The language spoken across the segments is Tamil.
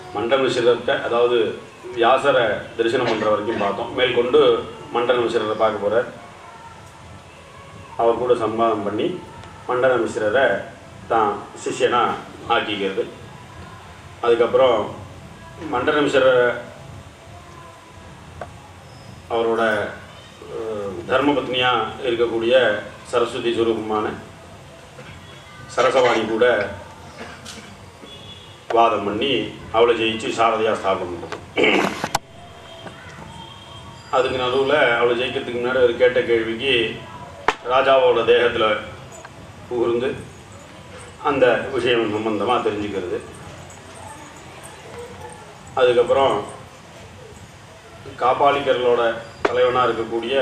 மண்டல மிஸ்ரத்தை அதாவது வியாசரை தரிசனம் பண்ணுற வரைக்கும் பார்த்தோம் மேற்கொண்டு மண்டல மிஸ்ரரை பார்க்க போகிறார் அவர் கூட சம்பாதம் பண்ணி மண்டல மிஸ்ரரை தான் சிஷ்யனாக ஆக்கிக்கிறது அதுக்கப்புறம் மண்டல மிஸ்ரரை அவரோட அஹ், தர்மபத்னியாக இருக்கக்கூடிய சரஸ்வதி சுரூபமான சரசவாணி கூட வாதம் பண்ணி அவளை ஜெயிச்சு சாரதியா ஸ்தாபனம் பண்ணுறது அதுக்கு நடுவில் அவளை ஜெயிக்கிறதுக்கு முன்னாடி அவர் கேட்ட கேள்விக்கு ராஜாவோட தேகத்தில் புகுந்து அந்த விஷயம் சம்பந்தமாக தெரிஞ்சுக்கிறது அதுக்கப்புறம் காப்பாளிக்கர்களோட தலைவனாக இருக்கக்கூடிய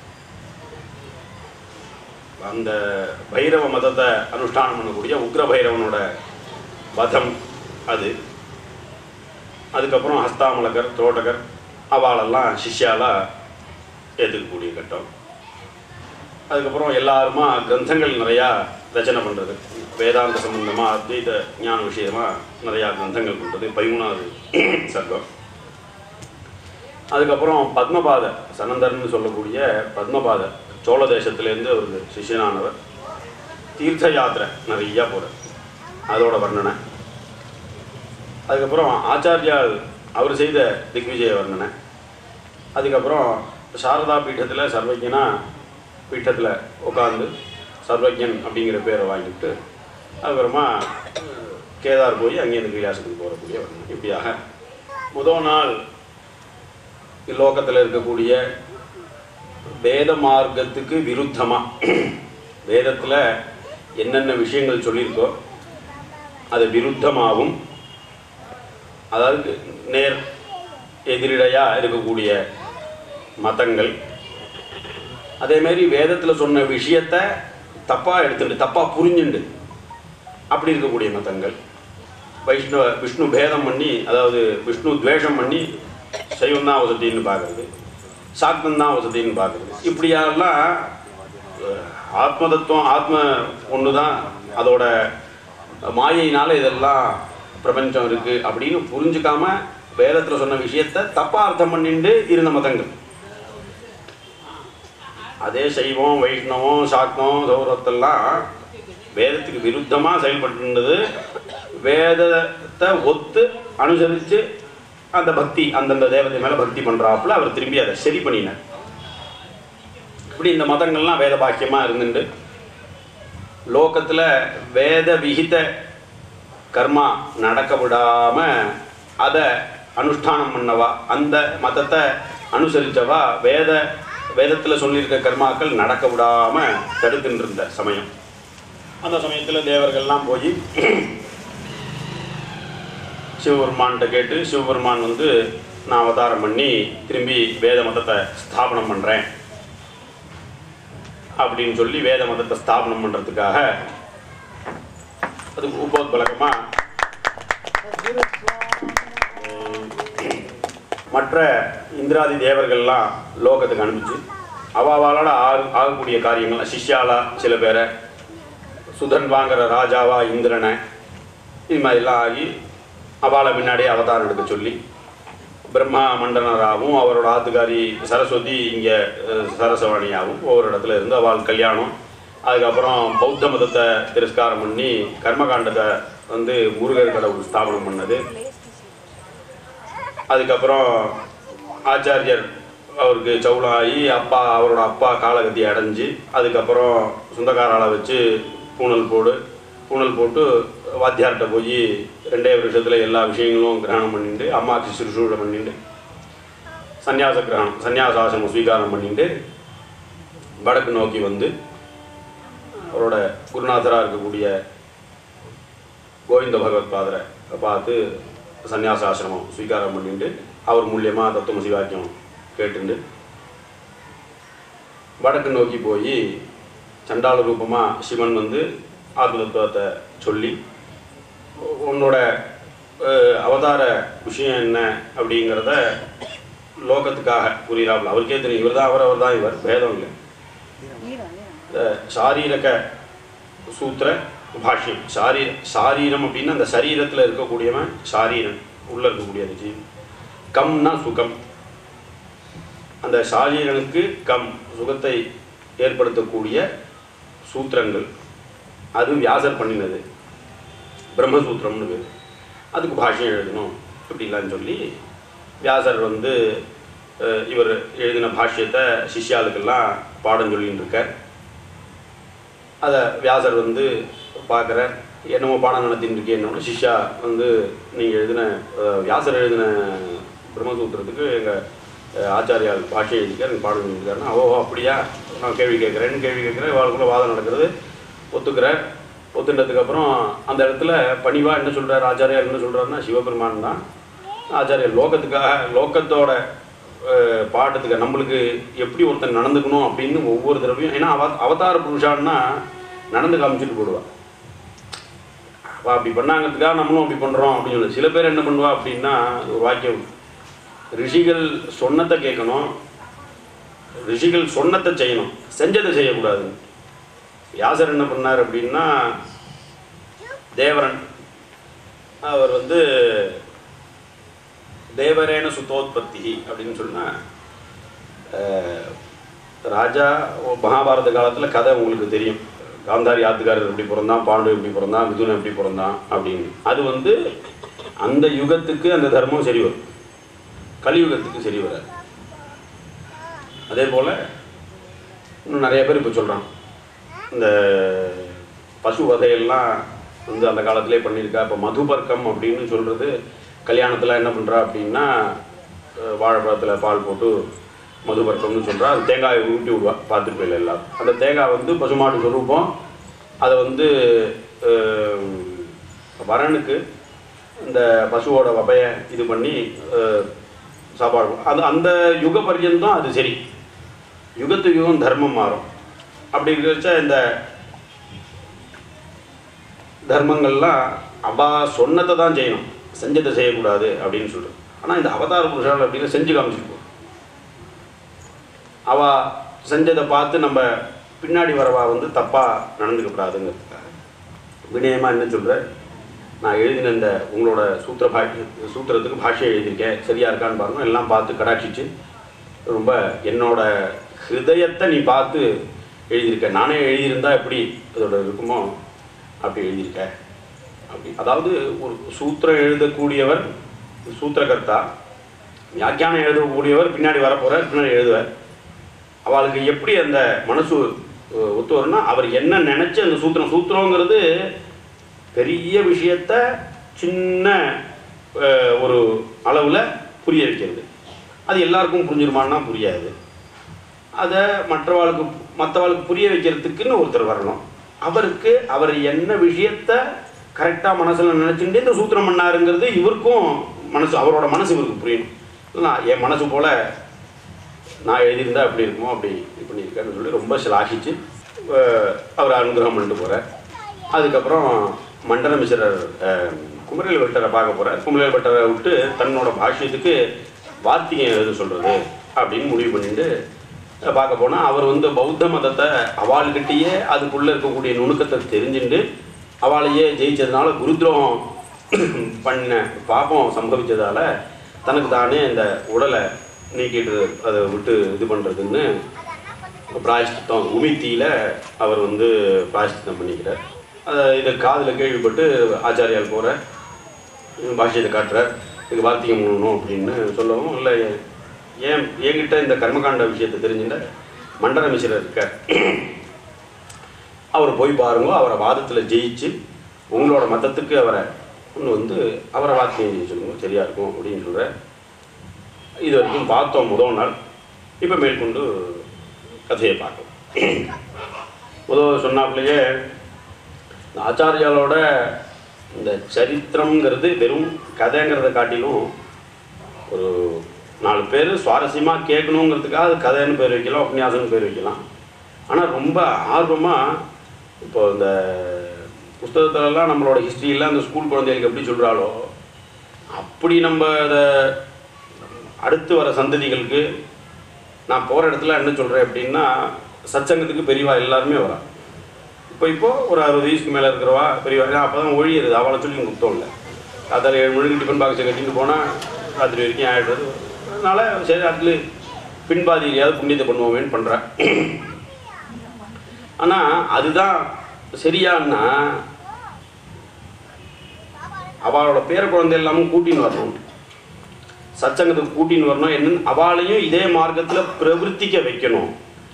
அந்த பைரவ மதத்தை அனுஷ்டானம் பண்ணக்கூடிய உக்ர பைரவனோட வதம் அது அதுக்கப்புறம் ஹஸ்தாமலகர் தோட்டகர் அவாளெல்லாம் சிஷ்யாலா ஏற்றுக்கக்கூடிய கட்டம் அதுக்கப்புறம் எல்லாருமா கிரந்தங்கள் நிறையா ரச்சனை பண்ணுறது வேதாந்த சம்பந்தமாக அத்வைத ஞான விஷயமாக நிறையா கிரந்தங்கள் பண்ணுறது பதிமூணாவது சர்க்கம் அதுக்கப்புறம் பத்மபாத சனந்தர்னு சொல்லக்கூடிய பத்மபாத சோழ தேசத்துலேருந்து அவருக்கு சிஷ்யனானவர் தீர்த்த யாத்திரை நிறையா போகிறார் அதோட வர்ணனை அதுக்கப்புறம் ஆச்சாரியால் அவர் செய்த திக்விஜய வர்ணனை அதுக்கப்புறம் சாரதா பீட்டத்தில் சர்வஜனா பீட்டத்தில் உட்காந்து சர்வஜன் அப்படிங்கிற பேரை வாங்கிட்டு அதுக்கப்புறமா அஹ், கேதார் போய் அங்கேருந்து கைலாசத்துக்கு போகக்கூடிய வர்ணனை இப்படியாக முதல் நாள் லோகத்தில் இருக்கக்கூடிய வேத மார்க்கத்துக்கு விருத்தமாக வேதத்தில் என்னென்ன விஷயங்கள் சொல்லியிருக்கோ அது விருத்தமாகவும் அதாவது நேர் எதிரிடையாக இருக்கக்கூடிய மதங்கள் அதேமாரி வேதத்தில் சொன்ன விஷயத்த தப்பாக எடுத்துட்டு தப்பாக புரிஞ்சுண்டு அப்படி இருக்கக்கூடிய மதங்கள் வைஷ்ணவ விஷ்ணு பேதம் பண்ணி அதாவது விஷ்ணு துவேஷம் பண்ணி சைவம் தான் வசதின்னு பார்க்குறது சாக்தம் தான் வசதின்னு பார்க்குறது இப்படியெல்லாம் அஹ், ஆத்ம தத்துவம் ஆத்ம ஒன்று தான் அதோட மாயையினால இதெல்லாம் பிரபஞ்சம் இருக்குது அப்படின்னு புரிஞ்சுக்காம வேதத்தில் சொன்ன விஷயத்தை தப்பாக அர்த்தம் பண்ணிட்டு இருந்த மதங்கள் அதே சைவம் வைஷ்ணவம் சாக்தம் சௌரத்தெல்லாம் வேதத்துக்கு விருத்தமாக செயல்பட்டுருந்தது வேதத்தை ஒத்து அனுசரித்து அந்த பக்தி அந்தந்த தேவதை மேலே பக்தி பண்ணுறாப்புல அவர் திரும்பி அதை சரி பண்ணினார் இப்படி இந்த மதங்கள்லாம் வேத பாக்கியமாக இருந்துட்டு லோகத்தில் வேத விகித கர்மா நடக்க விடாம அதை அனுஷ்டானம் பண்ணவா அந்த மதத்தை அனுசரிச்சவா வேத வேதத்தில் சொல்லியிருக்க கர்மாக்கள் நடக்க விடாம தடுத்துட்டு இருந்த சமயம் அந்த சமயத்தில் தேவர்கள்லாம் போய் சிவபெருமான்கிட்ட கேட்டு சிவபெருமான் வந்து நான் அவதாரம் பண்ணி திரும்பி வேத மதத்தை ஸ்தாபனம் பண்ணுறேன் அப்படின்னு சொல்லி வேத மதத்தை ஸ்தாபனம் பண்ணுறதுக்காக அதுக்கு உபோத்பலகமாக மற்ற இந்திராதி தேவர்கள்லாம் லோகத்துக்கு அனுப்பிச்சு அவாவாலால் ஆக ஆகக்கூடிய காரியங்கள் சிஷ்யாலா சில பேரை சுதன் வாங்குற ராஜாவா இந்திரனை இது மாதிரிலாம் ஆகி அவாளை பின்னாடியே அவதாரம் எடுக்க சொல்லி பிரம்மா மண்டனராகவும் அவரோட ஆத்துக்காரி சரஸ்வதி இங்கே சரசவாணியாகவும் ஒவ்வொரு இடத்துல இருந்து அவள் கல்யாணம் அதுக்கப்புறம் பௌத்த மதத்தை திரஸ்காரம் பண்ணி கர்மகாண்டத்தை வந்து முருகர் கடவுள் ஸ்தாபனம் பண்ணது அதுக்கப்புறம் ஆச்சாரியர் அவருக்கு சவுளாகி அப்பா அவரோட அப்பா காலகதி அடைஞ்சு அதுக்கப்புறம் சொந்தக்காரால வச்சு பூணல் போடு பூணல் போட்டு வாத்தியார்கிட்ட போய் ரெண்டே வருஷத்தில் எல்லா விஷயங்களும் கிரகணம் பண்ணிட்டு அம்மாக்கு சுறுசூழ பண்ணிட்டு சந்நியாச கிரகணம் சந்நியாசாசனம் ஸ்வீகாரம் பண்ணிட்டு வடக்கு நோக்கி வந்து அவரோட குருநாதராக இருக்கக்கூடிய கோவிந்த பகவத் பாதரை பார்த்து சந்நியாசாசிரமம் ஸ்வீகாரம் பண்ணிட்டு அவர் மூலியமாக தத்துவமசி வாக்கியம் கேட்டுண்டு வடக்கு நோக்கி போய் சண்டாள ரூபமாக சிவன் வந்து ஆத்ம தத்துவத்தை சொல்லி உன்னோட அஹ், அவதார விஷயம் என்ன அப்படிங்கிறத லோகத்துக்காக புரிகிறாப்புல அவருக்கே தெரியும் இவர் தான் அவர் அவர் தான் இவர் பேதம் இல்லை இந்த சாரீரக சூத்திர பாஷ்யம் சாரீ சாரீரம் அப்படின்னா அந்த சரீரத்தில் இருக்கக்கூடியவன் சாரீரன் உள்ள இருக்கக்கூடிய அந்த ஜீவ் கம்னா சுகம் அந்த ஷாரீரனுக்கு கம் சுகத்தை ஏற்படுத்தக்கூடிய சூத்திரங்கள் அது வியாசர் பண்ணினது பிரம்மசூத்திரம்னு பேர் அதுக்கு பாஷ்யம் எழுதணும் இப்படிலாம் சொல்லி வியாசர் வந்து அஹ், இவர் எழுதின பாஷ்யத்தை சிஷ்யாளுக்கெல்லாம் பாடம் சொல்லின்னு இருக்கார் அதை வியாசர் வந்து பார்க்குற என்னமோ பாடம் நடத்தின்னு இருக்கேன்னு சிஷ்யா வந்து நீங்கள் எழுதின அஹ், வியாசர் எழுதின பிரம்மசூத்திரத்துக்கு எங்கள் ஆச்சாரியால் பாஷை எழுதிக்கார் எனக்கு பாடம் எழுதியிருக்காருன்னா ஓ அப்படியா நான் கேள்வி கேட்குறேன்னு கேள்வி கேட்குறேன் இவாளுக்குள்ள வாதம் நடக்கிறது ஒத்துக்கிறேன் ஒத்துட்டதுக்கு அப்புறம் அந்த இடத்துல பணிவா என்ன சொல்றாரு ஆச்சாரியார் என்ன சொல்றாருன்னா சிவபெருமான் தான் ஆச்சாரியார் லோகத்துக்காக லோகத்தோட அஹ், பாட்டத்துக்கு நம்மளுக்கு எப்படி ஒருத்தன் நடந்துக்கணும் அப்படின்னு ஒவ்வொரு தடவையும் ஏன்னா அவ அவதார புருஷான்னா நடந்து காமிச்சிட்டு போடுவா அவ அப்படி பண்ணாங்கிறதுக்காக நம்மளும் அப்படி பண்றோம் அப்படின்னு சொல்லி சில பேர் என்ன பண்ணுவா அப்படின்னா ஒரு வாக்கியம் ரிஷிகள் சொன்னதை கேட்கணும் ரிஷிகள் சொன்னதை செய்யணும் செஞ்சதை செய்யக்கூடாது வியாசர் என்ன பண்ணார் அப்படின்னா தேவரன் அவர் வந்து தேவரேன சுத்தோத்பத்தி அப்படின்னு சொன்னா அஹ், ராஜா ஓ, மகாபாரத காலத்தில் கதை உங்களுக்கு தெரியும் காந்தாரி ஆத்துக்காரர் எப்படி பிறந்தான் பாண்டு எப்படி பிறந்தான் மிதுனன் எப்படி பிறந்தான் அப்படின்னு அது வந்து அந்த யுகத்துக்கு அந்த தர்மம் சரி வரும் கலியுகத்துக்கு சரி வராது அதே போல் இன்னும் நிறைய பேர் இப்போ சொல்கிறான் இந்த பசு வகையெல்லாம் வந்து அந்த காலத்திலே பண்ணியிருக்கா இப்போ மதுபர்க்கம் அப்படின்னு சொல்கிறது கல்யாணத்தில் என்ன பண்ணுறா அப்படின்னா அஹ், வாழைப்பழத்தில் பால் போட்டு மதுபர்க்கம்னு சொல்கிறா அது தேங்காயை ஊட்டி விடுவா பார்த்துட்டு போயில எல்லாரும் அந்த தேங்காய் வந்து பசுமாடு சொரூபம் அதை வந்து அஹ், வரனுக்கு இந்த பசுவோட வபையை இது பண்ணி அஹ், சாப்பாடு கொடு- அது அந்த யுக பர்யந்தம் அது சரி யுகத்து யுகம் தர்மம் மாறும் அப்படி இருக்கிறச்ச இந்த தர்மங்கள்லாம் அவா சொன்னதை தான் செய்யணும் செஞ்சதை செய்யக்கூடாது அப்படின்னு சொல்றது ஆனால் இந்த அவதார புருஷால் அப்படின்னு செஞ்சு காமிச்சிட்டு போ அவ செஞ்சதை பார்த்து நம்ம பின்னாடி வரவா வந்து தப்பாக நடந்துக்கப்படாதுங்கிறதுக்காக வினயமாக என்ன சொல்ற நான் எழுதின இந்த உங்களோட சூத்திர பாஷ்ய சூத்திரத்துக்கு பாஷ்யம் எழுதியிருக்கேன் சரியா இருக்கான்னு பாருங்க எல்லாம் பார்த்து கடாட்சிச்சு ரொம்ப என்னோட ஹிருதயத்தை நீ பார்த்து எழுதியிருக்க நானே எழுதியிருந்தா எப்படி இதோட இருக்குமோ அப்படி எழுதியிருக்க அப்படி அதாவது ஒரு சூத்திரம் எழுதக்கூடியவர் சூத்திரகர்த்தா வியாக்கியானம் எழுதக்கூடியவர் பின்னாடி வரப்போறார் பின்னாடி எழுதுவார் அவளுக்கு எப்படி அந்த மனசு அஹ், ஒத்து வரும்னா அவர் என்ன நினைச்சு அந்த சூத்திரம் சூத்திரங்கிறது பெரிய விஷயத்த சின்ன அஹ், ஒரு அளவில் புரிய வைக்கிறது அது எல்லாருக்கும் புரிஞ்சிருமான்னா புரியாது அதை மற்றவாளுக்கு மற்றவாளுக்கு புரிய வைக்கிறதுக்குன்னு ஒருத்தர் வரணும் அவருக்கு அவர் என்ன விஷயத்த கரெக்டாக மனசில் நினச்சிட்டு இந்த சூத்திரம் பண்ணாருங்கிறது இவருக்கும் மனசு அவரோட மனசு இவருக்கு புரியணும் இல்லைனா என் மனசு போல நான் எழுதியிருந்தா அப்படி இருக்குமோ அப்படி இது பண்ணியிருக்காருன்னு சொல்லி ரொம்ப சிலாகிச்சு அஹ், அவர் அனுகிரகம் பண்ணிட்டு போகிறார் அதுக்கப்புறம் மண்டல மிஸ்ரர் அஹ், குமரேல் பட்டரை பார்க்க போகிறார் குமரேல் பட்டரை விட்டு தன்னோட பாஷ்யத்துக்கு வார்த்திகம் எழுத சொல்கிறது அப்படின்னு முடிவு பண்ணிட்டு அஹ், பார்க்க போனால் அவர் வந்து பௌத்த மதத்தை அவள்கிட்டயே அதுக்குள்ளே இருக்கக்கூடிய நுணுக்கத்தை தெரிஞ்சுட்டு அவளையே ஜெயிச்சதுனால குருத்ரோகம் பண்ண பாப்பம் சம்பவிச்சதால தனக்கு தானே இந்த உடலை நீக்கிட்டு அதை விட்டு இது பண்ணுறதுன்னு பிராயஷ்டித்தம் உமித்தியில் அவர் வந்து பிராயஷ்டித்தம் பண்ணிக்கிறார் அதை இதை காதில் கேள்விப்பட்டு ஆச்சாரியால் போகிற பாஷ்யத்தை காட்டுறார் இது வார்த்திகம் பண்ணணும் அப்படின்னு சொல்லவும் இல்லை ஏன் என்கிட்ட இந்த கர்மகாண்ட விஷயத்தை தெரிஞ்சுட்ட மண்டல மிஸ்ரர் இருக்கார் அவர் போய் பாருங்க அவரை வாதத்தில் ஜெயிச்சு உங்களோட மதத்துக்கு அவரை கொண்டு வந்து அவரை வாக்கியம் எழுதி சொல்லுங்க சரியா இருக்கும் அப்படின்னு சொல்ற இது வரைக்கும் பார்த்தோம் முதல் நாள் இப்போ மேற்கொண்டு கதையை பார்க்கலாம் முதல் சொன்னாப்புலையே இந்த ஆச்சாரியாலோட இந்த சரித்திரம்ங்கிறது வெறும் கதைங்கிறத காட்டிலும் ஒரு நாலு பேர் சுவாரஸ்யமாக கேட்கணுங்கிறதுக்காக அது கதைன்னு பேர் வைக்கலாம் உபன்யாசம்னு பேர் வைக்கலாம் ஆனால் ரொம்ப ஆர்வமாக இப்போ இந்த புஸ்தகத்துலலாம் நம்மளோட ஹிஸ்ட்ரியெல்லாம் அந்த ஸ்கூல் குழந்தைகளுக்கு எப்படி சொல்கிறாளோ அப்படி நம்ம அதை அடுத்து வர சந்ததிகளுக்கு நான் போகிற இடத்துல என்ன சொல்கிறேன் அப்படின்னா சச்சங்கத்துக்கு பெரியவா எல்லாருமே வரா இப்போ இப்போ ஒரு அறுபது வயசுக்கு மேலே இருக்கிறவா பெரியவா ஏன்னா அப்போ தான் ஒழியிறது அவளை சொல்லி குத்தம் இல்லை அதில் ஏழு மணிக்கு டிஃபன் பாக்ஸை கட்டிட்டு போனால் ராத்திரி வரைக்கும் ஆகிடுறது அதனால் சரி அதில் பின்பாதி எதையாவது புண்ணியத்தை பண்ணுவோமேன்னு பண்ணுறேன் ஆனால் அதுதான் சரியான்னா அவளோட பேர குழந்தை எல்லாமும் கூட்டின்னு வரணும் சச்சங்கத்துக்கு கூட்டின்னு வரணும் என்னன்னு அவளையும் இதே மார்க்கத்தில் பிரவர்த்திக்க வைக்கணும்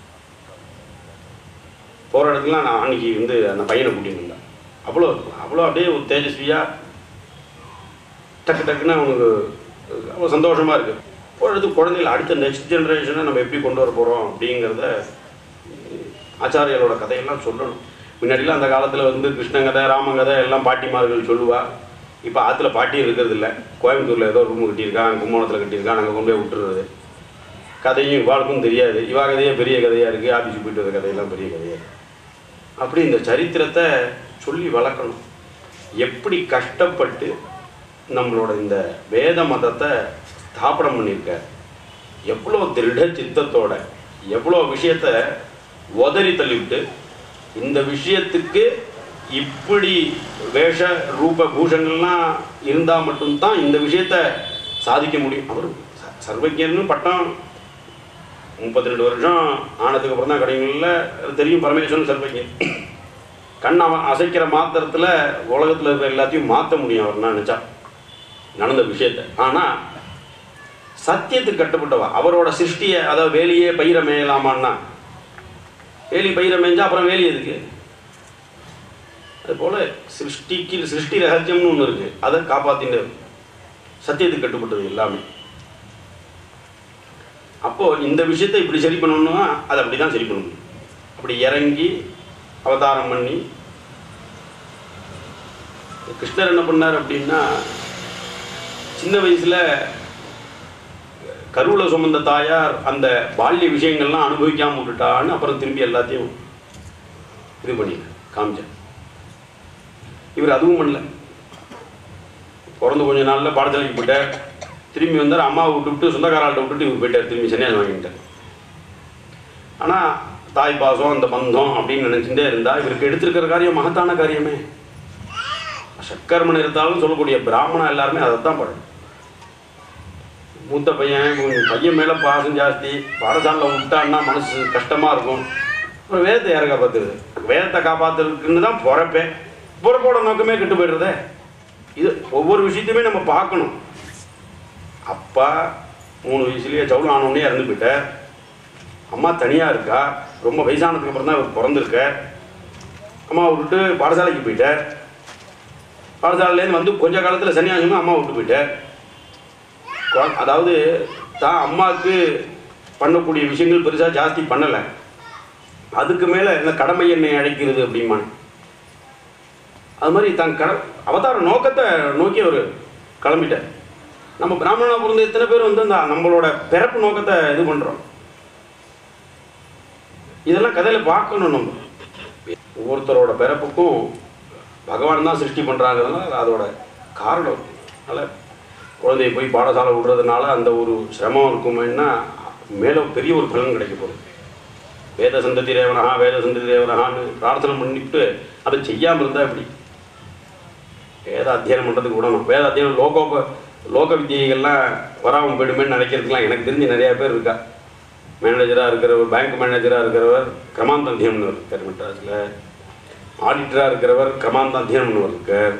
போகிற இடத்துல நான் அன்னைக்கு வந்து அந்த பையனை கூட்டின்னு வந்தேன் அவ்வளோ அவ்வளோ அப்படியே ஒரு தேஜஸ்வியாக டக்கு டக்குன்னு அவனுக்கு அவ்வளோ சந்தோஷமாக இருக்குது போகிற இடத்துக்கு குழந்தைகள் அடுத்த நெக்ஸ்ட் ஜென்ரேஷனை நம்ம எப்படி கொண்டு வர போகிறோம் அப்படிங்கிறத ஆச்சாரியர்களோட கதையெல்லாம் சொல்லணும் முன்னாடிலாம் அந்த காலத்தில் வந்து கிருஷ்ணங்கதை ராமங்கதை எல்லாம் பாட்டிமார்கள் சொல்லுவா இப்போ ஆற்றுல பாட்டி இருக்கிறது இல்லை கோயம்புத்தூரில் ஏதோ ரூம் கட்டியிருக்கான் கும்பகோணத்தில் கட்டியிருக்கான் அங்கே கொண்டு போய் விட்டுறது கதையும் இவாளுக்கும் தெரியாது இவா கதையே பெரிய கதையாக இருக்குது ஆஃபீஸுக்கு போயிட்டு வர கதையெல்லாம் பெரிய கதையாக இருக்கு அப்படி இந்த சரித்திரத்தை சொல்லி வளர்க்கணும் எப்படி கஷ்டப்பட்டு நம்மளோட இந்த வேத மதத்தை ஸ்தாபனம் பண்ணியிருக்கார் எவ்வளோ திருட சித்தத்தோட எவ்வளோ விஷயத்த உதறி தள்ளிவிட்டு இந்த விஷயத்துக்கு இப்படி வேஷ ரூப பூஷங்கள்லாம் இருந்தால் மட்டும்தான் இந்த விஷயத்த சாதிக்க முடியும் அவர் ச- சர்வஜர்னு பட்டம் முப்பத்தி ரெண்டு வருஷம் ஆனதுக்கு அப்புறம் தான் கிடைக்கும்ல தெரியும் பரமேஸ்வரன் சர்வஜர் கண் அவன் அசைக்கிற மாத்திரத்தில் உலகத்தில் இருக்கிற எல்லாத்தையும் மாற்ற முடியும் அவர் நினச்சா நடந்த விஷயத்தை ஆனால் சத்தியத்துக்கு கட்டுப்பட்டவா அவரோட சிருஷ்டியை அதாவது வேலியே பயிர மேயலாமான்னா வேலி பயிர மேய்ஞ்சா அப்புறம் வேலி எதுக்கு அதுபோல் சிருஷ்டிக்கு சிருஷ்டி ரகசியம்னு ஒன்று இருக்குது அதை காப்பாற்றின சத்தியத்துக்கு கட்டுப்பட்டது எல்லாமே அப்போது இந்த விஷயத்தை இப்படி சரி பண்ணணும்னா அதை அப்படி தான் சரி பண்ண முடியும் அப்படி இறங்கி அவதாரம் பண்ணி கிருஷ்ணர் என்ன பண்ணார் அப்படின்னா சின்ன வயசுல கருவுல சுமந்த தாயார் அந்த பால்ய விஷயங்கள்லாம் அனுபவிக்காம விட்டுட்டான்னு அப்புறம் திரும்பி எல்லாத்தையும் இது பண்ணி காமிச்சார் இவர் அதுவும் பண்ணல பிறந்த கொஞ்ச நாள்ல பாடசாலைக்கு போயிட்டார் திரும்பி வந்தார் அம்மாவை விட்டுவிட்டு சொந்தக்காராள்கிட்ட விட்டுட்டு இவர் போயிட்டார் திரும்பி சன்னியாசம் வாங்கிட்டார் ஆனா தாய் பாசம் அந்த பந்தம் அப்படின்னு நினைச்சுட்டே இருந்தா இவருக்கு எடுத்திருக்கிற காரியம் மகத்தான காரியமே சக்கர்மன் இருந்தாலும் சொல்லக்கூடிய பிராமணா எல்லாருமே அதை தான் படும் மூத்த பையன் கொஞ்சம் பையன் மேலே பாசம் ஜாஸ்தி பாடசாலையில் விட்டான்னா மனசு கஷ்டமாக இருக்கும் அப்புறம் வேதத்தை யாரை காப்பாற்றுறது வேதத்தை காப்பாற்றுறதுக்குன்னு தான் பிறப்பேன் பிறப்போட நோக்கமே கெட்டு போயிடுறதே இது ஒவ்வொரு விஷயத்தையுமே நம்ம பார்க்கணும் அப்பா மூணு வயசுலேயே ஜவுளம் ஆனவுடனே இறந்து போயிட்டார் அம்மா தனியாக இருக்கா ரொம்ப வயசானதுக்கு அப்புறம் தான் அவர் பிறந்திருக்க அம்மா விட்டுட்டு பாடசாலைக்கு போயிட்டார் பாடசாலையிலேருந்து வந்து கொஞ்ச காலத்தில் சன்னியாசமும் அம்மா விட்டு போயிட்டார் குழ- அதாவது தான் அம்மாவுக்கு பண்ணக்கூடிய விஷயங்கள் பெருசாக ஜாஸ்தி பண்ணலை அதுக்கு மேலே இந்த கடமை என்னை அழைக்கிறது அப்படிமான் அது மாதிரி தான் கட அவதார நோக்கத்தை நோக்கி அவர் கிளம்பிட்டார் நம்ம பிராமணா பிறந்த எத்தனை பேர் வந்து அந்த நம்மளோட பிறப்பு நோக்கத்தை இது பண்ணுறோம் இதெல்லாம் கதையில் பார்க்கணும் நம்ம ஒவ்வொருத்தரோட பிறப்புக்கும் பகவான் தான் சிருஷ்டி பண்ணுறாங்கிறதுனால அதோட காரணம் அதனால் குழந்தைய போய் பாடசாலை விடுறதுனால அந்த ஒரு சிரமம் இருக்குமேன்னா மேலே பெரிய ஒரு பலன் கிடைக்க போகுது வேத சந்ததி ரேவனஹா வேத சந்ததி ரேவனஹான்னு பிரார்த்தனை பண்ணிட்டு அதை செய்யாமல் இருந்தால் எப்படி வேத அத்தியனம் பண்ணுறதுக்கு விடணும் வேத அத்தியனம் லோகோப லோக வித்தியைகள்லாம் வராமல் போயிடுமேன்னு நினைக்கிறதுக்குலாம் எனக்கு தெரிஞ்சு நிறையா பேர் இருக்கா மேனேஜராக இருக்கிறவர் பேங்க் மேனேஜராக இருக்கிறவர் கிரமாந்த அத்தியனம் இருக்கார் மெட்ராஸில் ஆடிட்டராக இருக்கிறவர் கிரமாந்த அத்தியனம் பண்ணவர் இருக்கார்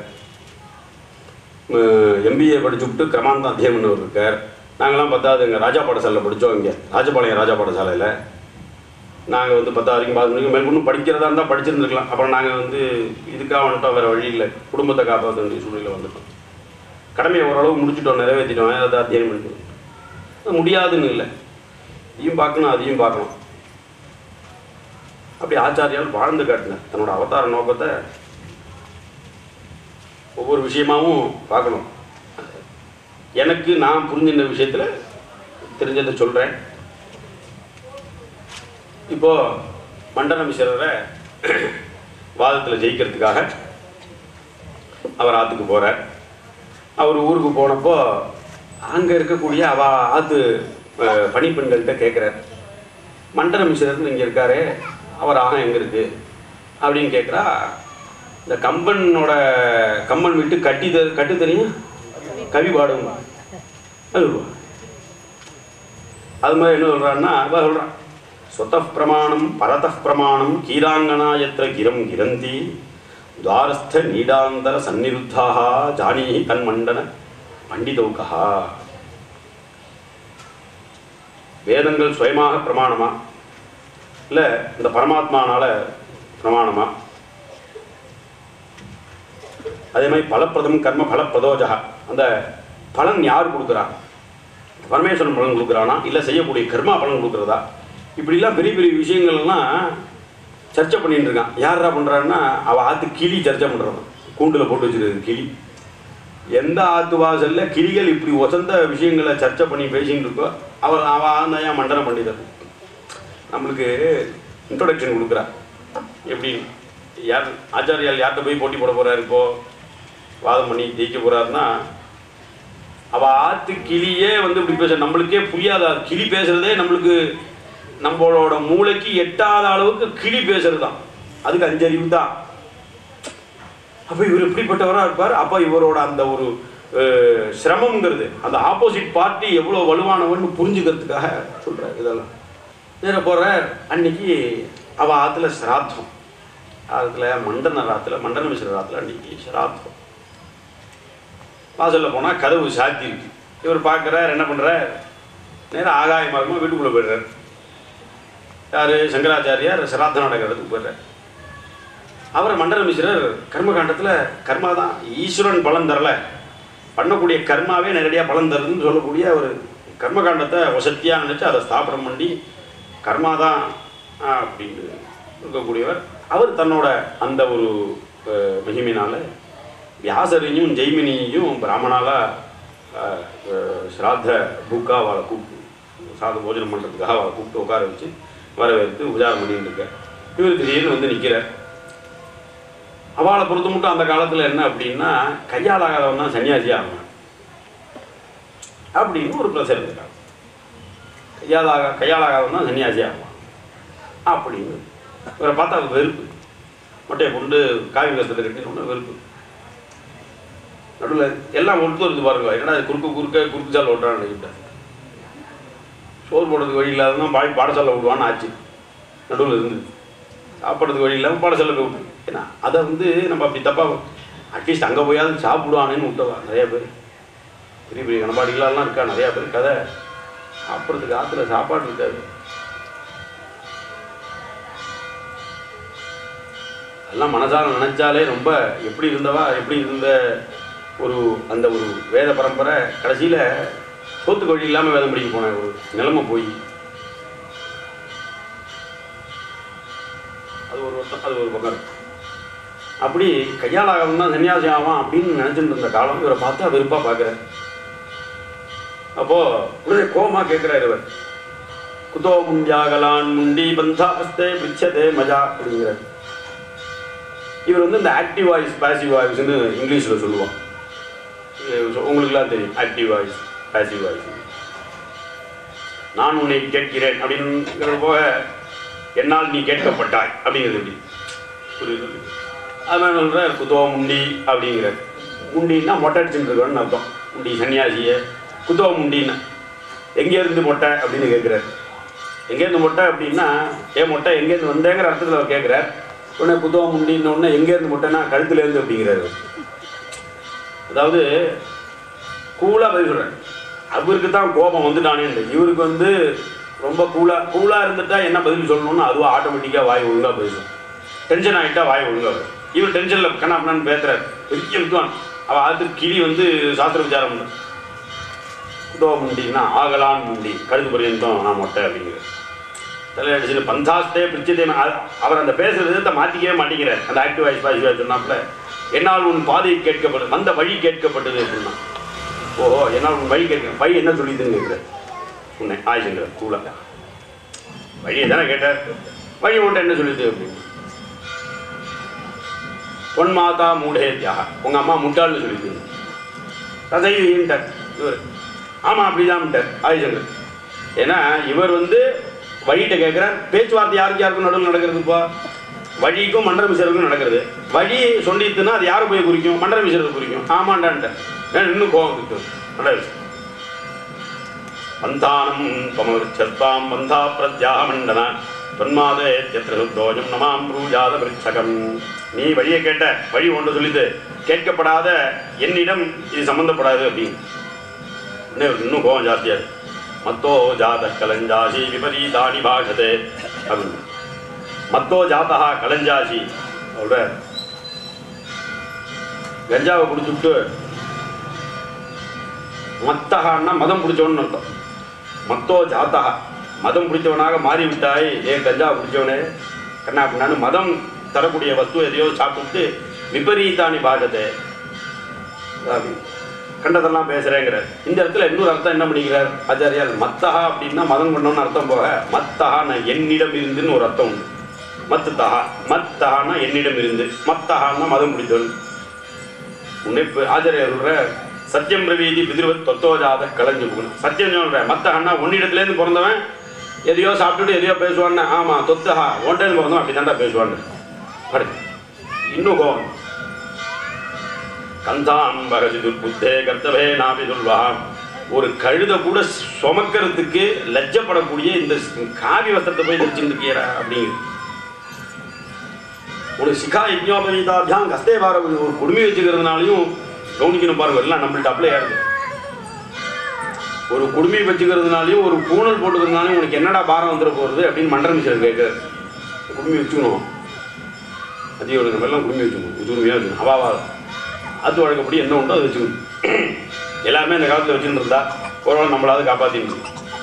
எம்பிஏ படிச்சு விட்டு கிரமாந்த அத்தியனம் பண்ணவர் இருக்கார் நாங்களாம் பத்தாவது இங்கே ராஜா பாடசாலையில் படித்தோம் இங்கே ராஜபாளையம் ராஜா பாடசாலையில் நாங்கள் வந்து பத்தாவது வரைக்கும் பாஸ் மணிக்கு மேற்கொண்டு படிக்கிறதா இருந்தால் படிச்சிருந்துருக்கலாம் அப்புறம் நாங்கள் வந்து இதுக்காக வந்துட்டோம் வேறு வழி இல்லை குடும்பத்தை காப்பாற்ற வேண்டிய சூழ்நிலை வந்துட்டோம் கடமையை ஓரளவு முடிச்சுட்டோம் நிறைவேற்றிட்டோம் அதை அத்தியனம் பண்ணிட்டு அது முடியாதுன்னு இல்லை இதையும் பார்க்கணும் அதையும் பார்க்கணும் அப்படி ஆச்சாரியால் வாழ்ந்து காட்டினார் தன்னோட அவதார நோக்கத்தை ஒவ்வொரு விஷயமாவும் பார்க்கணும் எனக்கு நான் புரிஞ்சின்ற விஷயத்தில் தெரிஞ்சதை சொல்கிறேன் இப்போ மண்டன மிஸ்ரரை வாதத்தில் ஜெயிக்கிறதுக்காக அவர் ஆற்றுக்கு போகிறார் அவர் ஊருக்கு போனப்போ அங்கே இருக்கக்கூடிய அவ ஆற்று அஹ், பணிப்பெண்கள்கிட்ட கேட்குறார் மண்டன மிஸ்ரர்னு இங்கே இருக்காரே அவர் ஆகம் எங்கே இருக்கு அப்படின்னு கேட்குறா இந்த கம்பனோட கம்பன் விட்டு கட்டி தெ கட்டு தெரியும் கவி பாடுங்க அது சொல்லுவாங்க அது மாதிரி என்ன சொல்றான்னா அதான் சொல்றான் சொத்த பிரமாணம் பரத பிரமாணம் கீராங்கனாயத்திர கிரம் கிரந்தி துவாரஸ்த நீடாந்தர சந்நிருத்தாக ஜானீஹி தன்மண்டன பண்டிதௌகா வேதங்கள் சுயமாக பிரமாணமா இல்லை இந்த பரமாத்மானால பிரமாணமா அதே மாதிரி பலப்பிரதம் கர்ம பலப்பிரதோஜா அந்த பலன் யார் கொடுக்குறா பரமேஸ்வரன் பலன் கொடுக்குறானா இல்லை செய்யக்கூடிய கர்மா பலன் கொடுக்குறதா இப்படிலாம் பெரிய பெரிய விஷயங்கள்லாம் சர்ச்சை பண்ணிட்டு இருக்கான் யாரா பண்ணுறான்னா அவள் ஆத்து கிளி சர்ச்சை பண்ணுறான் கூண்டில் போட்டு வச்சிருக்குது கிளி எந்த ஆத்து வாசல்ல கிளிகள் இப்படி ஒசந்த விஷயங்களை சர்ச்சை பண்ணி பேசிட்டு இருக்கோ அவர் அவன் ஆந்தான் ஏன் மண்டனம் பண்ணிடுறது நம்மளுக்கு இன்ட்ரோடக்ஷன் கொடுக்குறா எப்படி யார் ஆச்சாரியால் யார்கிட்ட போய் போட்டி போட போறாரு இப்போ வாதம் பண்ணி ஜெயிக்க போறாருன்னா அவ ஆத்து கிளியே வந்து இப்படி பேச நம்மளுக்கே புரியாத கிளி பேசுறதே நம்மளுக்கு நம்மளோட மூளைக்கு எட்டாத அளவுக்கு கிளி பேசுறது தான் அதுக்கு அஞ்சறிவு தான் அப்ப இவர் எப்படிப்பட்டவரா இருப்பார் அப்ப இவரோட அந்த ஒரு அஹ், சிரமம்ங்கிறது அந்த ஆப்போசிட் பார்ட்டி எவ்வளவு வலுவானவன்னு புரிஞ்சுக்கிறதுக்காக சொல்றாரு இதெல்லாம் நேர போற அன்னைக்கு அவ ஆத்துல சிராத்தம் அதுல மண்டன ராத்துல மண்டன மிஸ்ர ராத்துல அன்னைக்கு சிராத்தம் வாசல்ல போனா கதவு சாத்தி இருக்கு இவர் பார்க்கறார் என்ன பண்றார் நேரா ஆகாய மார்க்கமா வீட்டுக்குள்ள போயிடுறார் யாரு சங்கராச்சாரியார் சிராத்தம் நடக்கிறதுக்கு போயிடுறார் அவர் மண்டல மிஸ்ரர் கர்மகாண்டத்துல கர்மா தான் ஈஸ்வரன் பலன் தரல பண்ணக்கூடிய கர்மாவே நேரடியாக பலன் தருதுன்னு சொல்லக்கூடிய ஒரு கர்மகாண்டத்தை வசத்தியாக நினைச்சு அதை ஸ்தாபனம் பண்ணி கர்மா தான் அப்படின்னு இருக்கக்கூடியவர் அவர் தன்னோட அந்த ஒரு அஹ், மகிமையினால வியாசரையும் ஜெய்மினியையும் பிராமணால அஹ், அஹ், ஸ்ராத்த பூக்கா அவளை கூப்பிட்டு சாத போஜனம் பண்ணுறதுக்காக அவளை கூப்பிட்டு உட்கார வச்சு வரவேற்று உபச்சாரம் பண்ணிட்டு இருக்க இவர் திடீர்னு வந்து நிற்கிறார் அவளை பொறுத்த மட்டும் அந்த காலத்தில் என்ன அப்படின்னா கையால் ஆகாதவன் தான் சன்னியாசி ஆகணும் அப்படின்னு ஒரு பிரச்சனை இருக்காங்க கையால் ஆக கையால் ஆகாதவன் தான் சன்னியாசி ஆகலாம் அப்படின்னு இவரை பார்த்தா அது வெறுப்பு மொட்டையை கொண்டு காவி கஷ்டத்தை கட்டி வெறுப்பு நடுவில் எல்லாம் ஒருத்தர் இருந்து பாருங்க என்னடா இது குறுக்கு குறுக்க குறுக்கு சால் ஓட்டுறான்னு நினைக்கிட்டேன் சோறு போடுறதுக்கு வழி இல்லாததான் பாய் பாடசாலை விடுவான்னு ஆச்சு நடுவில் இருந்து சாப்பிட்றதுக்கு வழி இல்லாமல் பாடசாலை போய் விட்டு ஏன்னா அதை வந்து நம்ம அப்படி தப்பாக அட்லீஸ்ட் அங்கே போயாவது சாப்பிடுவானேன்னு விட்டவா நிறைய பேர் பெரிய பெரிய கணபாடிகளாலாம் இருக்கா நிறையா பேர் கதை சாப்பிட்றதுக்கு ஆற்றுல சாப்பாடு இருக்காது அதெல்லாம் மனசால நினைச்சாலே ரொம்ப எப்படி இருந்தவா எப்படி இருந்த ஒரு அந்த ஒரு வேத பரம்பரை கடைசியில் சோத்துக்கு வழி இல்லாமல் வேதம் படிக்க போன ஒரு நிலைமை போய் அது ஒரு வருஷம் அது ஒரு பக்கம் இருக்கு. அப்படி கையால் ஆகணும் தான் சன்னியாசி ஆவான் அப்படின்னு நினைச்சிட்டு இருந்த காலம் இவரை பார்த்தா வெறுப்பாக பார்க்குறாரு அப்போ உடனே கோமா கேட்குறாரு இவர் குதோ முண்டியாகலான் முண்டி பந்தாஸ்தே பிச்சதே மஜா அப்படிங்கிறார் இவர் வந்து இந்த ஆக்டிவ் வாய்ஸ் பாசிவ் வாய்ஸ்னு இங்கிலீஷில் சொல்லுவான் இது சொ- உங்களுக்குலாம் தெரியும் ஆக்டிவ் வாய்ஸ் பாசிவ் வாய்ஸ் நான் உன்னை கேட்கிறேன் அப்படிங்கிறது போக என்னால் நீ கேட்கப்பட்டாய் அப்படிங்கிறது எப்படி புரியுது அது மாதிரி சொல்கிற குதோ முண்டி அப்படிங்கிற முண்டின்னா மொட்டை அடிச்சுட்டு இருக்கணும்னு அர்த்தம் முண்டி சன்னியாசிய குதோ முண்டின்னா எங்கேருந்து மொட்டை அப்படின்னு கேட்குறாரு எங்கேருந்து மொட்டை அப்படின்னா ஏன் மொட்டை எங்கேருந்து வந்தேங்கிற அர்த்தத்தில் அவர் கேட்குறார் உடனே குதோ முண்டின்னு உடனே எங்கேருந்து மொட்டைன்னா கழுத்துலேருந்து அப்படிங்கிறாரு அவர். அதாவது கூலாக பதில் சொல்கிறேன் அவருக்கு தான் கோபம் வந்துட்டானேன்னு இவருக்கு வந்து ரொம்ப கூலாக கூலாக இருந்துட்டா என்ன பதில் சொல்லணும்னு அதுவும் ஆட்டோமேட்டிக்காக வாய் ஒழுங்காக பதில் சொல்லும் டென்ஷன் ஆகிட்டா வாய் ஒழுங்காக வரும் இவர் டென்ஷனில் கண்ணாப்பண்ணான்னு பேசுறாரு பெரிய வித்வான் அவள் அது கிளி வந்து சாஸ்திர விசாரம் பண்ண குதோ முண்டின்னா ஆகலான் முண்டி கழுத்து பரியந்தம் நான் மொட்டை அப்படிங்கிறது தலையடிச்சு பந்தாஸ்தே பிரிச்சதே அவர் அந்த பேசுற விதத்தை மாற்றிக்கவே மாட்டேங்கிறார் அந்த ஆக்டிவ் வாய்ஸ் பாய்ஸ் சொன்னாப்புல என்னால் உன் பாதை கேட்கப்பட்டது வந்த வழி கேட்கப்பட்டது அப்படின்னா ஓஹோ என்னால் உன் வழி கேட்க வழி என்ன சொல்லிதுன்னு கேட்குறாரு உன்னை ஆயுஷங்கிறார் கூலா வழியை தானே கேட்டார் வழி உன்ட்ட என்ன சொல்லிது அப்படின்னு பொன் மாதா மூடே தியாக உங்க அம்மா முட்டாள்னு சொல்லிது ரசைவின்ட்டார் இவர் ஆமா அப்படிதான்ட்டார் ஆயுஷங்கர் ஏன்னா இவர் வந்து வழிகிட்ட கேட்குறார் பேச்சுவார்த்தை யாருக்கு யாருக்கும் நடுவில் நடக்கிறதுப்பா வழிக்கும் மண்டல மிசருக்கும் நடக்கிறது வழி சொல்லிட்டுன்னா அது யாரை போய் குறிக்கும் மண்டல மிசருக்கு குறிக்கும் ஆமாண்டான்ட்டார் ஏன் இன்னும் கோபம் வந்துட்டு நல்ல விஷயம் பந்தானம் பமவிச்சத்வாம் பந்தா பிரத்யாக மண்டன தொன்மாதே எத்திரோஜம் நமாம் பூஜாத விருட்சகம் நீ வழியை கேட்ட வழி ஒன்று சொல்லிது கேட்கப்படாத என்னிடம் இது சம்பந்தப்படாது அப்படின்னு உடனே இவருக்கு இன்னும் கோபம் ஜாஸ்தியா இருக்கு. மத்தோ ஜாத கலஞ்சாசி விபரீதானி பாஷதே அப்படின்னு மத்தோ ஜாதா கலஞ்சாசி அவரோட கஞ்சாவை குடிச்சுட்டு மத்தகான்னா மதம் பிடிச்சவன் அர்த்தம் மத்தோ ஜாத்தா மதம் பிடிச்சவனாக மாறிவிட்டாய் ஏன் கஞ்சா பிடிச்சவனே கண்ணா அப்படின்னான்னு மதம் தரக்கூடிய வஸ்து எதையோ சாப்பிட்டு விபரீதானி பாகத்தை கண்டதெல்லாம் பேசுறேங்கிறார் இந்த இடத்துல இன்னொரு அர்த்தம் என்ன பண்ணிக்கிறார் ஆச்சாரியார் மத்தஹா அப்படின்னா மதம் கொண்டவன்னு அர்த்தம் போக மத்தஹா நான் என்னிடம் இருந்துன்னு ஒரு அர்த்தம் உண்டு மத்துத்தஹா மத்தஹான்னா என்னிடம் இருந்து மத்தஹான்னா மதம் பிடித்தவன் உன்னை இப்ப ஆச்சாரியார் சொல்ற சத்தியம் பிரவீதி பிதிருவத் தொத்தோஜாத கலைஞ்சு போகணும் சத்தியம் சொல்ற மத்த அண்ணா உன்னிடத்துலேருந்து பிறந்தவன் எதையோ சாப்பிட்டுட்டு எதையோ பேசுவான்னு ஆமா தொத்தஹா ஒன்றையில பிறந்தவன் அப்படி தாண்டா பேசுவான்னு படு இன்னும் கோவம் கந்தாம் பகஜி துர்புத்தே கர்த்தவே நாபி துல்வஹாம் ஒரு கழுத கூட சுமக்கிறதுக்கு லஜ்ஜப்படக்கூடிய இந்த காவி வஸ்திரத்தை போய் தரிச்சுட்டு இருக்கியடா அப்படிங்கிறது ஒரு சிகா யஜ்ஞோபவீதாபியாம் கஸ்தே பார ஒரு குடுமி வச்சுக்கிறதுனாலையும் கவனிக்கணும் பாருங்க எல்லாம் நம்மள்ட்ட அப்ளை ஆகுது ஒரு குடுமி வச்சுக்கிறதுனாலையும் ஒரு பூணல் போட்டுக்கிறதுனாலையும் உனக்கு என்னடா பாரம் வந்துட போகிறது அப்படின்னு மண்டல மிஷர் கேட்குறாரு குடுமி வச்சுக்கணும் அதிக நம்ம எல்லாம் குடுமி வச்சுக்கணும் உதுமையாக வச்சுக்கணும் அவாவா அது வழக்கப்படி என்ன உண்டோ அதை வச்சுக்கணும் எல்லாருமே அந்த காலத்தில் வச்சுட்டு இருந்தா ஒரு நம்மளாவது காப்பாற்றின்னு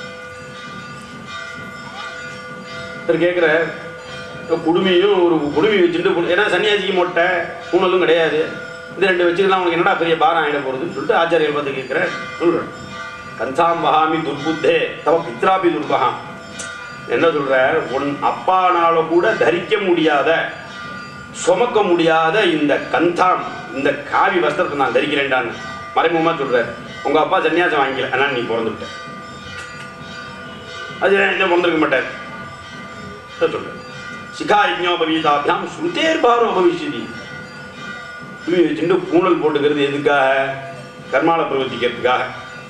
சரி கேட்குற குடுமியும் ஒரு குடுமி வச்சுட்டு கு- ஏன்னா சன்னியாசிக்கு மொட்டை பூணலும் கிடையாது இது ரெண்டு வச்சுக்கலாம் உனக்கு என்னடா பெரிய பாரம் ஆகிட போகிறதுன்னு சொல்லிட்டு ஆச்சாரியர் பார்த்து கேட்குறேன் சொல்கிறேன் கந்தாம் வகாமி துர்புத்தே தவ பித்ராபி துர்பகாம் என்ன சொல்ற உன் அப்பானால கூட தரிக்க முடியாத சுமக்க முடியாத இந்த கந்தாம் இந்த காவி வஸ்திரத்தை நான் தரிக்கிறேன்டான்னு மறைமுகமா சொல்றாரு உங்க அப்பா சன்னியாசம் வாங்கிக்கல ஆனால் நீ பிறந்துட்ட அது என்ன பிறந்திருக்க மாட்டார் இதை சொல்றேன் சிகா யஜ்ஞோபவீதாபியாம் ஸ்ருதேர் பாரோ பவிஷ்யதி துணி வச்சுட்டு பூணல் போட்டுக்கிறது எதுக்காக கர்மால பிரவர்த்திக்கிறதுக்காக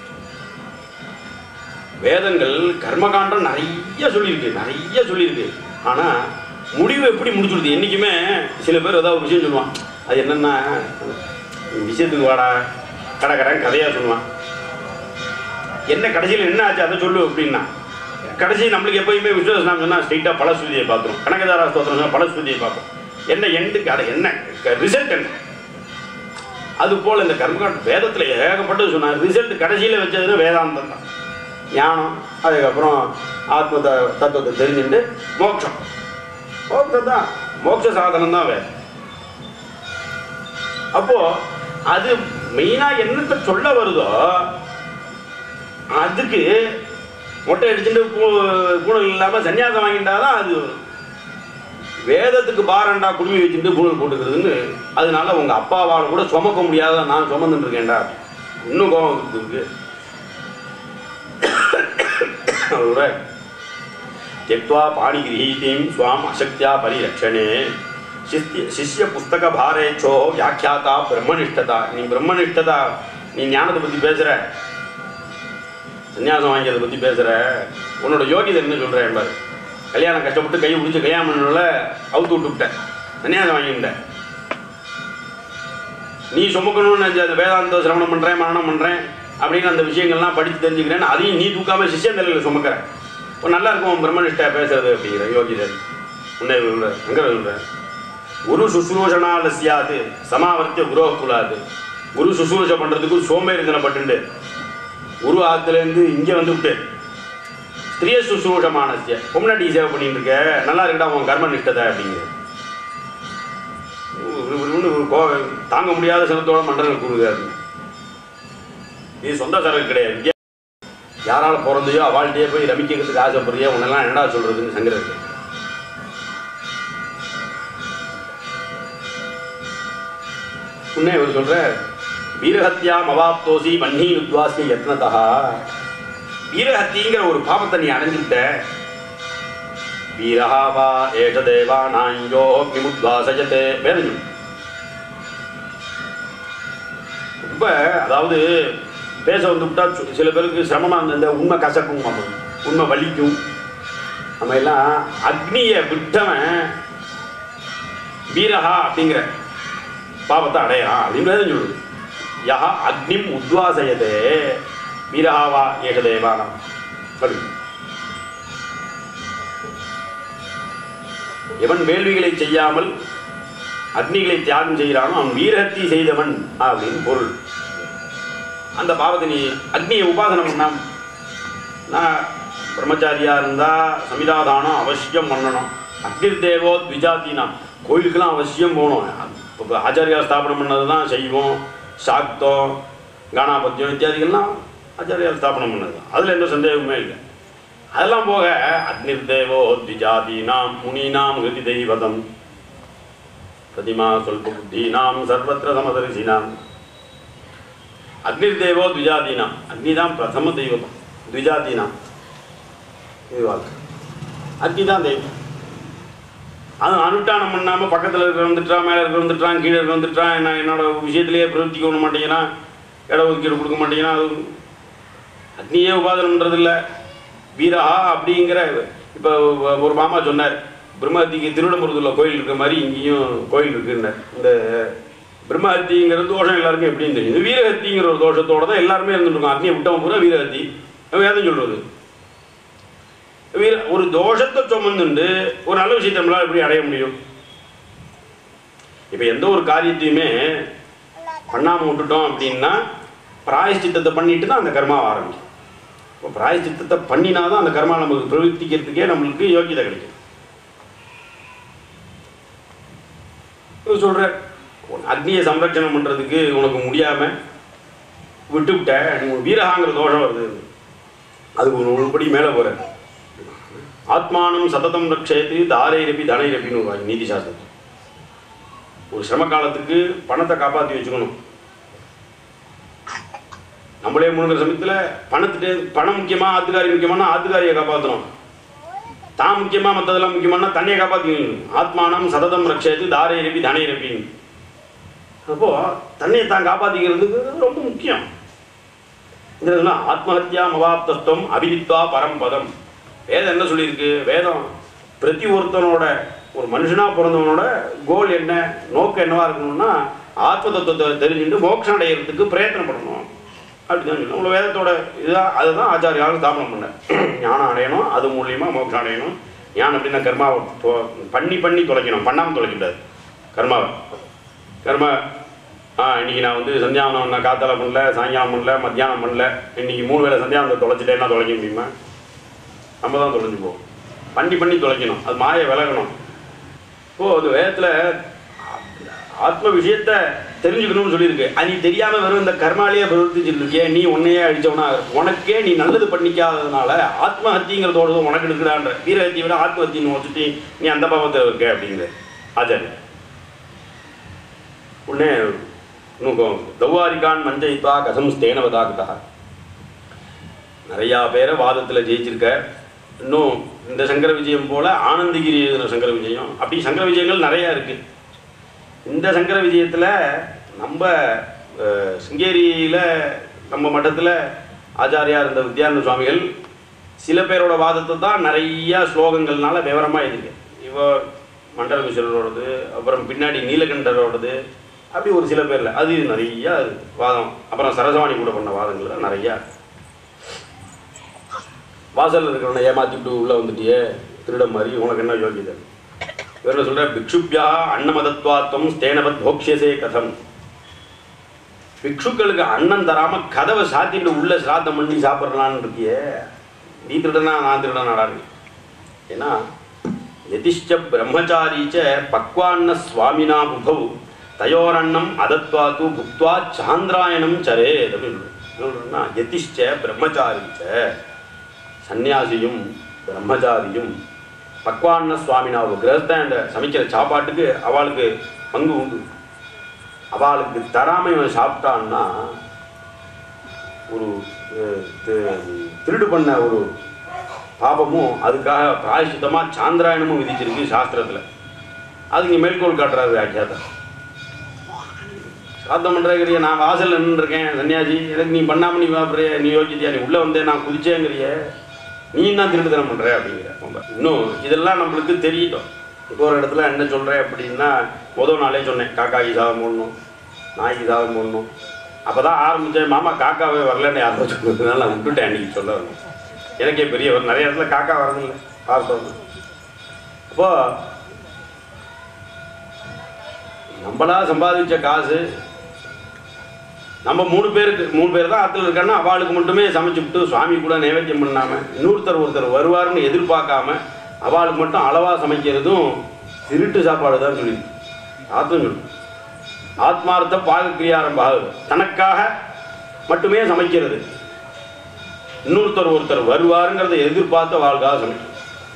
வேதங்கள் கர்மகாண்டம் நிறைய சொல்லியிருக்கு நிறைய சொல்லியிருக்கு ஆனா முடிவு எப்படி முடிச்சுடுது என்னைக்குமே சில பேர் ஏதாவது ஒரு விஷயம் சொல்லுவான் அது என்னன்னா விஷயத்துக்கு வாடா கடற்கடன் கதையா சொல்லுவான் என்ன கடைசியில் என்ன ஆச்சு அதை சொல்லு அப்படின்னா கடைசி நம்மளுக்கு எப்பயுமே விஸ்வசனம் சொன்னா ஸ்ட்ரெயிட்டா பலஸ்ருதியை பார்த்துரும் கனகதாரா ஸ்தோத்திரம் சொன்னா பலஸ்ருதியை பார்ப்போம் என்ன எண்டுக்கு அதை என்ன ரிசல்ட் என்ன அது போல இந்த கர்மகாண்ட வேதத்துல ஏகப்பட்டது சொன்னார் ரிசல்ட் கடைசியில வச்சதுன்னா வேதாந்தம் தான் ஞானம் அதுக்கப்புறம் ஆத்ம த- தத்துவத்தை தெரிஞ்சுட்டு மோட்சம் மோட்சம் தான் மோட்ச சாதனம் தான் வேதம் அப்போ அது மெயினா என்னத்தை சொல்ல வருதோ அதுக்கு மொட்டை அடிச்சுட்டு பூ- பூணல் இல்லாம சன்னியாசம் வாங்கிட்டாதான் அது வேதத்துக்கு பாரண்டா குடுமி வச்சுட்டு பூணல் போட்டுக்கிறதுன்னு அதனால உங்க அப்பாவால் கூட சுமக்க முடியாத நான் சுமந்துட்டு இருக்கேன்டா இன்னும் கோபம் வந்துட்டு இருக்கு அவரோட त्यक्त्वा पाणिगृहीतिं स्वाम् अशक्त्या परिरक्षणे शिष्य शिष्य पुस्तक भारेच्छो व्याख्याता பிரம்மனிஷ்டதா நீ பிரம்மனிஷ்டதா நீ ஞானத்தை பற்றி பேசுகிற சன்னியாசம் வாங்கியதை பற்றி பேசுகிற உன்னோட யோகிதை என்ன சொல்கிற என்பார் கல்யாணம் கஷ்டப்பட்டு கை பிடிச்சி கல்யாணம் பண்ணல அவுத்து விட்டுவிட்டேன் சன்னியாசம் வாங்கிவிட்டேன் நீ சுமக்கணும்னு நினைச்ச அந்த வேதாந்த சிரவணம் பண்ணுறேன் மரணம் பண்ணுறேன் அப்படின்னு அந்த விஷயங்கள்லாம் படித்து தெரிஞ்சுக்கிறேன் அதையும் நீ தூக்காம சிஷ்யன் தலையில் சுமக்கிற இப்போ நல்லா இருக்கும் பிரம்மனிஷ்டா பேசுறது அப்படிங்கிற யோகிதர் உன்னை சொல்ற அங்கே சொல்ற குரு சுசுரூஷனாலசியாது சமாவர்த்திய குரோ குலாது குரு சுசுரூஷ பண்ணுறதுக்கு சோம்பேறித்தனப்பட்டுண்டு குரு ஆத்துலேருந்து இங்கே வந்து விட்டு ஸ்திரிய சுசுரூஷமானசிய பொம்னாட்டி சேவை பண்ணிட்டு இருக்க நல்லா இருக்கடா உன் கர்ம நிஷ்டதை அப்படிங்கிற ஒரு- ஒரு- ஒரு- ஒரு கோ- தாங்க முடியாத சினத்தோட மன்றங்கள் கூறுகிறாரு இது சொந்த சரக்கு கிடையாது இங்கே யாரால பிறந்தையோ அவள்கிட்டயே போய் ரமிக்கிறதுக்கு ஆசைப்படுறியோ உன்னெல்லாம் என்னடா சொல்றதுன்னு சங்கரருக்கு உன்னை இவர் சொல்ற வீரஹத்யாம் அவாப்தோசி வன்னி உத்வாசிய யத்னதா வீரஹத்திங்கிற ஒரு பாபத்தை நீ அடைஞ்சுட்ட வீரஹா வா ஏஷ தேவானாஞ்சோ விமுத்வாசயத்தே வேதம் சொல்லு. ரொம்ப அதாவது பேச வந்துவிட்டா சு- சில பேருக்கு சிரமமாக இருந்த இந்த உண்மை கசக்கும் பார்க்கணும். உண்மை வலிக்கும் நம்ம எல்லாம் அக்னியை விட்டவன் வீரஹா அப்படிங்கிற பாவத்தை அடையறான் அப்படின்னு வேதம் சொல்லுது யஹா அக்னிம் உத்வாசயதே வீரஹாவா ஏகதேவானம் அப்படி எவன் வேள்விகளை செய்யாமல் அக்னிகளை தியாகம் செய்கிறானோ அவன் வீரஹத்தி செய்தவன் அப்படின்னு பொருள் அந்த பாவத்தை நீ அக்னியை உபாசனம் பண்ணாம நான் பிரம்மச்சாரியா இருந்தா சமிதாதானம் அவசியம் பண்ணணும் அக்னி தேவோ த்விஜாத்தினாம் கோயிலுக்கெல்லாம் அவசியம் போகணும் இப்போ ஆச்சாரியா ஸ்தாபனம் பண்ணது தான் செய்வோம் சாக்தம் கானாபத்தியம் இத்தியாதிகள்லாம் ஆச்சாரியா ஸ்தாபனம் பண்ணது அதில் எந்த சந்தேகமே இல்லை அதெல்லாம் போக அக்னி தேவோ த்விஜாதீனாம் முனீனாம் ஹிருதி தெய்வதம் பிரதிமா சொல்ப புத்தீனாம் சர்வத்திர சமதரிசினாம் அக்னி தேவோ த்விஜாதீனாம் அக்னி தான் பிரதம தெய்வம் த்விஜாதீனாம் இது வாழ்க்கை அக்னி தான் தெய்வம் அது அனுஷ்டானம் பண்ணாமல் பக்கத்தில் இருக்க வந்துட்டான் மேலே இருக்க வந்துட்டான் கீழே இருக்க வந்துட்டான் என்ன என்னோட விஷயத்திலேயே பிரவர்த்திக்க விட மாட்டேங்கிறான் இட ஒதுக்கீடு கொடுக்க மாட்டேங்கிறான் அது அக்னியே உபாதனம் பண்ணுறதில்ல வீரா அப்படிங்கிற இப்போ ஒரு மாமா சொன்னார் பிரம்மஹத்திக்கு திருவிடம்புரத்தில் கோயில் இருக்கிற மாதிரி இங்கேயும் கோயில் இருக்குன்னார் இந்த பிரம்மஹத்திங்கிற தோஷம் எல்லாருக்கும் எப்படின்னு தெரியும் இந்த வீரஹத்திங்கிற ஒரு தோஷத்தோட தான் எல்லாருமே இருந்துருக்கோம் அக்னியை விட்டவன் பூரா வீரஹத்தி வேதம் சொல்றது வீர ஒரு தோஷத்தை சுமந்துண்டு ஒரு நல்ல விஷயத்தை நம்மளால் எப்படி அடைய முடியும் இப்போ எந்த ஒரு காரியத்தையுமே பண்ணாமல் விட்டுட்டோம் அப்படின்னா பிராயஷ்சித்தத்தை பண்ணிட்டு தான் அந்த கர்மாவை ஆரம்பிக்கும் இப்போ பிராயஷ்சித்தத்தை பண்ணினா தான் அந்த கர்மா நமக்கு பிரவர்த்திக்கிறதுக்கே நம்மளுக்கு யோக்கியதை கிடைக்கும் இவர் சொல்ற அக்னியை சம்ரட்சணம் பண்ணுறதுக்கு உனக்கு முடியாமல் விட்டுவிட்ட நீ ஒரு வீரகாங்கிற தோஷம் வருது அதுக்கு ஒரு ஒரு படி மேலே போகிற ஆத்மானம் சததம் ரக்ஷயத்து தாரைரப்பி தனைரப்பின்னு ஒரு வாங்கி நீதி சாஸ்திரம் ஒரு சிரம காலத்துக்கு பணத்தை காப்பாற்றி வச்சுக்கணும் நம்மளே முழுங்கிற சமயத்தில் பணத்துட்டு பணம் முக்கியமா ஆத்துக்காரி முக்கியமான ஆத்துக்காரியை காப்பாற்றணும் தான் முக்கியமா மற்றதெல்லாம் முக்கியமான தண்ணியை காப்பாற்றிக்கணும் ஆத்மானம் சததம் ரக்ஷயத்து தாரைரப்பி தனைரப்பின்னு அப்போ தன்னையை தான் காப்பாற்றிக்கிறதுக்கு ரொம்ப முக்கியம் இந்த ஆத்மஹத்யா மவாப்தத்துவம் அபிதித்வா பரம்பதம் வேதம் என்ன சொல்லியிருக்கு வேதம் பிரதி ஒருத்தனோட ஒரு மனுஷனாக பிறந்தவனோட கோல் என்ன நோக்கம் என்னவா இருக்கணும்னா ஆத்ம தத்துவத்தை தெரிஞ்சுட்டு மோட்சம் அடையிறதுக்கு பிரயத்தனம் பண்ணணும் அப்படிதான் சொல்லணும் உங்களை வேதத்தோட இதுதான் அதுதான் ஆச்சாரியாலும் ஸ்தாபனம் பண்ண ஞானம் அடையணும் அது மூலியமாக மோட்சம் அடையணும் ஞானம் அப்படின்னா கர்மாவை தொ- பண்ணி பண்ணி தொலைக்கணும் பண்ணாமல் தொலைக்கக்கூடாது கர்மாவை கர்மா ஆ இன்னைக்கு நான் வந்து சந்தியாவனம் நான் காத்தால பண்ணல சாயங்காலம் பண்ணல மத்தியானம் பண்ணல இன்னைக்கு மூணு வேளை சந்தியாவனத்தை தொலைச்சிட்டேன்னா தொலைக்க முடியுமா நம்ம தான் தொலைஞ்சு போவோம் பண்ணி பண்ணி தொலைக்கணும் அது மாயை விலகணும் இப்போ அது வேதத்தில் ஆத்ம விஷயத்த தெரிஞ்சுக்கணும்னு சொல்லியிருக்கு அது நீ தெரியாம வெறும் இந்த கர்மாலேயே பிரவர்த்திச்சுட்டு இருக்கியே நீ உன்னையே அழிச்சவனா உனக்கே நீ நல்லது பண்ணிக்காததுனால ஆத்மஹத்திங்கிறதோட உனக்கு எடுக்கிறான்ற வீரஹத்தியை விட ஆத்மஹத்தின்னு வச்சுட்டு நீ அந்த பாவத்தில் இருக்க அப்படிங்கிற ஆச்சாரியன் உடனே இன்னும் தௌவாரிகான் மஞ்சயித்வா கசம் ஸ்தேனவதாகிதா நிறையா பேரை வாதத்தில் ஜெயிச்சிருக்க இன்னும் இந்த சங்கர விஜயம் போல ஆனந்தகிரி எழுதின சங்கர விஜயம் அப்படி சங்கர விஜயங்கள் நிறையா இருக்கு இந்த சங்கர விஜயத்தில் நம்ம அஹ், சிங்கேரியில் நம்ம மட்டத்தில் ஆச்சாரியா இருந்த வித்யானந்த சுவாமிகள் சில பேரோட வாதத்தை தான் நிறைய ஸ்லோகங்கள்னால விவரமாக இருக்கு இவ மண்டல மிஸ்ரரோடது அப்புறம் பின்னாடி நீலகண்டரோடது அப்படி ஒரு சில பேரில் அது நிறைய வாதம் அப்புறம் சரசவாணி கூட பண்ண வாதங்கள் நிறையா வாசல்ல இருக்கிறவனை ஏமாத்திட்டு உள்ள வந்துட்டியே திருடம் மாதிரி உனக்கு என்ன யோகியதை இவர்ல சொல்ற பிக்ஷுப்யா அன்னமதத்வாத்தம் ஸ்தேனவத் போக்ஷியசே கதம் பிக்ஷுக்களுக்கு அன்னம் தராம கதவை சாத்திட்டு உள்ள சிராத்தம் பண்ணி சாப்பிட்றான்னு இருக்கியே நீ திருடனா நான் திருடனாடா ஏன்னா யதிஷ்ட பிரம்மச்சாரீச்ச பக்வான்ன சுவாமினா புபௌ தயோரண்ணம் அதத்வாத்து புக்த்வா சாந்திராயணம் சரே அப்படின்னு சொல்றேன்னா யதிஷ்ட பிரம்மச்சாரீச்ச சன்னியாசியும் பிரம்மச்சாரியும் பக்வான்ன சுவாமினா ஒரு கிரகஸ்தன் அந்த சமைக்கிற சாப்பாட்டுக்கு அவளுக்கு பங்கு உண்டு அவளுக்கு தராம இவன் சாப்பிட்டான்னா ஒரு அஹ், தி- திருடு பண்ண ஒரு பாபமும் அதுக்காக பிராயசித்தமாக சாந்திராயணமும் விதிச்சிருக்கு சாஸ்திரத்தில் அது இங்கே மேற்கோள் காட்டுறாரு வியாக்கியாதா சிராத்தம் பண்ணுறேங்கிறிய நான் வாசலில் நின்றுருக்கேன் சன்னியாசி எனக்கு நீ பண்ணாமல் நீ வாப்புறிய நீ யோசிச்சியா நீ உள்ளே வந்தே நான் குதிச்சேங்கிறிய நீ தான் திருட்டுத்தனம் பண்ணுற அப்படிங்கிற ரொம்ப இன்னும் இதெல்லாம் நம்மளுக்கு தெரியட்டும் இப்போ ஒரு இடத்துல என்ன சொல்கிறேன் அப்படின்னா முதல் நாளே சொன்னேன் காக்காய்க்கு சாதம் போடணும் நாய்க்கு சாதம் போடணும் அப்போ தான் ஆரம்பித்தேன் மாமா காக்காவே வரலன்னு யாரோ சொன்னதுனால நான் விட்டுட்டேன் அன்றைக்கி சொல்ல வரணும் எனக்கே பெரிய ஒரு நிறைய இடத்துல காக்கா வரதில்லை பார்த்தோம் அப்போ நம்மளா சம்பாதிச்ச காசு நம்ம மூணு பேருக்கு மூணு பேர் தான் ஆற்றுல இருக்கான்னா அவளுக்கு மட்டுமே சமைச்சுவிட்டு சுவாமி கூட நைவேத்தியம் பண்ணாமல் இன்னொருத்தர் ஒருத்தர் வருவாருன்னு எதிர்பார்க்காம அவளுக்கு மட்டும் அளவாக சமைக்கிறதும் திருட்டு சாப்பாடு தான் சொல்லி ஆத்தும் சொல்லு ஆத்மார்த்த பாகக்கிரியாரம்பாக தனக்காக மட்டுமே சமைக்கிறது இன்னொருத்தர் ஒருத்தர் வருவாருங்கிறத எதிர்பார்த்து வாழ்க்காக சமைக்கும்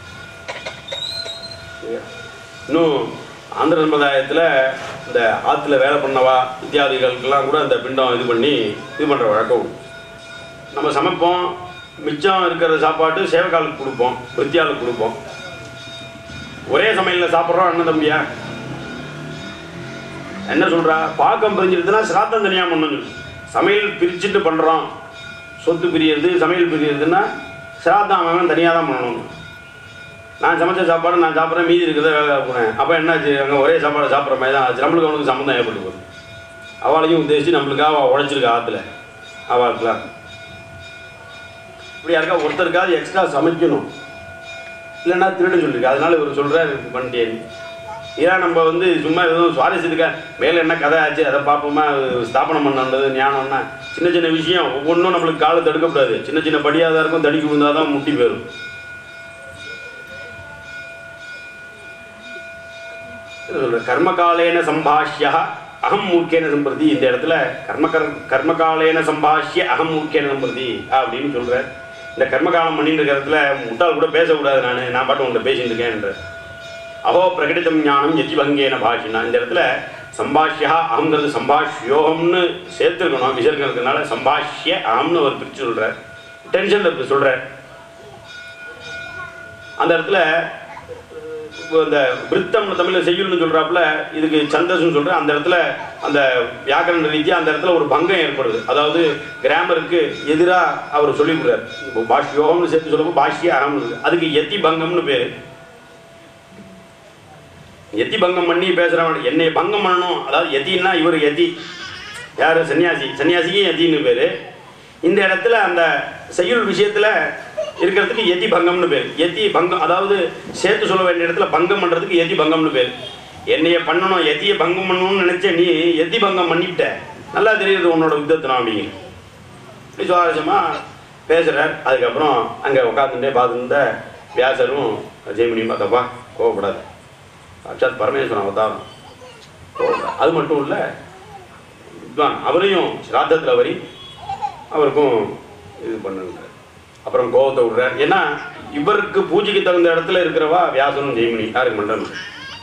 இன்னும் ஆந்திர சம்பிரதாயத்தில் இந்த ஆற்றுல வேலை பண்ணவா இத்தியாதிகளுக்கெல்லாம் கூட இந்த பிண்டம் இது பண்ணி இது பண்ணுற வழக்கம் உண்டு. நம்ம சமைப்போம் மிச்சம் இருக்கிற சாப்பாட்டு சேவக்காலுக்கு கொடுப்போம் விருத்தியாளுக்கு கொடுப்போம் ஒரே சமையலில் சாப்பிட்றோம் அண்ணன் தம்பியா என்ன சொல்றா பாக்கம் பிரிஞ்சிருதுன்னா சிராத்தம் தனியாக பண்ணணும் சொல்லு. சமையல் பிரிச்சுட்டு பண்ணுறோம் சொத்து பிரியறது சமையல் பிரியறதுன்னா சிராத்தம் அவன் தனியாக தான் பண்ணணும் நான் சமைச்ச சாப்பாடு நான் சாப்பிட்றேன் மீதி இருக்கிறத வேலை போனேன் அப்போ என்னாச்சு அங்கே ஒரே சாப்பாடு சாப்பிட்ற மாதிரி தான் ஆச்சு நம்மளுக்கு அவனுக்கு சம்மந்தம் ஏற்பட்டு போகுது அவளையும் உத்தேசித்து நம்மளுக்காக அவள் உழைச்சிருக்கா ஆற்றுல அவளுக்குலாம் இப்படி யாருக்கா ஒருத்தருக்காவது எக்ஸ்ட்ரா சமைக்கணும் இல்லைன்னா திருடு சொல்லியிருக்கு அதனால இவர் சொல்கிறார் பண்ணிட்டேன் ஏன் நம்ம வந்து சும்மா எதுவும் சுவாரஸ்யத்துக்கா மேலே என்ன கதை ஆச்சு அதை பார்ப்போமா அது ஸ்தாபனம் பண்ணது ஞானம்னா சின்ன சின்ன விஷயம் ஒவ்வொன்றும் நம்மளுக்கு காலை தடுக்கக்கூடாது சின்ன சின்ன படியாக தான் இருக்கும் தடுக்கி விழுந்தால் தான் முட்டி போயிடும் சொல்றேன். கர்மகாலேன சம்பாஷ்யா அகம் மூர்க்கேன சம்பிரதி இந்த இடத்துல கர்ம கர்- கர்மகாலேன சம்பாஷ்ய அகம் மூர்க்கேன சம்பிரதி அப்படின்னு சொல்ற இந்த கர்மகாலம் பண்ணிட்டு இருக்கிற இடத்துல முட்டாள் கூட பேசக்கூடாது நான் நான் பாட்டு உங்கள்கிட்ட பேசிட்டு இருக்கேன்ற அஹோ பிரகடிதம் ஞானம் எதி பங்கேன பாஷினா இந்த இடத்துல சம்பாஷ்யா அகங்கிறது சம்பாஷ்யோகம்னு சேர்த்துருக்கணும் விசர்க்கிறதுனால சம்பாஷ்ய அகம்னு ஒரு பிரிச்சு சொல்றார் டென்ஷனில் இப்படி சொல்றார் அந்த இடத்துல இப்போ இந்த விருத்தம் தமிழில் செய்யுள்னு சொல்கிறாப்புல இதுக்கு சந்தஸ்னு சொல்கிறேன் அந்த இடத்துல அந்த வியாக்கரண ரீதியாக அந்த இடத்துல ஒரு பங்கம் ஏற்படுது அதாவது கிராமருக்கு எதிராக அவர் சொல்லி கொடுறாரு இப்போ பாஷ் யோகம்னு சேர்த்து சொல்லப்போ பாஷ்ய அகம்னு இருக்கு அதுக்கு எத்தி பங்கம்னு பேர் எத்தி பங்கம் பண்ணி பேசுகிறவன் என்னை பங்கம் பண்ணணும் அதாவது எத்தின்னா இவர் எத்தி யார் சன்னியாசி சன்னியாசிக்கும் எத்தின்னு பேர் இந்த இடத்துல அந்த செய்யுள் விஷயத்தில் இருக்கிறதுக்கு எத்தி பங்கம்னு பேர் எத்தி பங்கம் அதாவது சேர்த்து சொல்ல வேண்டிய இடத்துல பங்கம் பண்ணுறதுக்கு எத்தி பங்கம்னு பேர் என்னைய பண்ணணும் எத்தியை பங்கம் பண்ணணும்னு நினச்ச நீ எத்தி பங்கம் பண்ணிவிட்ட நல்லா தெரியுது உன்னோட யுத்தத்தினம் அப்படிங்க இப்படி சுவாரஸ்யமாக பேசுகிறார் அதுக்கப்புறம் அங்கே உட்காந்துட்டே பார்த்துருந்த வியாசரும் ஜெய்மணியும் பார்த்தப்பா கோவப்படாது சாட்சாத் பரமேஸ்வரன் அவதாரம் கோவப்படாது அது மட்டும் இல்லை வித்வான் அவரையும் சிராத்தத்தில் வரி அவருக்கும் இது பண்ணுங்க அப்புறம் கோவத்தை விடுறார் ஏன்னா இவருக்கு பூஜைக்கு தகுந்த இடத்துல இருக்கிறவா வியாசனும் ஜெய்மணி யாருக்கு மண்டலம்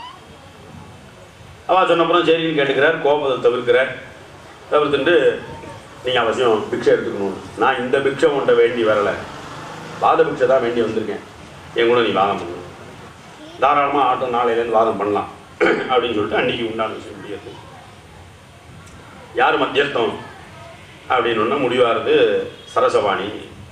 அவா சொன்னப்புறம் சரின்னு கேட்டுக்கிறார் கோபத்தை தவிர்க்கிறார் தவிர்த்துட்டு நீங்கள் அவசியம் பிக்ஷை எடுத்துக்கணும் நான் இந்த பிக்ஷை உன்ட்ட வேண்டி வரலை வாத பிக்ஷை தான் வேண்டி வந்திருக்கேன் என் கூட நீ வாதம் பண்ணு தாராளமாக ஆட்டம் நாளையிலேருந்து வாதம் பண்ணலாம் அப்படின்னு சொல்லிட்டு அன்னைக்கு உண்டான விஷயம் முடியாது யார் மத்தியஸ்தம் அப்படின்னு ஒன்று முடிவாகிறது சரசவாணி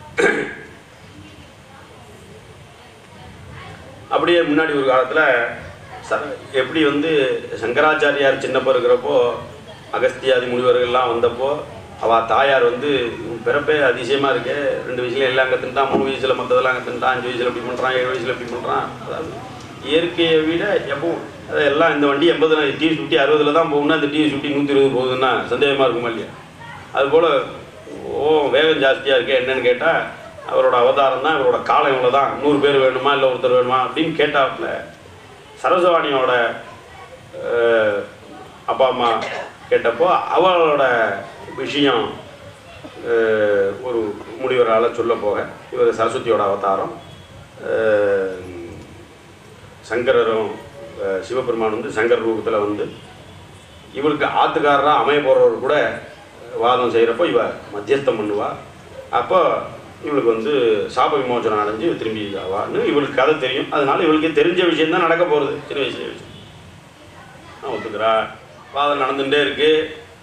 அப்படியே முன்னாடி ஒரு காலத்தில் சர எப்படி வந்து சங்கராச்சாரியார் சின்னப்போ இருக்கிறப்போ அகஸ்தியாதி முனிவர்கள்லாம் வந்தப்போ அவள் தாயார் வந்து உன் பிறப்பே அதிசயமாக இருக்கு ரெண்டு வயசுல எல்லாம் அங்கே தின்ட்டான் மூணு வயசில் மற்றதெல்லாம் அங்கே தின்ட்டான் அஞ்சு வயசில் இப்படி பண்ணுறான் ஏழு வயசில் இப்படி பண்ணுறான் அதாவது இயற்கையை விட எப்போ அது எல்லாம் இந்த வண்டி எண்பது டீ சுட்டி அறுபதில் தான் போகும்னா இந்த டீ சுட்டி நூற்றி இருபது போகுதுன்னா சந்தேகமாக இருக்குமா இல்லையா அதுபோல் ஓ வேகம் ஜாஸ்தியாக இருக்கே என்னன்னு கேட்டால் அவரோட அவதாரம் தான் இவரோட காலம் இவ்வளோ தான் நூறு பேர் வேணுமா இல்லை ஒருத்தர் வேணுமா அப்படின்னு கேட்டாப்புல சரசவாணியோட அஹ், அப்பா அம்மா கேட்டப்போ அவளோட விஷயம் அஹ், ஒரு முனிவரால் சொல்ல போக இவர் சரஸ்வதியோட அவதாரம் அஹ், சங்கரரும் அஹ், சிவபெருமான் வந்து சங்கர் ரூபத்தில் வந்து இவளுக்கு ஆத்துக்காரராக அமைய போகிறவர் கூட வாதம் செய்கிறப்போ இவ மத்தியஸ்தம் பண்ணுவா அப்போ இவளுக்கு வந்து சாப விமோசனம் அடைஞ்சு திரும்பி ஆவான்னு இவளுக்கு கதை தெரியும் அதனால இவளுக்கு தெரிஞ்ச விஷயம் தான் நடக்க போகிறது சின்ன வயசுல விஷயம் நான் ஒத்துக்கிறா வாதம் நடந்துகிட்டே இருக்கு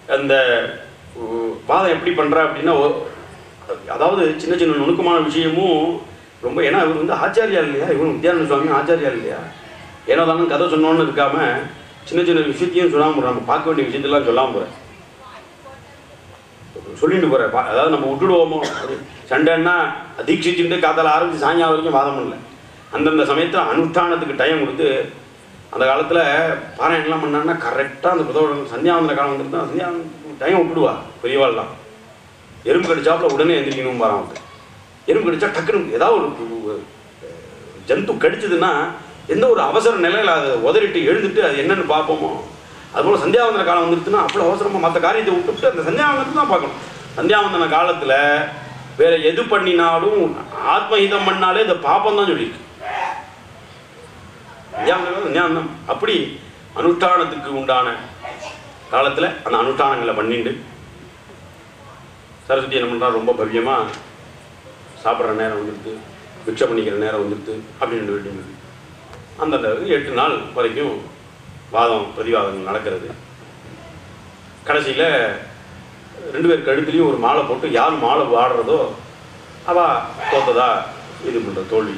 அந்த உ- வாதம் எப்படி பண்ணுறா அப்படின்னா ஒ- அதாவது சின்ன சின்ன நுணுக்கமான விஷயமும் ரொம்ப ஏன்னா இவர் வந்து ஆச்சாரியா இல்லையா இவன் வித்யானந்த சுவாமி ஆச்சாரியா இல்லையா ஏன்னா தானும் கதை சொன்னோன்னு இருக்காம சின்ன சின்ன விஷயத்தையும் சொல்லாமல் போகிறோம் நம்ம பார்க்க வேண்டிய விஷயத்தெல்லாம் சொல்லாமல் போகிறேன் சொல்லிட்டு போகிறேன் அதாவது நம்ம விட்டுடுவோமோ அது சண்டைன்னா தீட்சிச்சுட்டு காத்தால ஆரம்பிச்சு சாயங்காலம் வரைக்கும் வாதம் பண்ணல அந்தந்த சமயத்தில் அனுஷ்டானத்துக்கு டைம் கொடுத்து அந்த காலத்தில் பாராயணம்லாம் பண்ணாங்கன்னா கரெக்டாக அந்த புதோட சந்தியாவந்தன காலம் வந்துட்டு தான் சந்தியாவந்தத்துக்கு டைம் விட்டுடுவா பெரியவாள்லாம் எறும்பு கடிச்சாப்புல உடனே எந்திரிக்கணும் பாரான் வந்து எறும்பு கடிச்சா டக்குன்னு ஏதாவது ஒரு ஒரு ஜந்து கடிச்சதுன்னா எந்த ஒரு அவசர நிலையில் அதை உதறிட்டு எழுந்துட்டு அது என்னன்னு பார்ப்போமோ அதுபோல் சந்தியாவந்தன காலம் வந்துருச்சுன்னா அவ்வளோ அவசரமாக மற்ற காரியத்தை விட்டுவிட்டு அந்த சந்தியாவந்தனத்தை தான் பார்க்கணும் சந்தியாவந்தன காலத்தில் வேற எது பண்ணினாலும் ஆத்மஹிதம் பண்ணாலே இந்த பாப்பம் தான் சொல்லியிருக்கு சந்தியாவந்தனம் சந்தியாவந்தனம் அப்படி அனுஷ்டானத்துக்கு உண்டான காலத்தில் அந்த அனுஷ்டானங்களை பண்ணிண்டு சரஸ்வதி என்ன பண்ணுறா ரொம்ப பவ்யமாக சாப்பிட்ற நேரம் வந்துடுது பிக்ஷை பண்ணிக்கிற நேரம் வந்துடுது அப்படின்னு வேண்டியது அந்தந்த எட்டு நாள் வரைக்கும் வாதம் பிரதிவாதங்கள் நடக்கிறது கடைசியில் ரெண்டு பேர் கழுத்துலேயும் ஒரு மாலை போட்டு யார் மாலை வாடுறதோ அவ தோத்ததா இது பண்ணுற தோல்வி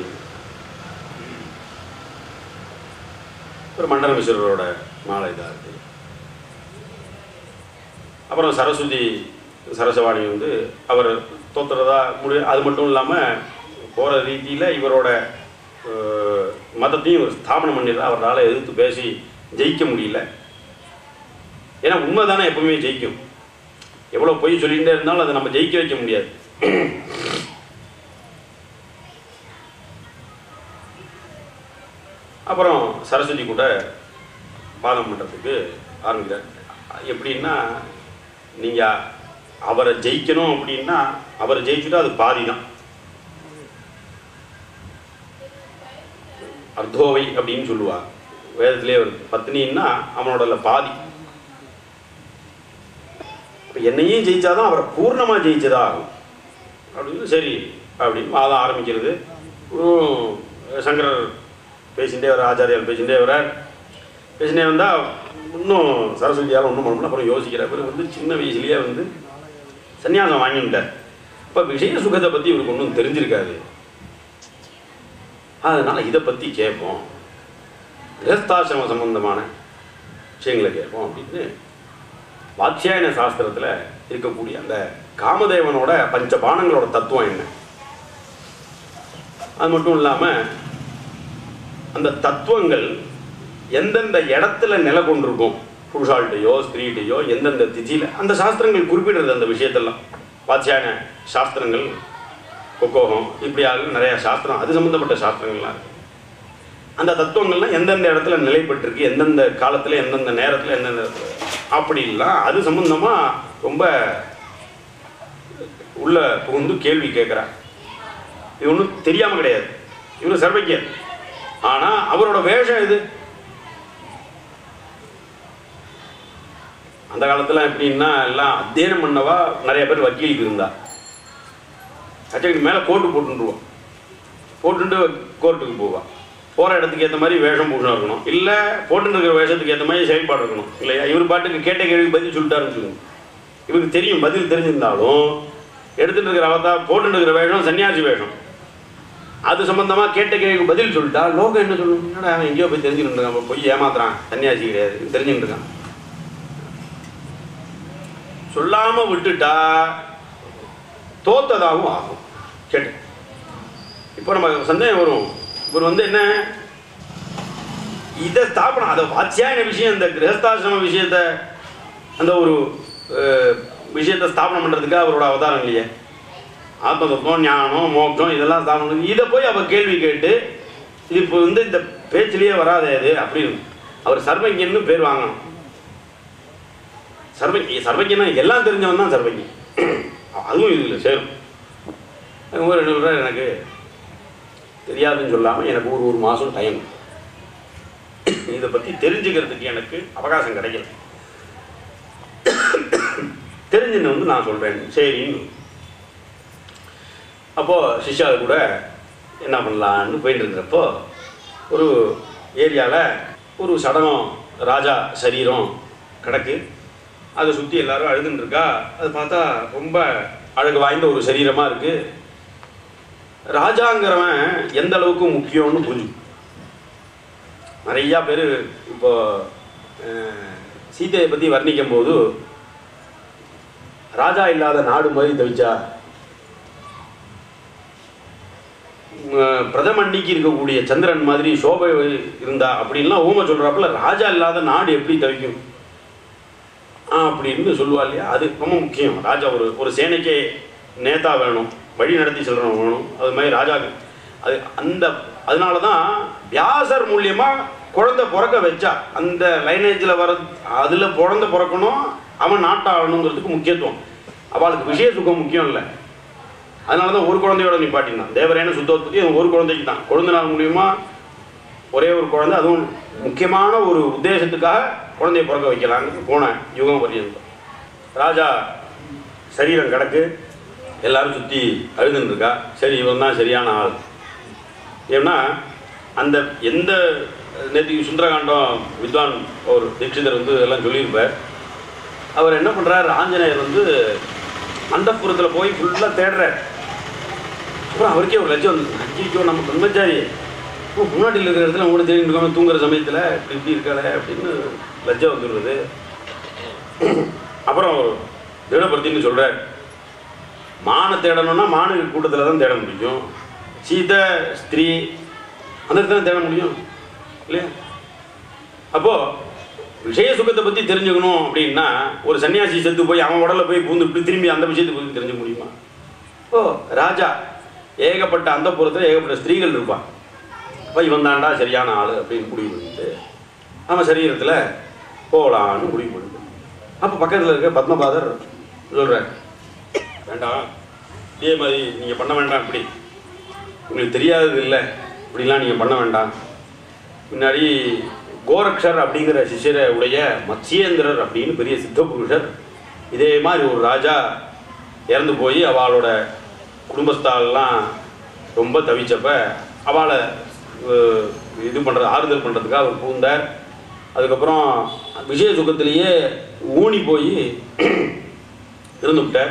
ஒரு மண்டல மிஸ்வரோட மாலை இதாக இருக்குது அப்புறம் சரஸ்வதி சரசவாணி வந்து அவர் தோத்துறதா முடி அது மட்டும் இல்லாமல் போகிற ரீதியில் இவரோட அஹ், மதத்தையும் இவர் ஸ்தாபனம் பண்ணிடுறா அவரால் எதிர்த்து பேசி ஜெயிக்க முடியல ஏன்னா உண்மை தானே எப்பவுமே ஜெயிக்கும் எவ்வளோ பொய் சொல்லிகிட்டே இருந்தாலும் அதை நம்ம ஜெயிக்க வைக்க முடியாது அப்புறம் சரஸ்வதி கூட பாதம் பண்ணுறதுக்கு ஆரம்பிக்கிறார் எப்படின்னா நீங்கள் அவரை ஜெயிக்கணும் அப்படின்னா அவரை ஜெயிச்சுட்டா அது பாதி தான் அர்த்தோவை அப்படின்னு சொல்லுவா வேதத்திலே வருது பத்னின்னா அவனோட பாதி இப்போ என்னையும் ஜெயிச்சாதான் அவரை பூர்ணமாக ஜெயிச்சதா ஆகும் அப்படின்னு சரி அப்படின்னு வாதம் ஆரம்பிக்கிறது இவரும் சங்கரர் பேசிகிட்டே வர ஆச்சாரியார் பேசிகிட்டே வரார் பேசினே வந்தால் இன்னும் சரஸ்வதியால் ஒன்றும் பண்ண முடியல அப்புறம் யோசிக்கிறார் இவர் வந்து சின்ன வயசுலேயே வந்து சன்னியாசம் வாங்கிட்டார் இப்போ விஷய சுகத்தை பற்றி இவருக்கு ஒன்றும் தெரிஞ்சிருக்காது அதனால் இதை பற்றி கேட்போம் கிரகஸ்தாசிரம சம்பந்தமான விஷயங்களை கேட்போம் அப்படின்னு வாத்தியாயன சாஸ்திரத்தில் இருக்கக்கூடிய அந்த காமதேவனோட பஞ்ச பானங்களோட தத்துவம் என்ன அது மட்டும் இல்லாமல் அந்த தத்துவங்கள் எந்தெந்த இடத்துல நிலை கொண்டிருக்கும் புருஷால்கிட்டையோ ஸ்திரீட்டையோ எந்தெந்த திதியில் அந்த சாஸ்திரங்கள் குறிப்பிடுறது அந்த விஷயத்தெல்லாம் வாத்தியான சாஸ்திரங்கள் கொக்கோகம் இப்படியாக நிறைய சாஸ்திரம் அது சம்மந்தப்பட்ட சாஸ்திரங்கள்லாம் இருக்கு அந்த தத்துவங்கள்லாம் எந்தெந்த இடத்துல நிலைப்பட்டிருக்கு எந்தெந்த காலத்தில் எந்தெந்த நேரத்தில் எந்தெந்த இடத்துல அப்படிலாம் அது சம்பந்தமாக ரொம்ப உள்ள புகுந்து கேள்வி கேட்குறார் இது ஒன்றும் தெரியாமல் கிடையாது இவரு சர்வைக்கியர் ஆனால் அவரோட வேஷம் இது அந்த காலத்தில் எப்படின்னா எல்லாம் அத்தியனம் பண்ணவா நிறைய பேர் வக்கீலுக்கு இருந்தா கச்சேரிக்கு மேலே கோட்டு போட்டுருவான் போட்டுட்டு கோர்ட்டுக்கு போவா போகிற இடத்துக்கு ஏற்ற மாதிரி வேஷம் பூஷணம் இருக்கணும் இல்லை போட்டுட்டு இருக்கிற வேஷத்துக்கு ஏற்ற மாதிரி செயல்பாடு இருக்கணும் இல்லையா இவர் பாட்டுக்கு கேட்ட கேள்விக்கு பதில் சொல்லிட்டாருன்னு சொல்லுங்க இவருக்கு தெரியும் பதில் தெரிஞ்சிருந்தாலும் எடுத்துட்டு இருக்கிற அவத்தா போட்டுட்டு இருக்கிற வேஷம் சன்னியாசி வேஷம் அது சம்பந்தமா கேட்ட கேள்விக்கு பதில் சொல்லிட்டா லோகம் என்ன சொல்லணும் என்னடா அவன் எங்கேயோ போய் தெரிஞ்சுக்கிட்டு இருக்கான் அவன் போய் ஏமாத்துறான் சன்னியாசி கிடையாது தெரிஞ்சுக்கிட்டு இருக்கான் சொல்லாம விட்டுட்டா தோத்ததாகவும் ஆகும் கேட்டு இப்போ நம்ம சந்தேகம் வரும் இவர் வந்து என்ன இதை ஸ்தாபனம் அதை வாத்தியாயன விஷயம் இந்த கிரகஸ்தாசிரம விஷயத்த அந்த ஒரு அஹ், விஷயத்தை ஸ்தாபனம் பண்ணுறதுக்கு அவரோட அவதாரம் இல்லையே ஆத்ம தத்துவம் ஞானம் மோட்சம் இதெல்லாம் ஸ்தாபனம் பண்ணி- இதை போய் அவர் கேள்வி கேட்டு இது இப்போ வந்து இந்த பேச்சிலேயே வராதே அது அப்படின்னு அவர் சர்வஜன்னு பேர் வாங்கணும் சர்வஜி சர்வஜனா எல்லாம் தெரிஞ்சவன் தான் சர்வஜி அதுவும் இதில் சேரும் அது ஒரு ரெண்டு ரூபா எனக்கு தெரியாதுன்னு சொல்லாமல் எனக்கு ஒரு ஒரு மாதம் டைம் இதை பற்றி தெரிஞ்சுக்கிறதுக்கு எனக்கு அவகாசம் கிடைக்கல தெரிஞ்சுன்னு வந்து நான் சொல்கிறேன் சரின்னு அப்போது சிஷ்யாவில் கூட என்ன பண்ணலான்னு போயிட்டு இருக்கிறப்போ ஒரு ஏரியாவில் ஒரு சடலம் ராஜா சரீரம் கிடக்கு அதை சுற்றி எல்லாரும் அழுதுன்னு இருக்கா அது பார்த்தா ரொம்ப அழகு வாய்ந்த ஒரு சரீரமாக இருக்கு ராஜாங்கிறவன் எந்த அளவுக்கு முக்கியம்னு புரிஞ்சு நிறையா பேர் இப்போ அஹ், சீதையை பற்றி வர்ணிக்கும் போது ராஜா இல்லாத நாடு மாதிரி தவிச்சா உம், பிரதம அன்னைக்கு இருக்கக்கூடிய சந்திரன் மாதிரி சோபை இருந்தா அப்படின்லாம் ஊமை சொல்றாப்புல ராஜா இல்லாத நாடு எப்படி தவிக்கும் ஆ, அப்படின்னு சொல்லுவா இல்லையா அது ரொம்ப முக்கியம் ராஜா ஒரு ஒரு சேனைக்கே நேதா வேணும் வழி நடத்தி செல்றவன் வேணும் அது மாதிரி ராஜா அது அந்த அதனால தான் வியாசர் மூலியமா குழந்தை பிறக்க வச்சா அந்த லைனேஜில் வர அதில் குழந்தை பிறக்கணும் அவன் நாட்டாளணுங்கிறதுக்கு முக்கியத்துவம் அவளுக்கு விஷய சுகம் முக்கியம் இல்லை அதனால தான் ஒரு குழந்தையோட நிப்பாட்டினான் தேவரேன சுத்தோத்துக்கு ஒரு குழந்தைக்கு தான் கொழுந்தனார் மூலியமா ஒரே ஒரு குழந்தை அதுவும் முக்கியமான ஒரு உத்தேசத்துக்காக குழந்தைய பிறக்க வைக்கலான்னு போன யுகம் பரியந்தம் ராஜா சரீரம் கிடக்கு எல்லாரும் சுற்றி அழுதுன்னு இருக்கா சரி இவன் தான் சரியான ஆள் ஏன்னா அந்த எந்த நேற்றுக்கு சுந்தரகாண்டம் வித்வான் ஒரு தீட்சிதர் வந்து எல்லாம் சொல்லியிருப்பார் அவர் என்ன பண்ணுறார் ஆஞ்சநேயர் வந்து அந்தப்புறத்தில் போய் ஃபுல்லாக தேடுறார் அப்புறம் அவருக்கே ஒரு லட்சம் வந்து அஜிக்கோ நம்ம பிரம்மச்சாரி ஓ, முன்னாடியில் இருக்கிற இடத்துல கூட தேடிட்டு இருக்கோம் தூங்குற சமயத்தில் இப்படி இப்படி இருக்காளே அப்படின்னு லஜ்ஜம் வந்துடுறது அப்புறம் திடப்படுத்தின்னு சொல்கிறார் மானை தேடணும்னா மானு கூட்டத்தில் தான் தேட முடியும் சீதை ஸ்திரீ அந்த இடத்துல தான் தேட முடியும் இல்லையா அப்போது விஷய சுகத்தை பற்றி தெரிஞ்சுக்கணும் அப்படின்னா ஒரு சன்னியாசி செத்து போய் அவன் உடல்ல போய் பூந்து இப்படி திரும்பி அந்த விஷயத்தை பற்றி தெரிஞ்சுக்க முடியுமா ஓ ராஜா ஏகப்பட்ட அந்த புறத்தில் ஏகப்பட்ட ஸ்திரீகள் இருப்பான் அப்போ இவன் தாண்டா சரியான ஆள் அப்படின்னு முடிவு பண்ணிட்டு அவன் சரீரத்தில் போகலான்னு முடிவு பண்ணிட்டு அப்போ பக்கத்தில் இருக்க பத்மபாதர் சொல்கிறார் வேண்டாம் இதே மாதிரி நீங்கள் பண்ண வேண்டாம் இப்படி உங்களுக்கு தெரியாதது இல்லை இப்படிலாம் நீங்கள் பண்ண வேண்டாம் முன்னாடி கோரக்ஷர் அப்படிங்கிற சிஷ்யரை உடைய மத்ஸ்யேந்திரர் அப்படின்னு பெரிய சித்த புருஷர் இதே மாதிரி ஒரு ராஜா இறந்து போய் அவளோட குடும்பஸ்தாலெலாம் ரொம்ப தவிச்சப்ப அவளை அஹ், இது பண்ணுறது ஆறுதல் பண்ணுறதுக்காக அவர் பூந்தார் அதுக்கப்புறம் விஷய சுகத்திலேயே ஊனி போய் இருந்துவிட்டார்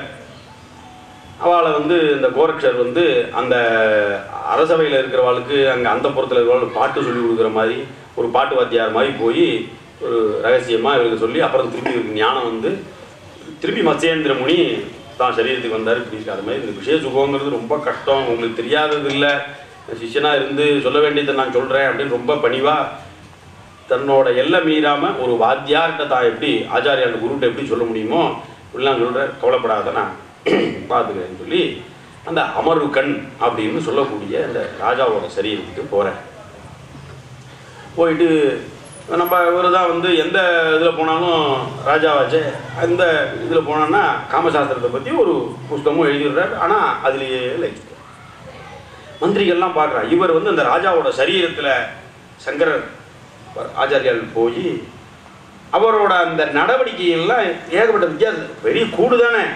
அவளை வந்து இந்த கோரக்ஷர் வந்து அந்த அரசவையில் இருக்கிறவாளுக்கு அங்கே அந்த புறத்தில் இருக்கிறவாளுக்கு பாட்டு சொல்லி கொடுக்குற மாதிரி ஒரு பாட்டு வாத்தியார் மாதிரி போய் ஒரு ரகசியமாக இவருக்கு சொல்லி அப்புறம் திரும்பி இவருக்கு ஞானம் வந்து திரும்பி மத்சேந்திர முனி தான் சரீரத்துக்கு வந்தார் இப்படி இருக்கு. அது மாதிரி இந்த விஷய சுகங்கிறது ரொம்ப கஷ்டம் உங்களுக்கு தெரியாதது இல்லை சிஷ்யனாக இருந்து சொல்ல வேண்டியதை நான் சொல்கிறேன் அப்படின்னு ரொம்ப பணிவாக தன்னோட எல்லை மீறாமல் ஒரு வாத்தியார்கிட்ட தான் எப்படி ஆச்சாரியார் குருகிட்ட எப்படி சொல்ல முடியுமோ இப்படிலாம் சொல்கிற கவலைப்படாத நான் பார்த்துக்கிறேன்னு சொல்லி அந்த அமருகன் அப்படின்னு சொல்லக்கூடிய அந்த ராஜாவோட சரீரத்துக்கு போகிறேன் போயிட்டு நம்ம இவர் தான் வந்து எந்த இதில் போனாலும் ராஜாவாச்சே அந்த இதில் போனோன்னா காமசாஸ்திரத்தை பற்றி ஒரு புஸ்தகமும் எழுதிடுறார் ஆனால் அதுலேயே லைக் மந்திரிகள்லாம் பார்க்குறா இவர் வந்து அந்த ராஜாவோட சரீரத்தில் சங்கரர் ஆச்சாரியால் போய் அவரோட அந்த நடவடிக்கைகள்லாம் ஏகப்பட்ட வித்தியாசம் பெரிய கூடு தானே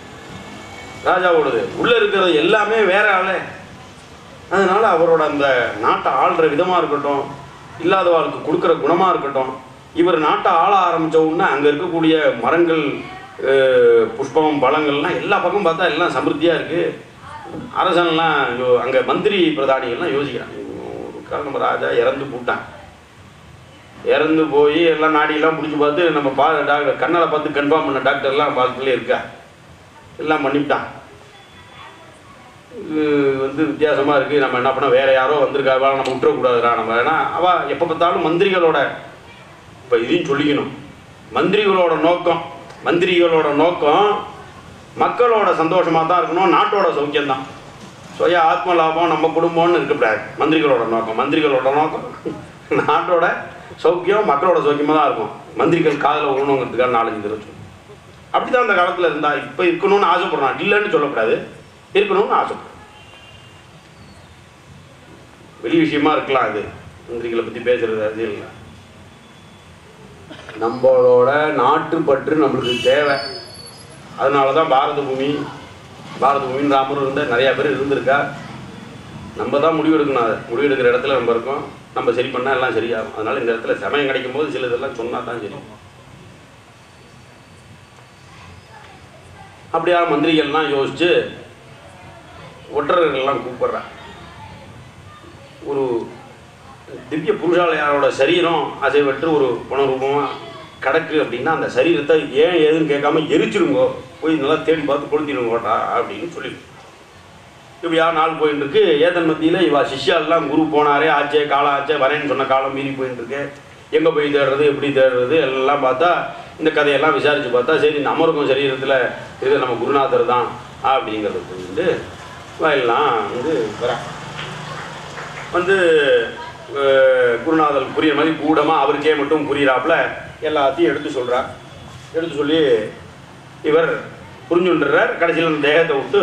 ராஜாவோடது உள்ளே இருக்கிறது எல்லாமே வேற ஆளே அதனால அவரோட அந்த நாட்டை ஆள்ற விதமாக இருக்கட்டும் இல்லாதவாளுக்கு கொடுக்குற குணமாக இருக்கட்டும் இவர் நாட்டை ஆள ஆரம்பித்த உடனே அங்கே இருக்கக்கூடிய மரங்கள் அஹ், புஷ்பம் பழங்கள்லாம் எல்லா பக்கம் பார்த்தா எல்லாம் சமிருத்தியாக இருக்குது அரசன்லாம் யோ- அங்கே மந்திரி பிரதானிகள்லாம் யோசிக்கிறாங்க ஒரு காலம் நம்ம ராஜா இறந்து போட்டான் இறந்து போய் எல்லாம் நாடியெல்லாம் பிடிச்சி பார்த்து நம்ம பா டாக்டர் கண்ணால் பார்த்து கன்ஃபார்ம் பண்ண டாக்டர்லாம் பார்த்துலேயே இருக்கா எல்லாம் பண்ணிவிட்டான் இது வந்து வித்தியாசமாக இருக்குது நம்ம என்ன பண்ண வேற யாரோ வந்திருக்கா அவளை நம்ம விட்டுறக்கூடாதுடா நம்ம ஏன்னா அவள் எப்போ பார்த்தாலும் மந்திரிகளோட இப்போ இதையும் சொல்லிக்கணும் மந்திரிகளோட நோக்கம் மந்திரிகளோட நோக்கம் மக்களோட சந்தோஷமாக தான் இருக்கணும் நாட்டோட சௌக்கியம்தான் சுய ஆத்ம லாபம் நம்ம குடும்பம்னு இருக்கக்கூடாது மந்திரிகளோட நோக்கம் மந்திரிகளோட நோக்கம் நாட்டோட சௌக்கியம் மக்களோட சௌக்கியமாக தான் இருக்கும் மந்திரிகள் காதில் விழணுங்கிறதுக்காக நாலஞ்சு தடவை சொல்லணும் அப்படி தான் அந்த காலத்தில் இருந்தா இப்போ இருக்கணும்னு ஆசைப்படுறான் இல்லைன்னு சொல்லக்கூடாது இருக்கணும்னு ஆசைப்படுறோம் வெளி விஷயமா இருக்கலாம் இது மந்திரிகளை பற்றி பேசுறது அது இல்லை நம்மளோட நாட்டுப்பற்று நம்மளுக்கு தேவை அதனால தான் பாரத பூமி பாரத பூமின்னு ராமர் இருந்த நிறையா பேர் இருந்திருக்கா நம்ம தான் முடிவெடுக்கணும் அதை முடிவெடுக்கிற இடத்துல நம்ம இருக்கோம் நம்ம சரி பண்ணால் எல்லாம் சரியாகும் அதனால இந்த இடத்துல சமயம் கிடைக்கும் போது சில இதெல்லாம் சொன்னா தான் சரி அப்படியா மந்திரிகள்லாம் யோசிச்சு ஒற்றர்கள்லாம் கூப்பிடுறா ஒரு திவ்ய புருஷாலயாரோட சரீரம் அசைவற்று ஒரு புனரூபமாக கிடக்கு அப்படின்னா அந்த சரீரத்தை ஏன் ஏதுன்னு கேட்காம எரிச்சிருங்கோ போய் நல்லா தேடி பார்த்து கொளுத்திடுங்கோட்டா அப்படின்னு சொல்லி இப்படியா நாள் போயிட்டு இருக்கு ஏதன் மத்தியில் இவா சிஷ்யாலாம் குரு போனாரே ஆச்சே காலம் ஆச்சே வரேன்னு சொன்ன காலம் மீறி போயிட்டு இருக்கு எங்கே போய் தேடுறது எப்படி தேடுறது எல்லாம் பார்த்தா இந்த கதையெல்லாம் விசாரித்து பார்த்தா சரி நமருக்கும் சரீரத்தில் இது நம்ம குருநாதர் தான் அப்படிங்கிறது புரிஞ்சுட்டு எல்லாம் வந்து வரேன் வந்து அஹ், குருநாதர் புரியுற மாதிரி கூடமாக அவருக்கே மட்டும் புரியிறாப்புல எல்லாத்தையும் எடுத்து சொல்கிறார் எடுத்து சொல்லி இவர் புரிஞ்சுன்றார் கடைசியில் அந்த தேகத்தை விட்டு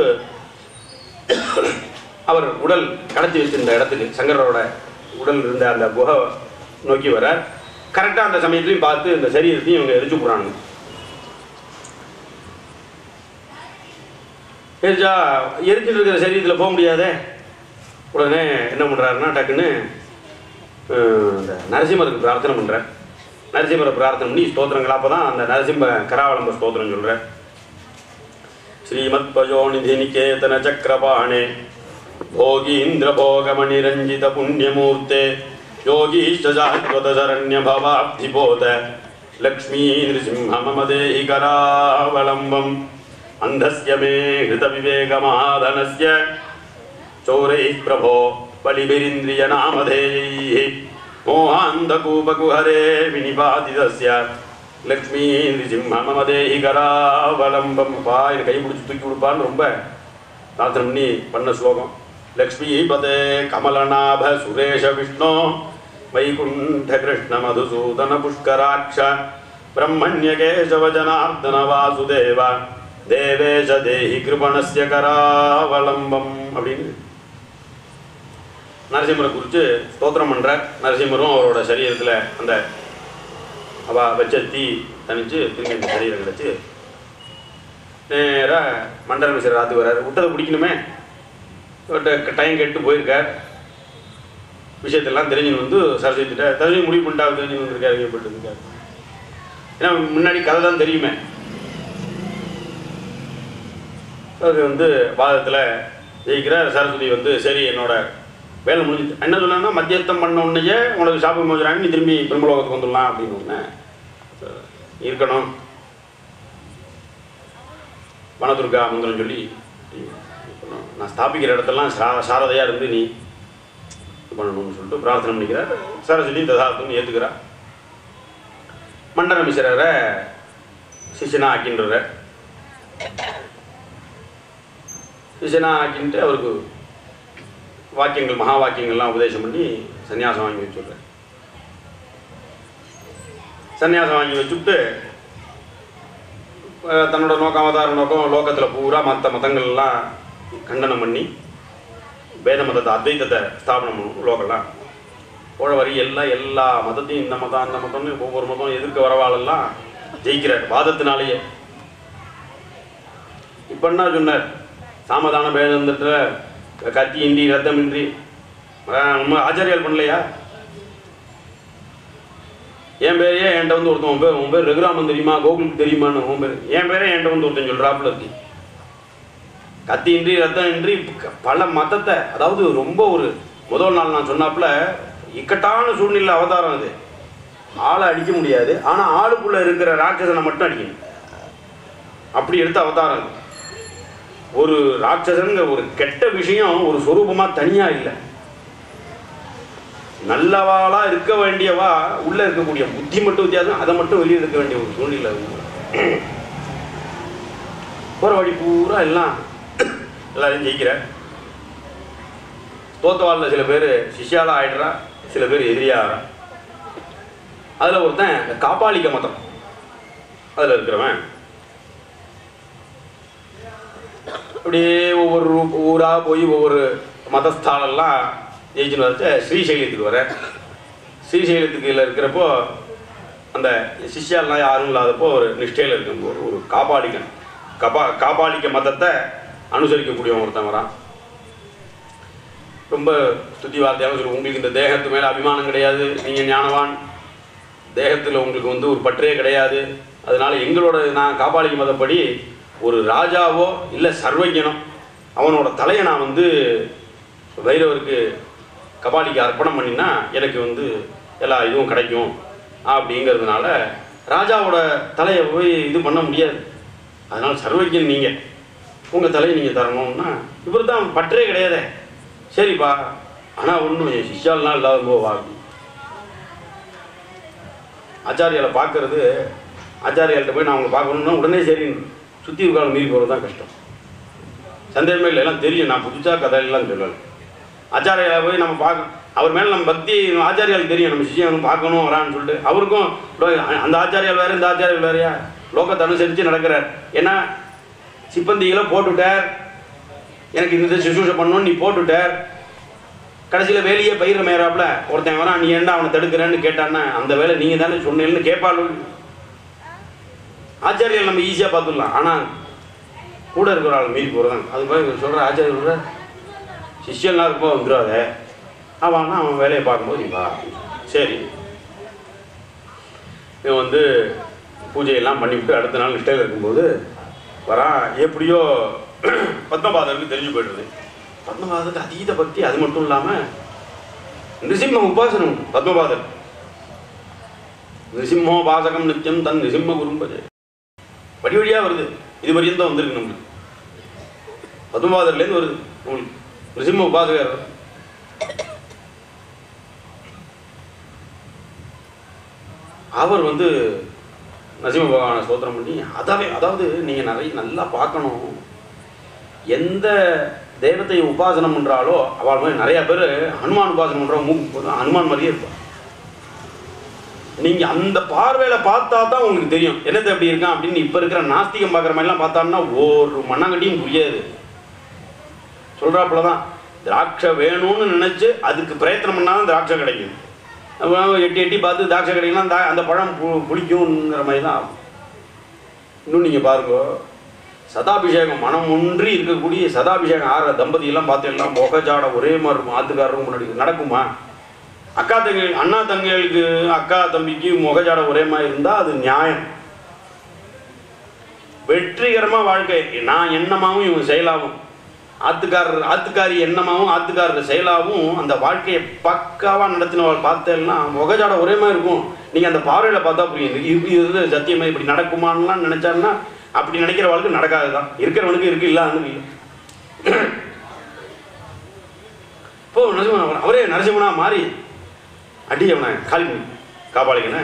அவர் உடல் கடத்தி வச்சிருந்த இடத்துக்கு சங்கரோட உடல் இருந்த அந்த குகை நோக்கி வரார் கரெக்டாக அந்த சமயத்துலையும் பார்த்து இந்த சரீரத்தையும் இவங்க எரிச்சு போடுறாங்க எரிச்சா எரிஞ்சிட்டு இருக்கிற சரீரத்தில் போக முடியாதே உடனே என்ன பண்ணுறாருன்னா டக்குன்னு அஹ், இந்த நரசிம்மருக்கு பிரார்த்தனை பண்ணுறார் நரசிம்மரை பிரார்த்தனை பண்ணி ஸ்தோத்திரங்கள் அப்போ தான் அந்த நரசிம்ம கராவலம்ப ஸ்தோத்திரம் சொல்கிறார் श्रीमत्पयोनिधिनिकेतन चक्रपाणे भोगीन्द्रभोगमणिरञ्जित पुण्यमूर्ते योगीश्च शाश्वत शरण्य भवाब्धिपोत लक्ष्मी नृसिंह मम देहि करावलम्बम् अन्धस्य मे हृतविवेकमादनस्य चोरैः प्रभो बलिभिरिन्द्रियनामधेयैः मोहान्धकूपकुहरे विनिपातितस्य லக்ஷ்மி நிருசிம்ம மம தேஹி கராவலம்பம் பா எனக்கு கை பிடிச்சி தூக்கி கொடுப்பான்னு ரொம்ப பிரார்த்தனை பண்ணி பண்ண ஸ்லோகம் லக்ஷ்மி பதே கமலநாப சுரேஷ விஷ்ணு வைகுண்ட கிருஷ்ண மதுசூதன புஷ்கராட்ச பிரம்மண்ய கேசவ ஜனார்தன வாசுதேவ தேவேஷ தேஹி கிருபணஸ்ய கராவலம்பம் அப்படின்னு நரசிம்மரை குறித்து ஸ்தோத்திரம் பண்றார் நரசிம்மரும் அவரோட சரீரத்தில் அந்த அவ வச்ச தீ தணிச்சு திரும்பி இந்த சரீரம் கிடச்சி நேராக மண்டல மிஸ்ரர் ராத்து வர்றாரு விட்டதை பிடிக்கணுமே இவர்கிட்ட டைம் கெட்டு போயிருக்கார் விஷயத்தெல்லாம் தெரிஞ்சுன்னு வந்து சரஸ்வதிட்ட தெரிஞ்சு முடிவு பண்ணிட்டா தெரிஞ்சு வந்திருக்காரு கேள்விப்பட்டு இருக்காரு ஏன்னா முன்னாடி கதை தான் தெரியுமே அது வந்து வாதத்தில் ஜெயிக்கிறார் சரஸ்வதி வந்து சரி என்னோட வேலை முடிஞ்சுது என்ன சொன்னா மத்தியஸ்தம் பண்ண உடனேயே உனக்கு சாப்பிட மோதுறாங்க நீ திரும்பி பிரம்மலோகத்துக்கு வந்துடலாம் அப்படின்னு உடனே இருக்கணும் வனதுர்கா மந்திரம் சொல்லி இருக்கணும். நான் ஸ்தாபிக்கிற இடத்தெல்லாம் சா சாரதையாக இருந்து நீ இது பண்ணணும்னு சொல்லிட்டு பிரார்த்தனை பண்ணிக்கிறார் சரஸ்வதி ததாத்துன்னு ஏற்றுக்கிறா மண்டல மிஸ்ரரை சிஷ்யனா ஆக்கின்ற சிஷ்யனா ஆக்கின்ட்டு அவருக்கு வாக்கியங்கள் மகா வாக்கியங்கள்லாம் உபதேசம் பண்ணி சன்னியாசம் வாங்கி வச்சுடுறேன் சன்னியாசம் வாங்கி வச்சுட்டு அஹ், தன்னோட நோக்கம் அவதார நோக்கம் லோகத்தில் பூரா மற்ற மதங்கள்லாம் கண்டனம் பண்ணி வேத மதத்தை அத்வைத்தத்தை ஸ்தாபனம் பண்ணணும் லோகம்லாம் போன வரி எல்லாம் எல்லா மதத்தையும் இந்த மதம் அந்த மதம்னு ஒவ்வொரு மதம் எதிர்க்க வரவாளெல்லாம் ஜெயிக்கிறார் வாதத்தினாலேயே இப்போ என்ன சொன்னார் சாமதான பேதத்தில் கத்தி இன்றி ரத்தமின்றி அஹ் நம்ம ஆச்சாரியால் பண்ணலையா என் பேரையே என்கிட்ட வந்து ஒருத்தன் உன் பேர் உன் பேர் ரகுராமன் தெரியுமா கோகுலுக்கு தெரியுமான்னு உன் பேர் என் பேரே என்கிட்ட வந்து ஒருத்தன் சொல்கிறாப்புல இருக்கு கத்தி இன்றி ரத்தம் இன்றி க- பல மதத்தை அதாவது ரொம்ப ஒரு முதல் நாள் நான் சொன்னாப்புல இக்கட்டான சூழ்நிலை அவதாரம் அது ஆளை அடிக்க முடியாது ஆனால் ஆளுக்குள்ள இருக்கிற ராட்சசனை மட்டும் அடிக்கணும் அப்படி எடுத்த அவதாரம் அது. ஒரு ராட்சசங்கிற ஒரு கெட்ட விஷயம் ஒரு சொரூபமா தனியா இல்லை நல்லவாளா இருக்க வேண்டியவா உள்ள இருக்கக்கூடிய புத்தி மட்டும் வித்தியாசம் அதை மட்டும் வெளியே இருக்க வேண்டிய ஒரு சூழ்நிலை உண்டு. போற வழி பூரா எல்லாம் எல்லாரையும் ஜெயிக்கிற தோத்தவாளில் சில பேர் சிஷ்யாலா ஆயிடுறா சில பேர் எதிரியா ஆகிறா அதுல ஒருத்தன் இந்த காப்பாளிக்க மதம் அதுல இருக்கிறவன் அப்படியே ஒவ்வொரு ரூ- ஊரா போய் ஒவ்வொரு மதஸ்தாலெல்லாம் ஜெயிச்சுன்னு வச்ச ஸ்ரீசைலத்துக்கு வர ஸ்ரீசைலத்துக்கு கீழே இருக்கிறப்போ அந்த சிஷ்யாலாம் யாரும் இல்லாதப்போ ஒரு நிஷ்டையில் இருக்கும்போது ஒரு காப்பாளிக்கன் கபா காப்பாளிக்க மதத்தை அனுசரிக்கக்கூடியவன் ஒருத்தன் வரான் ரொம்ப ஸ்துதி வார்த்தையாக சொல்லி உங்களுக்கு இந்த தேகத்து மேலே அபிமானம் கிடையாது நீங்கள் ஞானவான் தேகத்தில் உங்களுக்கு வந்து ஒரு பற்றே கிடையாது அதனால எங்களோட நான் காப்பாளிக்க மதப்படி ஒரு ராஜாவோ இல்லை சர்வஜனோ அவனோட தலையை நான் வந்து பைரவருக்கு கபாலிக்கு அர்ப்பணம் பண்ணினா எனக்கு வந்து எல்லா இதுவும் கிடைக்கும் அப்படிங்கிறதுனால ராஜாவோட தலையை போய் இது பண்ண முடியாது அதனால் சர்வஜன் நீங்கள் உங்கள் தலையை நீங்கள் தரணும்னா இவர் தான் பற்றே கிடையாதே சரிப்பா ஆனால் ஒன்றும் என் சிஷ்யாலாம் இல்லாத போவா ஆச்சாரியால பார்க்கறது ஆச்சாரியால்கிட்ட போய் நான் அவங்களை பார்க்கணும்னா உடனே சரி சுற்றி இருக்கால மீறி போகிறது தான் கஷ்டம் சந்தேகமே இல்லை எல்லாம் தெரியும் நான் புதுசாக கதையெல்லாம் சொல்லலை ஆச்சாரியால போய் நம்ம பார்க்க அவர் மேலே நம்ம பக்தி ஆச்சாரியால் தெரியும் நம்ம சிஷியன் பார்க்கணும் வரான்னு சொல்லிட்டு அவருக்கும் லோ- அந்த ஆச்சாரியால் வேறு இந்த ஆச்சாரியால் வேறையா லோகத்தை அனுசரித்து நடக்கிறார் ஏன்னா சிப்பந்திகளை போட்டுவிட்டார் எனக்கு இந்த சுசூஷை பண்ணணும்னு நீ போட்டுவிட்டார் கடைசியில் வேலையே பயிர மேறாப்புல ஒருத்தன் வரான் நீ ஏன்டா அவனை தடுக்கிறேன்னு கேட்டான்னா அந்த வேலை நீங்கள் தானே சொன்னேன்னு கேட்பாள் ஆச்சாரியால் நம்ம ஈஸியாக பார்த்துடலாம் ஆனால் கூட இருக்கிற ஆள் மீறி போகிறதான் அது போய் சொல்கிற ஆச்சாரியர் சொல்கிற சிஷ்யன்லாம் இருப்போ வந்துடாத அவன் அவன் வேலையை பார்க்கும்போது நீ வா சரி இவன் வந்து பூஜையெல்லாம் பண்ணிவிட்டு அடுத்த நாள் நிஷ்டையில் இருக்கும்போது வரான் எப்படியோ பத்மபாதருக்கு தெரிஞ்சு போயிடுது பத்மபாதருக்கு அதீத பக்தி அது மட்டும் இல்லாமல் நிருசிம்ம உபாசனம் உண்டு பத்மபாதர் நிருசிம்மோ பாசகம் நித்தியம் தன் நிருசிம்ம குரும்பது வழி வழியாக வருது இது வரையும் தான் வந்திருக்கு நம்மளுக்கு பத்மபாதர்லேருந்து வருது உங்களுக்கு நிருசிம்ம உபாசகர் அவர் வந்து நரசிம்ம பகவானை ஸ்தோத்திரம் பண்ணி அதாவே அதாவது நீங்கள் நிறைய நல்லா பார்க்கணும் எந்த தெய்வத்தை உபாசனம் பண்ணுறாலோ அவள் மாதிரி நிறைய பேர் ஹனுமான் உபாசனம் பண்ணுறவங்க மூக்கு போதும் ஹனுமான் மாதிரியே இருப்பான் நீங்கள் அந்த பார்வையில் பார்த்தா தான் உங்களுக்கு தெரியும் என்னது அப்படி இருக்கான் அப்படின்னு இப்போ இருக்கிற நாஸ்திகம் பார்க்குற மாதிரிலாம் பார்த்தான்னா ஒரு மண்ணாங்கட்டியும் புரியாது சொல்கிறாப்புல தான் திராட்சை வேணும்னு நினச்சி அதுக்கு பிரயத்தனம் பண்ணால் திராட்சை கிடைக்கும் அப்புறம் எட்டி எட்டி பார்த்து திராட்சை கிடைக்கலாம் அந்த அந்த பழம் பு புளிக்குங்கிற மாதிரி தான் ஆகும் இன்னும் நீங்கள் பாருங்க சதாபிஷேகம் மனம் ஒன்றி இருக்கக்கூடிய சதாபிஷேகம் ஆற தம்பதியெல்லாம் பார்த்தீங்கன்னா முகஜாட ஒரே மாதிரி இருக்கும் ஆத்துக்காரரும் முன்னாடி நடக்குமா அக்கா தங்கை அண்ணா தங்கைகளுக்கு அக்கா தம்பிக்கு முகஜாட ஒரே மாதிரி இருந்தால் அது நியாயம் வெற்றிகரமாக வாழ்க்கை நான் எண்ணமாவும் இவங்க செயலாகும் ஆத்துக்காரர் ஆத்துக்காரி எண்ணமாவும் ஆத்துக்காரர் செயலாகவும் அந்த வாழ்க்கையை பக்காவாக நடத்தினவள் பார்த்தேன்னா முகஜாட ஒரே மாதிரி இருக்கும் நீங்கள் அந்த பார்வையில் பார்த்தா புரியும் இது இது சத்தியமாக இப்படி நடக்குமான்லாம் நினச்சாருன்னா அப்படி நினைக்கிற வாழ்க்கை நடக்காது தான் இருக்கிறவனுக்கு இருக்கு இல்லாதவனுக்கு இல்லை இப்போ நரசிம்மன் அவரே நரசிம்மனா மாறி அடி அவனை காலி பண்ணி காப்பாளிக்கன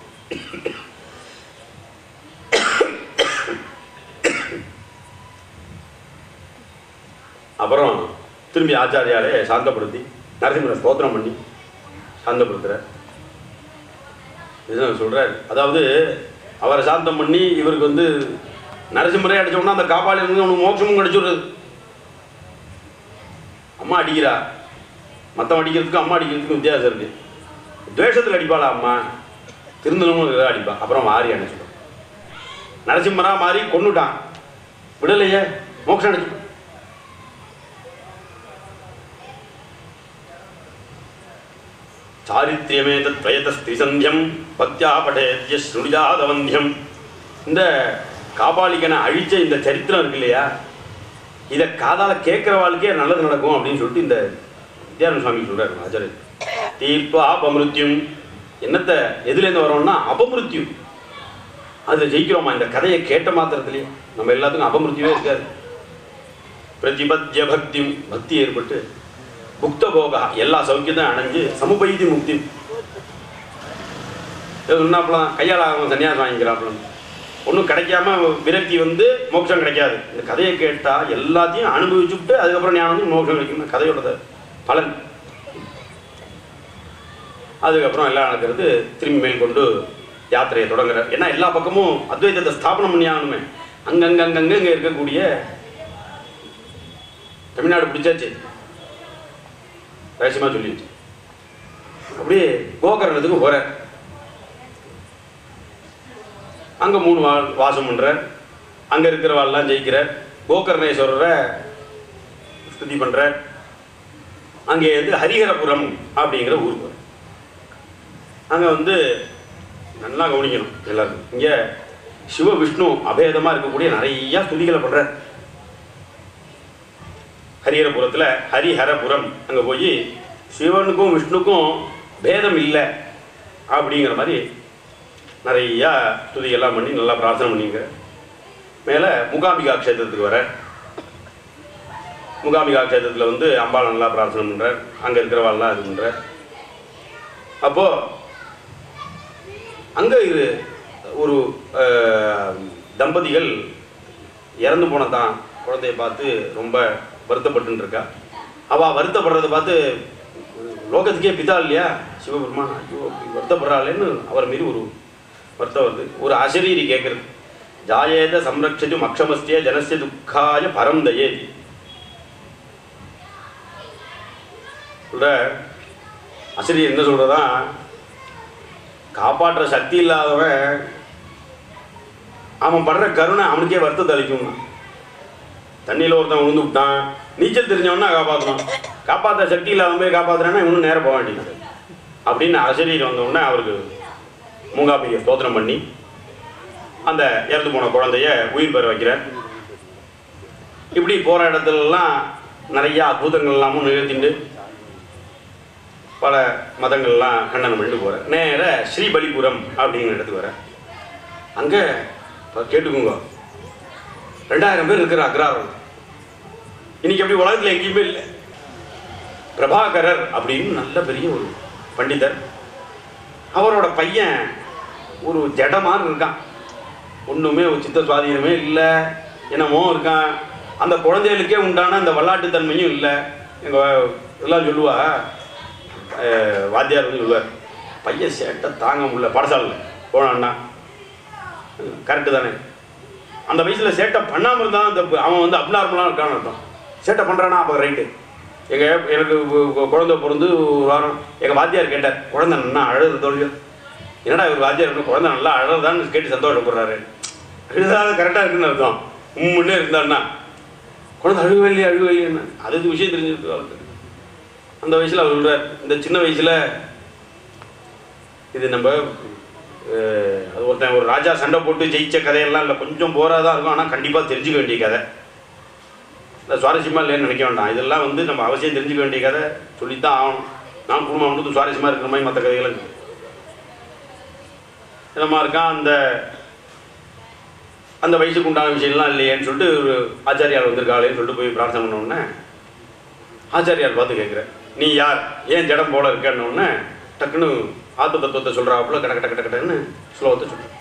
அப்புறம் திரும்பி ஆச்சாரியாலே சாந்தப்படுத்தி நரசிம்மரை ஸ்தோத்திரம் பண்ணி சாந்தப்படுத்துகிறார் இதுதான் சொல்கிறார் அதாவது அவரை சாந்தம் பண்ணி இவருக்கு வந்து நரசிம்மரே அடிச்சோம்னா அந்த காப்பாளி இருந்து அவனுக்கு மோட்சமும் கிடைச்சிடுறது அம்மா அடிக்கிறா மற்றவன் அடிக்கிறதுக்கும் அம்மா அடிக்கிறதுக்கும் வித்தியாசம் இருக்கு துவேஷத்தில் அடிப்பாளா அம்மா திருந்தனும் இதை அடிப்பா அப்புறம் மாறி அணைச்சிடும் நரசிம்மரா மாறி கொன்னுட்டான் விடலையே மோட்சம் அடிச்சு சாரித்ரியமே தத்வயதஸ்திசந்தியம் பக்தியா படேத்ய ஸ்ருணிஜாதவந்தியம் இந்த காபாலிகனை அழிச்ச இந்த சரித்திரம் இருக்கு இல்லையா இதை காதால கேட்குற வாழ்க்கையே நல்லது நடக்கும் அப்படின்னு சொல்லிட்டு இந்த வித்யானந்த சுவாமி சொல்றாரு ஆச்சாரியர் தீர்ப்பு அபமிருத்தியும் என்னத்தை எதுலேருந்து வரோம்னா அபமிருத்தியும் அதில் ஜெயிக்கிறோமா இந்த கதையை கேட்ட மாத்திரத்திலேயே நம்ம எல்லாத்துக்கும் அபமிருத்தியவே இருக்காது பிரதிபத்திய பக்தி பக்தி ஏற்பட்டு புக்த போகா எல்லா சௌக்கியத்தையும் அடைஞ்சு சமுபைதி முக்தி சொன்னாப்பலாம் கையால் அவன் சன்னியாசம் வாங்கிக்கிறாப்பலாம் ஒன்றும் கிடைக்காம விரக்தி வந்து மோட்சம் கிடைக்காது இந்த கதையை கேட்டால் எல்லாத்தையும் அனுபவிச்சுட்டு அதுக்கப்புறம் ஞானம் வந்து மோட்சம் கிடைக்கும் கதையோட பலன் அதுக்கப்புறம் எல்லாம் நடக்கிறது திரும்பி மேல் கொண்டு யாத்திரையை தொடங்குறார் ஏன்னா எல்லா பக்கமும் அத்வைதத்தை ஸ்தாபனம் பண்ணி ஆகணுமே அங்கங்கங்கங்க இங்கே இருக்கக்கூடிய தமிழ்நாடு பிடிச்சாச்சு ரகசியமாக சொல்லிடுச்சு அப்படியே கோகரணத்துக்கு போகிறார் அங்கே மூணு வா வாசம் பண்ணுறார் அங்கே இருக்கிறவாள்லாம் ஜெயிக்கிறார் கோகர்ணேஸ்வரரை ஸ்துதி பண்ணுறார் அங்கே வந்து ஹரிஹரபுரம் அப்படிங்கிற ஊருக்கு அங்கே வந்து நல்லா கவனிக்கணும் எல்லாருக்கும் இங்கே சிவ விஷ்ணு அபேதமாக இருக்கக்கூடிய நிறைய ஸ்துதிகளை பண்ணுறார் ஹரிஹரபுரத்தில் ஹரிஹரபுரம் அங்கே போய் சிவனுக்கும் விஷ்ணுக்கும் பேதம் இல்லை அப்படிங்கிற மாதிரி நிறையா துதியெல்லாம் பண்ணி நல்லா பிரார்த்தனை பண்ணிங்க மேலே மூகாம்பிகா க்ஷேத்திரத்துக்கு வர மூகாம்பிகா க்ஷேத்திரத்தில் வந்து அம்பாள் நல்லா பிரார்த்தனை பண்ணுறார் அங்கே இருக்கிறவாள்லாம் இது பண்ணுறார் அப்போது அங்கே இது ஒரு அஹ், தம்பதிகள் இறந்து போனதான் குழந்தைய பார்த்து ரொம்ப வருத்தப்பட்டு இருக்கா அவள் வருத்தப்படுறத பார்த்து லோகத்துக்கே பிதா இல்லையா சிவபெருமான் ஐயோ இப்படி வருத்தப்படுறாளேன்னு அவர் மீறி ஒரு வருத்தம் வருது ஒரு அசரீரி கேட்குறது ஜாயேத சம்ரக்ஷது மக்ஷமஸ்திய ஜனசிய துக்காய பரம் தயேதி சொல்ற அசரி என்ன சொல்றதா காப்பாற்ற சக்தி இல்லாதவன் அவன் படுற கருணை அவனுக்கே வருத்தத்தை அளிக்கும் தண்ணியில் ஒருத்தன் விழுந்து விட்டான் நீச்சல் தெரிஞ்சவனா காப்பாற்றணும் காப்பாற்ற சக்தி இல்லாதவன் போய் காப்பாற்றுறான்னா இவனும் நேரம் போக வேண்டியது அப்படின்னு அசரீர் வந்த உடனே அவருக்கு மூங்காம்பிகை ஸ்தோத்திரம் பண்ணி அந்த இறந்து போன குழந்தைய உயிர் பெற வைக்கிறார் இப்படி போகிற இடத்துலலாம் நிறைய அற்புதங்கள் எல்லாமும் நிகழ்த்திண்டு பல மதங்கள்லாம் கண்டனம் பண்ணிட்டு போகிறேன் நேர ஸ்ரீபலிபுரம் அப்படிங்கிற இடத்துக்கு வரேன் அங்கே இப்போ கேட்டுக்கோங்க ரெண்டாயிரம் பேர் இருக்கிற அக்ராரம் இன்னைக்கு அப்படி உலகத்தில் எங்கேயுமே இல்லை பிரபாகரர் அப்படின்னு நல்ல பெரிய ஒரு பண்டிதர் அவரோட பையன் ஒரு ஜட மாதிரி இருக்கான் ஒன்றுமே ஒரு சித்த சுவாதீனமே இல்லை என்னமோ இருக்கான் அந்த குழந்தைகளுக்கே உண்டான அந்த விளையாட்டுத்தன்மையும் இல்லை எங்கள் எல்லாம் சொல்லுவா அஹ், வாத்தியார் வந்து சொல்லுவார் பையன் சேட்டை தாங்க முடியல பாடசாலையில் போனான்னா கரெக்டு தானே அந்த வயசில் சேட்டை பண்ணாமல் இருந்தால் அந்த அவன் வந்து அப்நார்மலாக இருக்கான்னு அர்த்தம் சேட்டை பண்ணுறானா அப்போ ரைட்டு எங்கள் எனக்கு கு- கு- குழந்தை பிறந்து ஒரு வாரம் எங்கள் வாத்தியார் கேட்டார் குழந்தை நல்லா அழுது தோல்வியோ என்னடா இவர் வாத்தியார் இன்னும் குழந்தை நல்லா அழுதான்னு கேட்டு சந்தோஷப்படுறாரு அழுதாத கரெக்டாக இருக்குன்னு அர்த்தம் உம்முன்னே இருந்தான்னா குழந்தை அழுகவே இல்லையா அழுகவே இல்லையா அது இது விஷயம் தெரிஞ்சிருக்கு அவருக்கு அந்த வயசில் அவர் சொல்கிறார் இந்த சின்ன வயசில் இது நம்ம அஹ், அது ஒருத்தன் ஒரு ராஜா சண்டை போட்டு ஜெயிச்ச கதையெல்லாம் இல்லை கொஞ்சம் போராக தான் இருக்கும் ஆனால் கண்டிப்பாக தெரிஞ்சுக்க வேண்டிய கதை இல்லை சுவாரஸ்யமாக இல்லைன்னு நினைக்க வேண்டாம் இதெல்லாம் வந்து நம்ம அவசியம் தெரிஞ்சுக்க வேண்டிய கதை சொல்லித்தான் ஆகணும் நான் குடும்பம் வந்து சுவாரஸ்யமாக இருக்கிற மாதிரி மற்ற கதைகள் இருக்கு என்னமா இருக்கான் அந்த அந்த வயசுக்கு உண்டான விஷயம்லாம் இல்லையேன்னு சொல்லிட்டு ஒரு ஆச்சாரியார் வந்திருக்காளேன்னு சொல்லிட்டு போய் பிரார்த்தனை பண்ண உடனே ஆச்சாரியார் பார்த்து கேட்குறேன் நீ யார் ஏன் ஜடம் போல இருக்கன்னு உடனே டக்குன்னு ஆத்ம தத்துவத்தை சொல்கிறாப்புல கட கட கட கடன்னு ஸ்லோகத்தை சொல்கிறேன்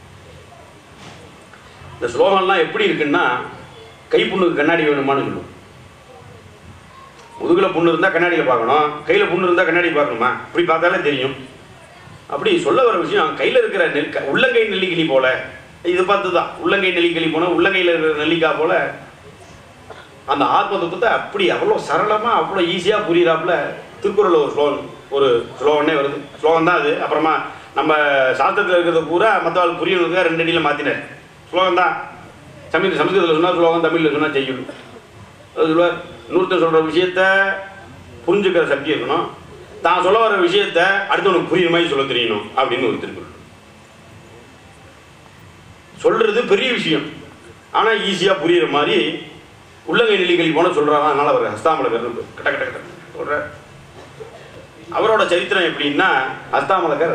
இந்த ஸ்லோகம்லாம் எப்படி இருக்குன்னா கைப்புண்ணுக்கு கண்ணாடி வேணுமான்னு சொல்லுவோம் முதுகில் புண்ணு இருந்தால் கண்ணாடியில் பார்க்கணும் கையில் புண்ணு இருந்தால் கண்ணாடி பார்க்கணுமா இப்படி பார்த்தாலே தெரியும் அப்படி சொல்ல வர விஷயம் கையில் இருக்கிற நெல் க- உள்ளங்கை நெல்லிக்கிளி போல இது பார்த்து தான் உள்ளங்கை நெல்லிக்கிளி போன உள்ளங்கையில் இருக்கிற நெல்லிக்காய் போல அந்த ஆத்ம தத்துவத்தை அப்படி அவ்வளோ சரளமாக அவ்வளோ ஈஸியாக புரியுறாப்புல திருக்குறள் ஒரு ஸ்லோகம் ஒரு ஸ்லோகனே வருது ஸ்லோகம் தான் அது அப்புறமா நம்ம சாஸ்திரத்தில் இருக்கிறது பூரா மற்றவாள் புரியணுங்க ரெண்டு அடியில் மாற்றினார் ஸ்லோகம் தான் தமிழ் சமஸ்கிருதத்தில் சொன்னால் ஸ்லோகம் தமிழில் சொன்னால் செய்யணும் அது சொல்லுவார் இன்னொருத்தர் சொல்கிற விஷயத்த புரிஞ்சுக்கிற சக்தி இருக்கணும் தான் சொல்ல வர விஷயத்த அடுத்தவனுக்கு புரியுற மாதிரி சொல்ல தெரியணும் அப்படின்னு ஒரு திருக்குறள் சொல்றது பெரிய விஷயம் ஆனால் ஈஸியாக புரியுற மாதிரி உள்ளங்கை நெல்லிக்கலி போன சொல்கிறாங்க அதனால் அவர் ஹஸ்தாமலகர் கட்ட கட்ட கட்ட சொல்ற அவரோட சரித்திரம் எப்படின்னா ஹஸ்தாமலகர்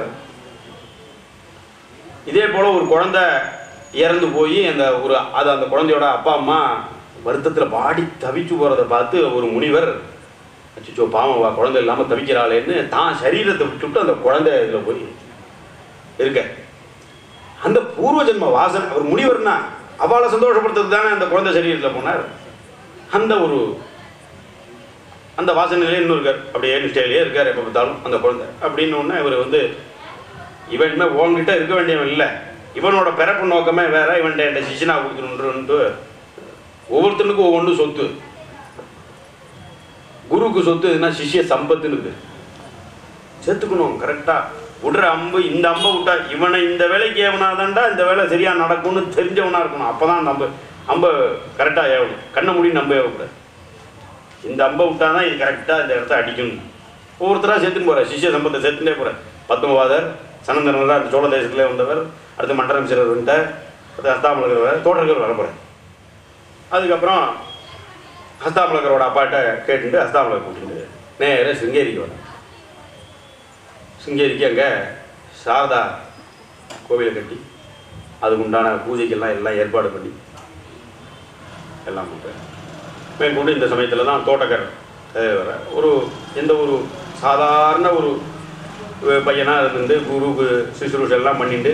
இதே போல ஒரு குழந்தை இறந்து போய் அந்த ஒரு அது அந்த குழந்தையோட அப்பா அம்மா வருத்தத்தில் பாடி தவிச்சு போகிறத பார்த்து ஒரு முனிவர் அச்சோ பாவம் வா குழந்தை இல்லாமல் தவிக்கிறாளேன்னு தான் சரீரத்தை விட்டுவிட்டு அந்த குழந்தை இதில் போய் இருக்க அந்த பூர்வ ஜென்ம வாசனை அவர் முனிவர்னா அவளை சந்தோஷப்படுத்துறது தானே அந்த குழந்தை சரீரத்தில் போனார் அந்த ஒரு அந்த வாசனையிலே இன்னும் இருக்கார் அப்படியே நிஷ்டையிலே இருக்கார் எப்போ பார்த்தாலும் அந்த குழந்தை அப்படின்னு உடனே இவர் வந்து இவன் இனிமேல் உங்ககிட்ட இருக்க வேண்டியவன் இல்லை இவனோட பிறப்பு நோக்கமே வேற இவன்கிட்ட என் சிஷனா கொடுக்கணுன்ட்டு ஒவ்வொருத்தனுக்கும் ஒவ்வொன்றும் சொத்து குருவுக்கு சொத்து எதுனா சிஷ்ய சம்பத்துன்னு இருக்கு சேர்த்துக்கணும் கரெக்டாக விடுற அம்பு இந்த அம்பை விட்டா இவனை இந்த வேலைக்கு ஏவனாதான்டா இந்த வேலை சரியா நடக்கும்னு தெரிஞ்சவனா இருக்கணும் அப்பதான் அந்த அம்பு அம்பை கரெக்டாக ஏவணும் கண்ணை மூடி நம்ப ஏவக்கூடாது இந்த அம்பை விட்டாதான் இது கரெக்டாக இந்த இடத்த அடிக்கணும் ஒவ்வொருத்தராக சேர்த்துன்னு போகிறார் சிஷ்ய சம்பத்தை சேர்த்துட்டே போகிறார் பத்மவாதர் சனந்தனர் அந்த சோழ தேசத்திலே வந்தவர் அடுத்து மண்டலம் சிறர் வந்துட்டார் அது ஹஸ்தாமலகர் வர தோட்டர்கள் வர போகிறேன் அதுக்கப்புறம் ஹஸ்தாமலகரோட அப்பாட்ட கேட்டுட்டு ஹஸ்தாமலகர் கூட்டிட்டு நேராக சிங்கேரிக்கு வரேன் சிங்கேரிக்கு அங்கே சாரதா கோவிலை கட்டி அதுக்கு உண்டான பூஜைக்கெல்லாம் எல்லாம் ஏற்பாடு பண்ணி எல்லாம் பண்ணுறேன் மேற்கொண்டு இந்த சமயத்தில் தான் தோட்டக்கர் வர ஒரு எந்த ஒரு சாதாரண ஒரு பையனாக இருந்து குருக்கு சிசுரூஷ் எல்லாம் பண்ணிட்டு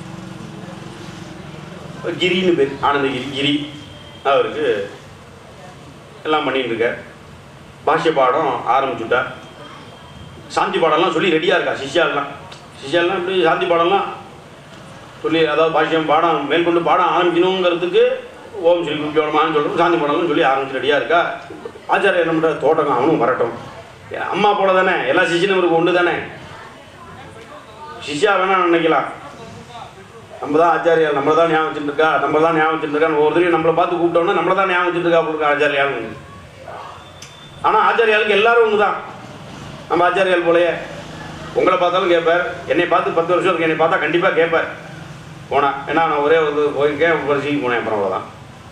கிரின்னு பேர் ஆனந்தகிரி கிரி அவருக்கு எல்லாம் பண்ணிட்டு இருக்க பாஷ்ய பாடம் ஆரம்பிச்சுட்டா சாந்தி பாடம்லாம் சொல்லி ரெடியாக இருக்கா சிஷ்யாலாம் சிஷ்யாலாம் இப்படி சாந்தி பாடம்லாம் சொல்லி அதாவது பாஷ்யம் பாடம் மேற்கொண்டு பாடம் ஆரம்பிக்கணுங்கிறதுக்கு ஓம் ஸ்ரீ குருப்பியோடமான்னு சொல்லிட்டு சாந்தி பாடம்லாம் சொல்லி ஆரம்பிச்சு ரெடியாக இருக்கா ஆச்சாரியர் என்ன பண்ணுற தோட்டம் அவனும் வரட்டும் அம்மா போல தானே எல்லா சிஷியனும் இவருக்கு ஒன்று தானே சிஷ்யா வேணா நினைக்கலாம் நம்ம தான் ஆச்சாரியா நம்ம தான் ஞாபகம் வச்சுட்டு இருக்கா நம்ம தான் ஞாபகம் வச்சுட்டு இருக்கா ஒவ்வொருத்தரையும் நம்மளை பார்த்து கூப்பிட்டோம்னா நம்மள தான் ஞாபகம் வச்சுட்டு இருக்கா அப்படி ஆச்சாரியாலும் ஆனால் ஆச்சாரியாளுக்கு எல்லாரும் ஒன்று தான் நம்ம ஆச்சாரியால் போலயே உங்களை பார்த்தாலும் கேட்பார் என்னை பார்த்து பத்து வருஷம் இருக்கு என்னை பார்த்தா கண்டிப்பாக கேட்பார் போனேன் ஏன்னா நான் ஒரே ஒரு போயிருக்கேன் பரிசைக்கு போனேன் அப்புறம் அவ்வளோதான்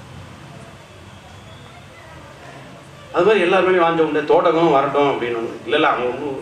அது மாதிரி எல்லாருமே வாஞ்ச உண்டு தோட்டங்களும் வரட்டும் அப்படின்னு இல்லை இல்லை அவங்க ஒன்றும்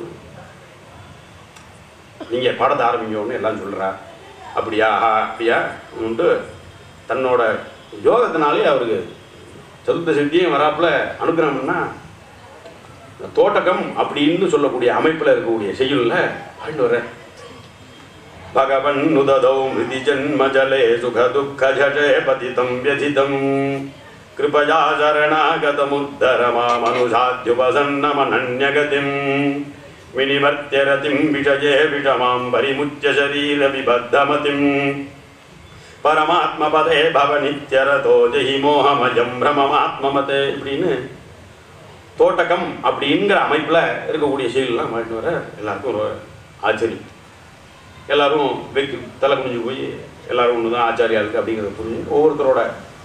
நீங்கள் பாடத்தை ஆரம்பிங்க ஒன்று எல்லாம் சொல்கிறா அப்படியா ஆஹா அப்படியா உண்டு தன்னோட யோகத்தினாலே அவருக்கு சதுர்த்த சித்தியும் வராப்புல அனுகிரகம் பண்ணா தோட்டகம் அப்படின்னு சொல்லக்கூடிய அமைப்பில் இருக்கக்கூடிய செய்யுள்ல பாண்டு வர பகவன் நுததௌ மிருதி ஜன்மஜலே சுக துக்க ஜடே பதிதம் வியதிதம் கிருபயா சரணாகதமுத்தர மாமனுஷாத்யுபசன்னமனன்யகதிம் வினிவர்த்தியரதிம் விஷயே விஷமாம் பரிமுச்சிய சரீர விபத்தமதிம் பரமாத்மபதே பவ நித்யரதோ ஜெயி மோகமஜம் பிரமமாத்மமதே இப்படின்னு தோட்டகம் அப்படிங்கிற அமைப்பில் இருக்கக்கூடிய செயல்லாம் மாட்டு வர எல்லாருக்கும் ஒரு ஆச்சரியம் எல்லாரும் வெக்கு தலை குனிஞ்சு போய் எல்லாரும் ஒன்று தான் ஆச்சாரியா இருக்குது அப்படிங்கிறத புரிஞ்சு ஒவ்வொருத்தரோட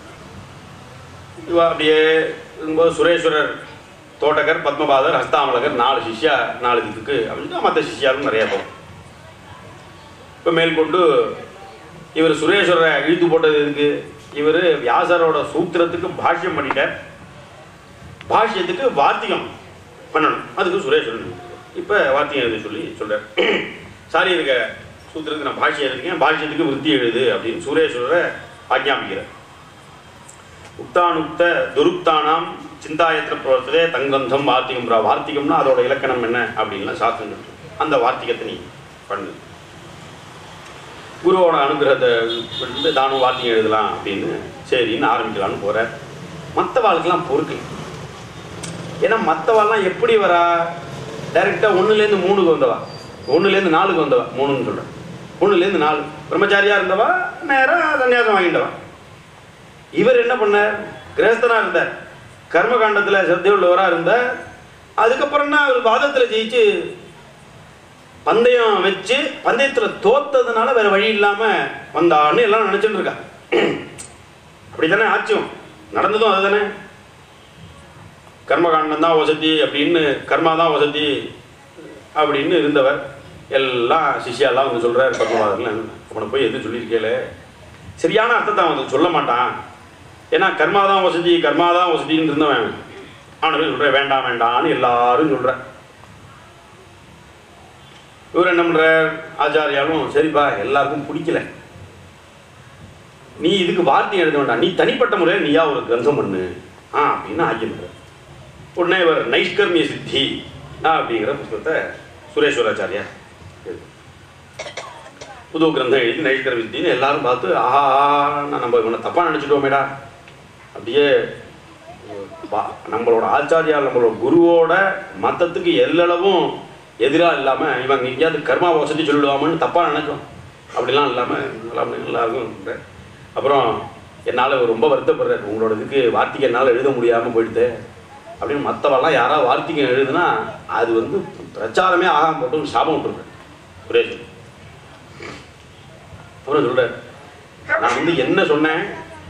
இவா அப்படியே இருக்கும்போது சுரேஸ்வரர் தோட்டகர் பத்மபாதர் ஹஸ்தாமலகர் நாலு சிஷ்யா நாலு இதுக்கு அப்படின்னு மற்ற சிஷ்யாலும் நிறையா போகும் இப்போ மேற்கொண்டு இவர் சுரேஸ்வரரை இழுத்து போட்டது எதுக்கு இவர் வியாசரோட சூத்திரத்துக்கு பாஷ்யம் பண்ணிட்டார் பாஷ்யத்துக்கு வார்த்திகம் பண்ணணும் அதுக்கு சுரேஸ்வரன் இப்போ வார்த்திகம் எழுத சொல்லி சொல்கிறார் சாரி இருக்க சூத்திரத்துக்கு நான் பாஷ்யம் எழுதிருக்கேன் பாஷ்யத்துக்கு விருத்தி எழுது அப்படின்னு சுரேஸ்வரரை ஆக்ஞாபிக்கிறார் உக்தானுக்த துருக்தானாம் சிந்தாயத்திர பிரவர்த்ததே தங்கந்தம் வார்த்திகம் பிரா வார்த்திகம்னா அதோட இலக்கணம் என்ன அப்படின்லாம் சாஸ்திரம் சொல்லுது. அந்த வார்த்திகத்தை நீ பண்ணு குருவோட அனுகிரகத்தை வந்து தானும் வார்த்தையும் எழுதலாம் அப்படின்னு சரின்னு ஆரம்பிக்கலாம்னு போகிறார் மற்ற வாழ்க்கெல்லாம் பொறுக்கல ஏன்னா மற்றவாள்லாம் எப்படி வரா டைரெக்டாக ஒன்றுலேருந்து மூணுக்கு வந்தவா ஒன்றுலேருந்து நாலுக்கு வந்தவா மூணுன்னு சொல்கிறேன் ஒன்றுலேருந்து நாலு பிரம்மச்சாரியாக இருந்தவா நேராக சன்னியாசம் வாங்கிட்டவா இவர் என்ன பண்ணார் கிரகஸ்தனாக இருந்தார் கர்மகாண்டத்தில் சத்திய உள்ளவராக இருந்தார் அதுக்கப்புறம் தான் அவர் வாதத்தில் ஜெயிச்சு பந்தயம் வச்சு பந்தயத்தில் தோத்ததுனால வேற வழி இல்லாமல் வந்தான்னு எல்லாம் நினச்சிட்டு இருக்கா அப்படித்தானே ஆச்சும் நடந்ததும் அதுதானே கர்மகாண்டம் தான் வசதி அப்படின்னு கர்மா தான் வசதி அப்படின்னு இருந்தவர் எல்லாம் சிஷ்யாலாம் வந்து சொல்கிறார் பத்மபாதர்லாம் அவனை போய் எது சொல்லியிருக்கேல சரியான அர்த்தத்தை அவன் வந்து சொல்ல மாட்டான் ஏன்னா கர்மா தான் வசதி கர்மா தான் வசதின்னு இருந்தவன் அவனை போய் சொல்கிறேன் வேண்டாம் வேண்டாம்னு எல்லாரும் சொல்கிறேன் இவர் என்ன பண்ணுறார் ஆச்சாரியாலும் சரிப்பா எல்லாருக்கும் பிடிக்கல நீ இதுக்கு வார்த்தை எழுத வேண்டாம் நீ தனிப்பட்ட முறையில் நீயா ஒரு கிரந்தம் பண்ணு ஆ அப்படின்னு ஆக்கியன்ற உடனே இவர் நைஷ்கர்மிய சித்தி ஆ அப்படிங்கிற புஸ்தகத்தை சுரேஸ்வராச்சாரியா எழுது. புது கிரந்தம் எழுதி நைஷ்கர்மிய சித்தின்னு எல்லாரும் பார்த்து ஆஹா ஆஹா, நம்ம இவனை தப்பாக நினச்சிட்டோமேடா அப்படியே வா- நம்மளோட ஆச்சாரியா நம்மளோட குருவோட மத்தத்துக்கு எல்லளவும் எதிராக இல்லாமல் இவங்க எங்கேயாவது கர்மா வசதி சொல்லிடுவாமன்னு தப்பாக நினைச்சோம் அப்படிலாம் இல்லாமல் எல்லாம் எல்லாருக்கும் இருந்தேன். அப்புறம் என்னால் ரொம்ப வருத்தப்படுறார் உங்களோட இதுக்கு வார்த்தைக்கு என்னால் எழுத முடியாமல் போயிடுது அப்படின்னு மற்றவெல்லாம் யாராவது வார்த்தைக்கு எழுதுனா அது வந்து பிரச்சாரமே ஆகாம போட்டு சாபம் விட்டுருக்கேன் சுரேஷ் அப்புறம் சொல்கிறேன் நான் வந்து என்ன சொன்னேன்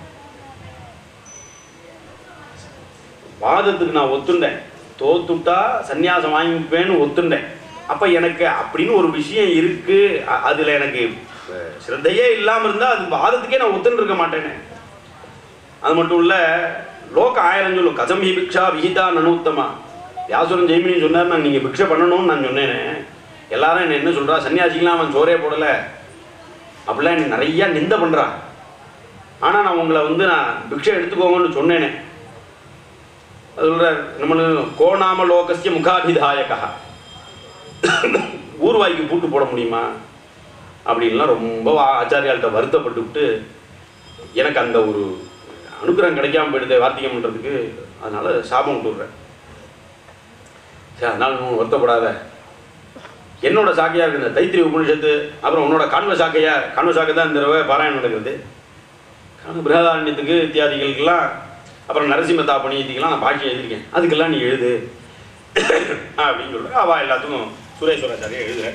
வாதத்துக்கு நான் ஒத்துண்டேன் தோத்துட்டா சந்நியாசம் வாங்கிப்பேன்னு ஒத்துண்டேன் அப்போ எனக்கு அப்படின்னு ஒரு விஷயம் இருக்கு அ- அதுல எனக்கு அஹ் சிரத்தையே இல்லாமல் இருந்தால் அது வாதத்துக்கே நான் ஒத்துன்னு இருக்க மாட்டேனே அது மட்டும் இல்லை லோக ஆயிரம் சொல்லும் கதம் ஹி பிக்ஷா விஹிதா நனூத்தமா வியாசுரன் ஜெய்மினி சொன்னார் நான் நீங்கள் பிக்ஷை பண்ணணும்னு நான் சொன்னேனே எல்லாரும் என்ன என்ன சொல்கிறா சன்னியாசிக்கெலாம் அவன் சோறே போடலை அப்படிலாம் என்ன நிறையா நிந்த பண்ணுறான் ஆனால் நான் உங்களை வந்து நான் பிக்ஷை எடுத்துக்கோங்கன்னு சொன்னேனே அது சொல்கிறார் நம்மளுக்கு கோணாம லோகஸ்ய முகாபிதாயகா ஊர்வாய்க்கு பூட்டு போட முடியுமா அப்படின்லாம் ரொம்ப வா- ஆச்சாரியாள்கிட்ட வருத்தப்பட்டு விட்டு எனக்கு அந்த ஒரு அனுகிரகம் கிடைக்காம போயிடுது வார்த்திகம் பண்ணுறதுக்கு அதனால சாபம் விட்டு விட்றேன் சரி அதனால நீ வருத்தப்படாத என்னோட சாக்கையா இருக்கு இந்த தைத்திரி உபனிஷத்து அப்புறம் உன்னோட காண்வ சாக்கையா காண்வ சாக்கை தான் இந்த தடவை பாராயணம் நடக்குது காண்வ பிரகதாரண்யத்துக்கு இத்தியாதிகளுக்கெல்லாம் அப்புறம் நரசிம்ம தாபணியத்துக்கெல்லாம் நான் பாக்கியம் எழுதியிருக்கேன் அதுக்கெல்லாம் நீ எழுது அப்படின்னு சொல்லிட்டு அவள் எல்லாத்துக்கும் சுரேஸ்வராச்சாரியா எழுதுறேன்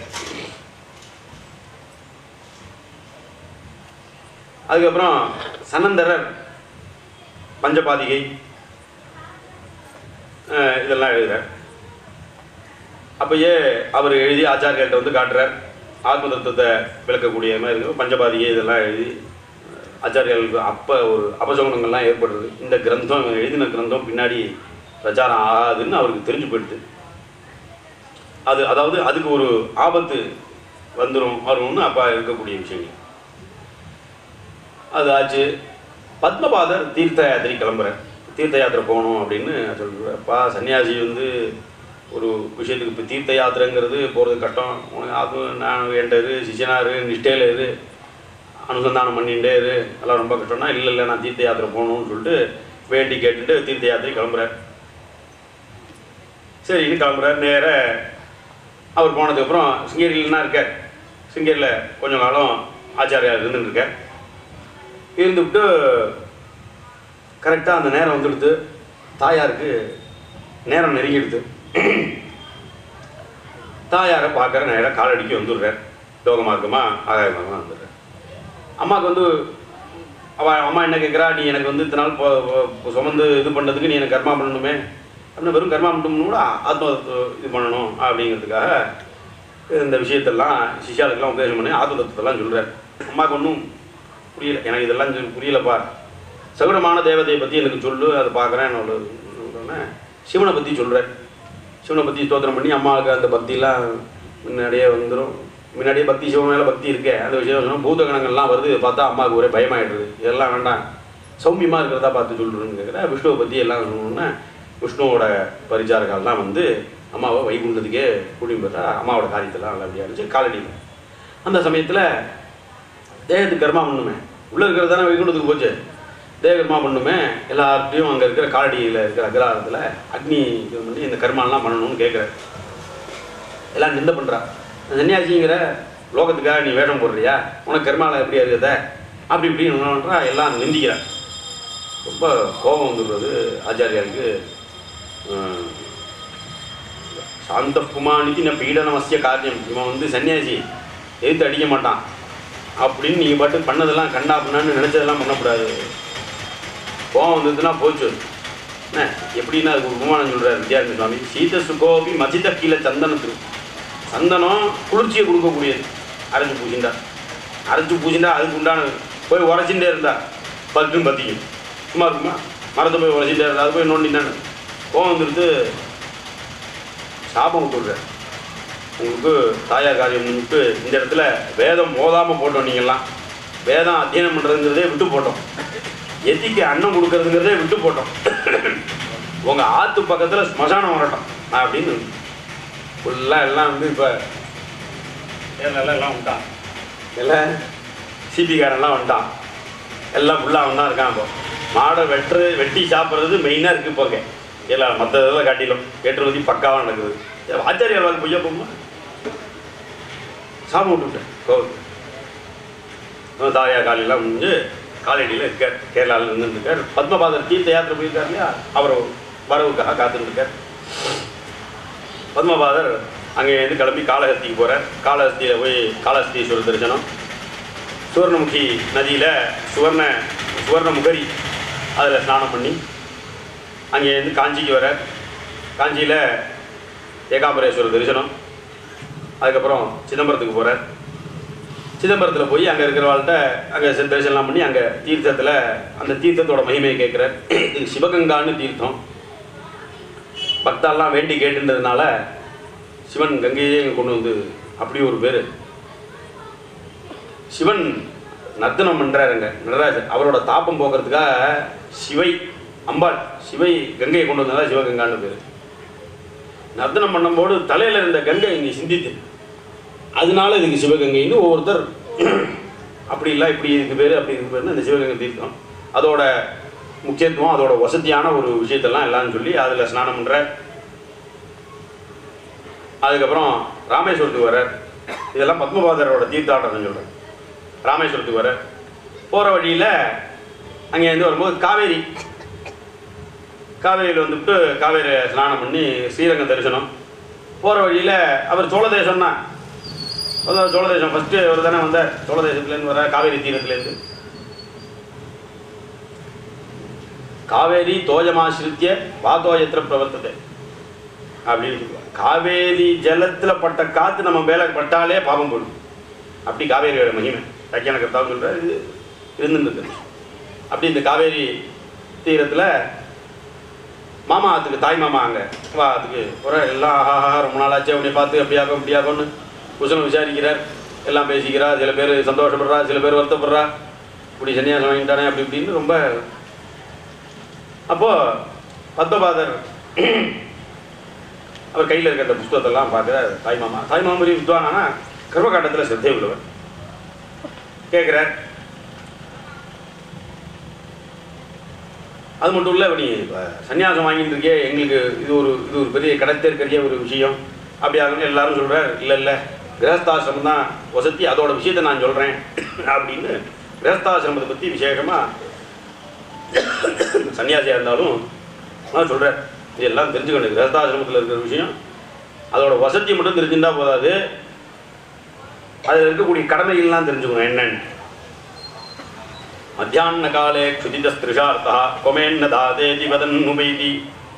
அதுக்கப்புறம் சனந்தரர் பஞ்சபாதிகை அஹ் இதெல்லாம் எழுதுறார் அப்பயே அவர் எழுதி ஆச்சாரியர்கிட்ட வந்து காட்டுறார் ஆத்ம தத்துவத்தை விளக்கக்கூடிய மாதிரி இருக்கு பஞ்சபாதிகை இதெல்லாம் எழுதி ஆச்சாரியர்களுக்கு அப்போ ஒரு அபசகுனங்கள்லாம் ஏற்படுறது இந்த கிரந்தம் இவன் எழுதின கிரந்தம் பின்னாடி பிரச்சாரம் ஆகாதுன்னு அவருக்கு தெரிஞ்சு போயிடுது அது அதாவது அதுக்கு ஒரு ஆபத்து வந்துடும் வரும்னு அப்போ இருக்கக்கூடிய விஷயங்கள் அது ஆச்சு பத்மபாதர் தீர்த்த யாத்திரை கிளம்புறார் தீர்த்த யாத்திரை போகணும் அப்படின்னு சொல்கிறார் அப்பா சன்னியாசி வந்து ஒரு விஷயத்துக்கு இப்போ தீர்த்த யாத்திரைங்கிறது போகிறது கஷ்டம் உனக்கு அது நான் வேண்டது சிஷனாரு நிஷ்டையில் இரு அனுசந்தானம் பண்ணிகிட்டே இரு எல்லாம் ரொம்ப கஷ்டம்னா இல்லை இல்லை நான் தீர்த்த யாத்திரை போகணும்னு சொல்லிட்டு வேண்டி கேட்டுட்டு தீர்த்த யாத்திரை கிளம்புறார் சரின்னு கிளம்புறார் நேர அவர் போனதுக்கப்புறம் சிங்கேரியில்னா இருக்கார் சிங்கேரியில் கொஞ்சம் காலம் ஆச்சாரியார் இருந்துட்டு இருக்கார் இருந்துவிட்டு கரெக்டாக அந்த நேரம் வந்துடுது தாயாருக்கு நேரம் நெருங்கிடுது தாயாரை பார்க்குற நேரம் காலடிக்கு வந்துடுறார் யோக மார்க்கமாக ஆகாய மார்க்கமாக வந்துடுறார் அம்மாவுக்கு வந்து அவ அம்மா என்ன கேட்குறா நீ எனக்கு வந்து இத்தனை நாள் பொ- பொ- சுமந்து இது பண்ணுறதுக்கு நீ எனக்கு கர்மா பண்ணணுமே அப்படின்னு வெறும் கர்மா பண்ணணும் கூட ஆத்ம தத்துவம் இது பண்ணணும் அப்படிங்கிறதுக்காக இந்த விஷயத்தெல்லாம் சிஷியாளுக்கெல்லாம் உபதேசம் பண்ணி ஆத்ம தத்துவத்தெல்லாம் சொல்கிறார் அம்மாவுக்கு ஒன்றும் புரியல எனக்கு இதெல்லாம் சொல்லி புரியலப்பா சகுனமான தேவதையை பற்றி எனக்கு சொல்லு அதை பார்க்குறேன் உடனே சிவனை பற்றி சொல்கிறார் சிவனை பற்றி ஸ்தோத்திரம் பண்ணி அம்மாவுக்கு அந்த பக்தியெல்லாம் முன்னாடியே வந்துடும் முன்னாடியே பக்தி சிவன் மேலே பக்தி இருக்கே அந்த விஷயம் சொன்னா பூத கணங்கள்லாம் வருது பார்த்தா அம்மாவுக்கு ஒரே பயமாயிடுது இதெல்லாம் வேண்டாம் சௌமியமாக இருக்கிறதா பார்த்து சொல்கிறேன்னு கேட்குறேன் விஷ்ணுவை பற்றி எல்லாம் சொல்லணுன்னா விஷ்ணுவோட பரிச்சாரகால்லாம் வந்து அம்மாவை வைகுண்டத்துக்கே கூட்டின்னு போயிட்டா அம்மாவோட காரியத்தெல்லாம் நல்லபடியாக இருந்துச்சு காலடியில் அந்த சமயத்தில் தேகத்துக்கு கர்மா பண்ணுமே உள்ளே இருக்கிறது தானே வைகுண்டத்துக்கு போச்சு தேக கர்மா பண்ணுமே எல்லார்ட்டையும் அங்கே இருக்கிற காலடியில் இருக்கிற அக்ரஹாரத்தில் அக்னி இது பண்ணி இந்த கர்மாலாம் பண்ணணும்னு கேட்குறேன் எல்லாம் நிந்த பண்ணுறா சன்னியாசிங்கிற லோகத்துக்காக நீ வேஷம் போடுறியா உனக்கு கர்மாவில் எப்படி இருக்குத அப்படி இப்படின்னு என்ன பண்ணுறா எல்லாம் நிந்திக்கிறா ரொம்ப கோபம் வந்துடுறது ஆச்சாரியாருக்கு அஹ், சாந்த புமானிக்கு நான் பீடனமசிய காரியம் இவன் வந்து சன்னியாசி எதிர்த்து அடிக்க மாட்டான் அப்படின்னு நீங்கள் பாட்டு பண்ணதெல்லாம் கண்டா பண்ணான்னு நினச்சதெல்லாம் பண்ணக்கூடாது கோவம் வந்ததுன்னா போச்சு என்ன எப்படின்னா அதுக்கு ஒரு உபமானம் சொல்கிறார் வித்யாரண்ய சுவாமி சீத சுகோபி மதித கீழே சந்தனத்துக்கு சந்தனம் குளிர்ச்சியை கொடுக்கக்கூடியது அரைச்சு பூசிண்டா அரைச்சு பூசிண்டா அதுக்கு உண்டான போய் உரைச்சுட்டே இருந்தா பத்தும் பத்திக்கும் சும்மா இருக்குமா மரத்தை போய் உரைச்சிட்டே இருந்தா அது போய் நோண்டினான்னு கோவம் வந்துடுது சாபம் விட்டுடுறார் உங்களுக்கு தாயார் காரியம் முன்னிட்டு இந்த இடத்துல வேதம் ஓதாமல் போட்டோம் நீங்கள்லாம் வேதம் அத்தியனம் பண்ணுறதுங்கிறதே விட்டு போட்டோம் எத்திக்கு அன்னம் கொடுக்கறதுங்கிறதே விட்டு போட்டோம் உங்கள் ஆத்து பக்கத்தில் ஸ்மசானம் வரட்டும் அப்படின்னு ஃபுல்லாக எல்லாம் வந்து இப்போ கேரளால எல்லாம் வந்துட்டான் எல்லாம் சிபிகாரெல்லாம் வந்துட்டான் எல்லாம் ஃபுல்லாக அவன் தான் இருக்கான் இப்போ மாடை வெட்டுறது வெட்டி சாப்பிட்றது மெயினாக இருக்குது இப்போ எல்லாம் மற்ற இதெல்லாம் காட்டிலும் ஏற்றுமதி பக்காவாக நடக்குது ஏ, ஆச்சாரியார் வாழ்க்கை பொய்யா போகுமா சாமி விட்டுவிட்டேன் கோவில் தாயா காலையெல்லாம் முடிஞ்சு காலடியில் இருக்கார் கேரளாவில் இருந்துட்டு இருக்கார் பத்மபாதர் தீர்த்த யாத்திரை போயிருக்கார் இல்லையா அவர் வரவுக்காக காத்துட்டு இருக்கார் பத்மபாதர் அங்கேருந்து கிளம்பி காளஹஸ்திக்கு போகிறார் காளஹஸ்தியில் போய் காளஹஸ்தீஸ்வரர் தரிசனம் சுவர்ணமுகி நதியில் சுவர்ண சுவர்ணமுகரி அதில் ஸ்நானம் பண்ணி அங்கேருந்து காஞ்சிக்கு வரார் காஞ்சியில் ஏகாம்பரேஸ்வரர் தரிசனம் அதுக்கப்புறம் சிதம்பரத்துக்கு போகிறார் சிதம்பரத்தில் போய் அங்கே இருக்கிறவாள்கிட்ட அங்கே தரிசனம்லாம் பண்ணி அங்கே தீர்த்தத்தில் அந்த தீர்த்தத்தோட மகிமையை கேட்குறார் இது சிவகங்கான்னு தீர்த்தம் பக்தாலாம் வேண்டி கேட்டுன்றதுனால சிவன் கங்கையே இங்க கொண்டு வந்து அப்படி ஒரு பேர் சிவன் நர்த்தனம் பண்றாருங்க நடராஜர் அவரோட தாப்பம் போக்குறதுக்காக சிவை அம்பாள் சிவை கங்கையை கொண்டு வந்ததா சிவகங்கான்னு பேர் நர்த்தனம் பண்ணும்போது தலையில இருந்த கங்கை இங்கே சிந்தித்து அதனால இதுக்கு சிவகங்கைன்னு ஒவ்வொருத்தர் அப்படி இல்லை இப்படி இதுக்கு பேர் அப்படி இதுக்கு பேர்னு இந்த சிவகங்கை தீர்த்தம் அதோட முக்கியத்துவம் அதோட வசதியான ஒரு விஷயத்தெல்லாம் எல்லாம் சொல்லி அதில் ஸ்நானம் பண்ற அதுக்கப்புறம் ராமேஸ்வரத்துக்கு வர்றார் இதெல்லாம் பத்மபாதரோட தீர்த்தாட்டம் சொல்கிறேன் ராமேஸ்வரத்துக்கு வர்றார் போகிற வழியில் அங்கேருந்து வரும்போது காவேரி காவேரியில் வந்துட்டு காவேரி ஸ்நானம் பண்ணி ஸ்ரீரங்கம் தரிசனம் போகிற வழியில் அவர் சோழ தேசம்னா அதாவது சோழ தேசம் ஃபஸ்ட்டு அவர் தானே வந்தார் சோழ தேசத்துலேருந்து வர காவேரி தீரத்துலேருந்து காவேரி தோஜமாசிரித்திய வாதோயத்திர பிரவர்த்ததை அப்படின்னு சொல்லுவாங்க காவேரி ஜலத்தில் பட்ட காற்று நம்ம மேலே பட்டாலே பாவம் போடும் அப்படி காவேரியோட மகிமை தக்கியான கர்த்தாவும் சொல்கிறார் இது இருந்துருக்கு அப்படி இந்த காவேரி தீரத்தில் மாமா ஆத்துக்கு தாய் மாமா அங்கே வா அதுக்கு ஒரு எல்லாம் ஆஹா ரொம்ப நாளாச்சு அப்படி பார்த்து அப்படியாகும் இப்படியாகும்னு குசலம் விசாரிக்கிறார் எல்லாம் பேசிக்கிறார் சில பேர் சந்தோஷப்படுறா சில பேர் வருத்தப்படுறா இப்படி சன்னியாசம் வாங்கிட்டானே அப்படி இப்படின்னு ரொம்ப அப்போ பத்மபாதர் அவர் கையில் இருக்கிற அந்த புஸ்தகத்தெல்லாம் பார்க்குறார் தாய் மாமா தாய் மாமா பெரிய வித்வானா கர்மகாண்டத்தில் சிரத்தை உள்ளவர் கேட்குறார் அது மட்டும் இல்லை நீ இப்ப சன்னியாசம் வாங்கிட்டு இருக்கே எங்களுக்கு இது ஒரு இது ஒரு பெரிய கடத்திருக்கிற ஒரு விஷயம் அப்படி ஆகணும் எல்லாரும் சொல்கிறார் இல்லை இல்லை கிரகஸ்தாசிரமம் தான் வசதி அதோட விஷயத்தை நான் சொல்கிறேன் அப்படின்னு கிரகஸ்தாசிரமத்தை பற்றி விசேஷமாக சன்னியாசியாக இருந்தாலும் நான் சொல்கிறேன் இதெல்லாம் தெரிஞ்சுக்கணும் கிரகஸ்தாசிரமத்தில் இருக்கிற விஷயம் அதோட வசதி மட்டும் தெரிஞ்சுட்டா போதாது அதில் இருக்கக்கூடிய கடமைகள்லாம் தெரிஞ்சுக்கணும் என்னன்னு மத்தியான காலே க்ஷுதிதஸ்திருஷார்த்தா கொமேன்ன தாதேதி வதன்னுபைதி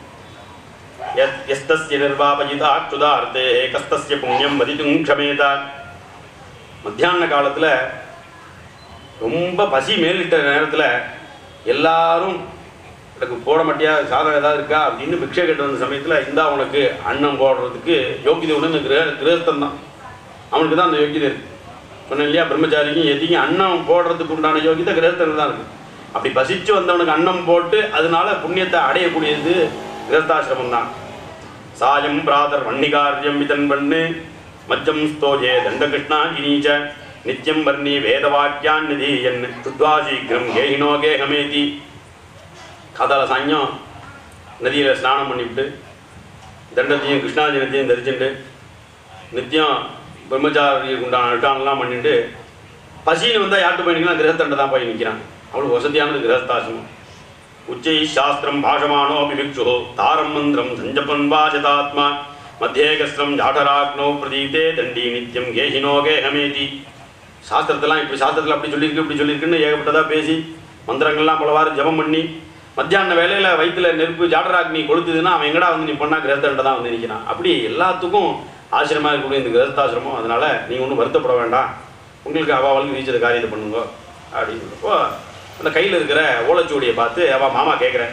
எஸ்தஸ்ய நிர்வாபயிதா க்ஷுதார்த்தே கஸ்தஸ்ய புண்ணியம் வதித்தும் க்ஷமேத மத்தியான காலத்தில் ரொம்ப பசி மேலிட்ட நேரத்தில் எல்லாரும் எனக்கு போட மாட்டியா சாதம் ஏதாவது இருக்கா அப்படின்னு பிக்ஷை கேட்டு வந்த சமயத்தில் இந்தா உனக்கு அன்னம் போடுறதுக்கு யோகிதை உடனே கிரக கிரகஸ்தன் தான் அவனுக்கு தான் அந்த யோகிதை இருக்கு சொன்னேன் இல்லையா பிரம்மச்சாரிக்கும் எதையும் அன்னம் போடுறதுக்கு உண்டான யோகிதை கிரகஸ்தன் தான் இருக்கு அப்படி பசிச்சு வந்தவனுக்கு அன்னம் போட்டு அதனால புண்ணியத்தை அடையக்கூடியது கிரகஸ்தாசிரமம் தான் சாயம் பிராதர் வன்னிகாரியம் இதன் பண்ணு மஜ்ஜம் ஸ்தோஜே தண்டகிருஷ்ணா கினீச்ச நித்யம் வர்ணி வேதவாக்கியான் நிதீயன் சுத்வா சீக்கிரம் கேஹினோ கேஹமேதி காதால சாயங்கம் நதியில் ஸ்நானம் பண்ணிவிட்டு தண்டத்தையும் கிருஷ்ணாஜனத்தையும் தரிச்சுட்டு நித்தியம் பிரம்மச்சாரிக்கு உண்டான அனுஷ்டானம்லாம் பண்ணிட்டு பசின்னு வந்தால் யார்கிட்ட போய் நிற்கலாம் கிரகத்தண்டை தான் போய் நிற்கிறான் அவ்வளோ வசதியானது கிரகஸ்தாசிரமம் உச்சை சாஸ்திரம் பாஷமானோ அபிபிக்ஷு தாரம் மந்திரம் சஞ்சபன் வாசதாத்மா மத்தியே கஸ்திரம் ஜாடராக்னோ பிரதீதே தண்டி நித்தியம் கேஹினோ கேஹமேதி சாஸ்திரத்தெல்லாம் இப்படி சாஸ்திரத்தில் அப்படி சொல்லியிருக்கு இப்படி சொல்லியிருக்குன்னு ஏகப்பட்டதாக பேசி மந்திரங்கள்லாம் பலவாறு ஜெபம் பண்ணி மத்தியான வேலையில் வயிற்றுல நெருப்பு ஜாடராக்னி கொளுத்துதுன்னா அவன் எங்கடா வந்து நீ பண்ணா கிரகத்தண்ட தான் வந்து நிற்கிறான் அப்படி எல்லாத்துக்கும் ஆசிரமாக இருக்கக்கூடிய இந்த கிரகஸ்தாசிரமம் அதனால நீங்கள் ஒன்றும் வருத்தப்பட வேண்டாம் உங்களுக்கு அவாவளுக்கு ரீச்சத காரியத்தை பண்ணுங்க அப்படின்றப்போ அந்த கையில் இருக்கிற ஓலைச்சுவடியை பார்த்து அவள் மாமா கேட்குறேன்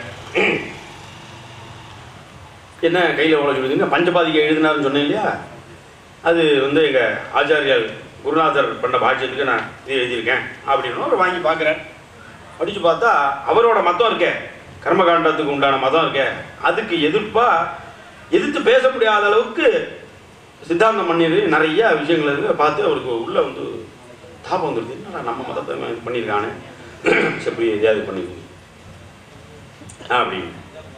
என்ன கையில் ஓலைச்சுவடிங்க பஞ்சபாதிக்கு எழுதினாருன்னு சொன்னேன் இல்லையா அது வந்து எங்கள் ஆச்சாரியால் குருநாதர் பண்ண பாக்கியத்துக்கு நான் இது எழுதியிருக்கேன் அப்படின்னு ஒரு வாங்கி பார்க்குறேன் படித்து பார்த்தா அவரோட மதம் இருக்கே கர்மகாண்டத்துக்கு உண்டான மதம் இருக்கே அதுக்கு எதிர்ப்பா எதிர்த்து பேச முடியாத அளவுக்கு சித்தாந்தம் பண்ணிடு நிறைய விஷயங்கள் இருக்கு பார்த்து அவருக்கு உள்ள வந்து தாபம் வந்துருது என்னடா நம்ம மதத்தை இவன் இது பண்ணியிருக்கானே எப்படி எதையாவது பண்ணிருக்கு அப்படின்னு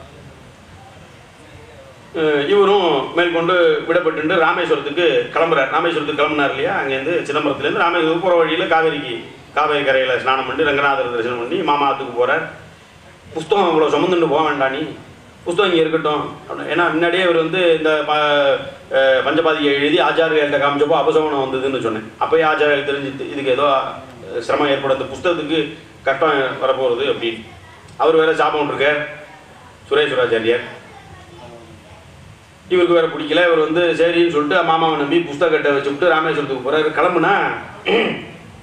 அஹ் இவரும் மேற்கொண்டு விடப்பட்டு ராமேஸ்வரத்துக்கு கிளம்புறார் ராமேஸ்வரத்துக்கு கிளம்புனார் இல்லையா அங்கேருந்து சிதம்பரத்துலேருந்து ராமேஸ்வரம் போகிற வழியில் காவேரிக்கு காவேரி கரையில் ஸ்நானம் பண்ணி ரங்கநாதர் தரிசனம் பண்ணி மாமாத்துக்கு போகிறார் புஸ்தகம் இவ்வளோ சுமந்துட்டு போக வேண்டாம் நீ புஸ்தகம் இங்கே இருக்கட்டும் அப்படின்னு. ஏன்னா முன்னாடியே இவர் வந்து இந்த ப- அஹ் பஞ்சபாதியை எழுதி ஆச்சாரியர்கள்ட்ட காமிச்சப்போ அபசவனம் வந்ததுன்னு சொன்னேன் அப்போயே ஆச்சாரியர்கள் தெரிஞ்சு இதுக்கு ஏதோ அஹ், சிரமம் ஏற்படும் இந்த புஸ்தகத்துக்கு கட்டம் வரப்போகிறது அப்படின்னு அவர் வேற சாபம் இருக்கார் சுரேஸ்வராச்சாரியார் இவருக்கு வேற பிடிக்கல இவர் வந்து சரின்னு சொல்லிட்டு மாமாவை நம்பி புஸ்தகத்தை வச்சுவிட்டு ராமேஸ்வரத்துக்கு போறாரு கிளம்புனா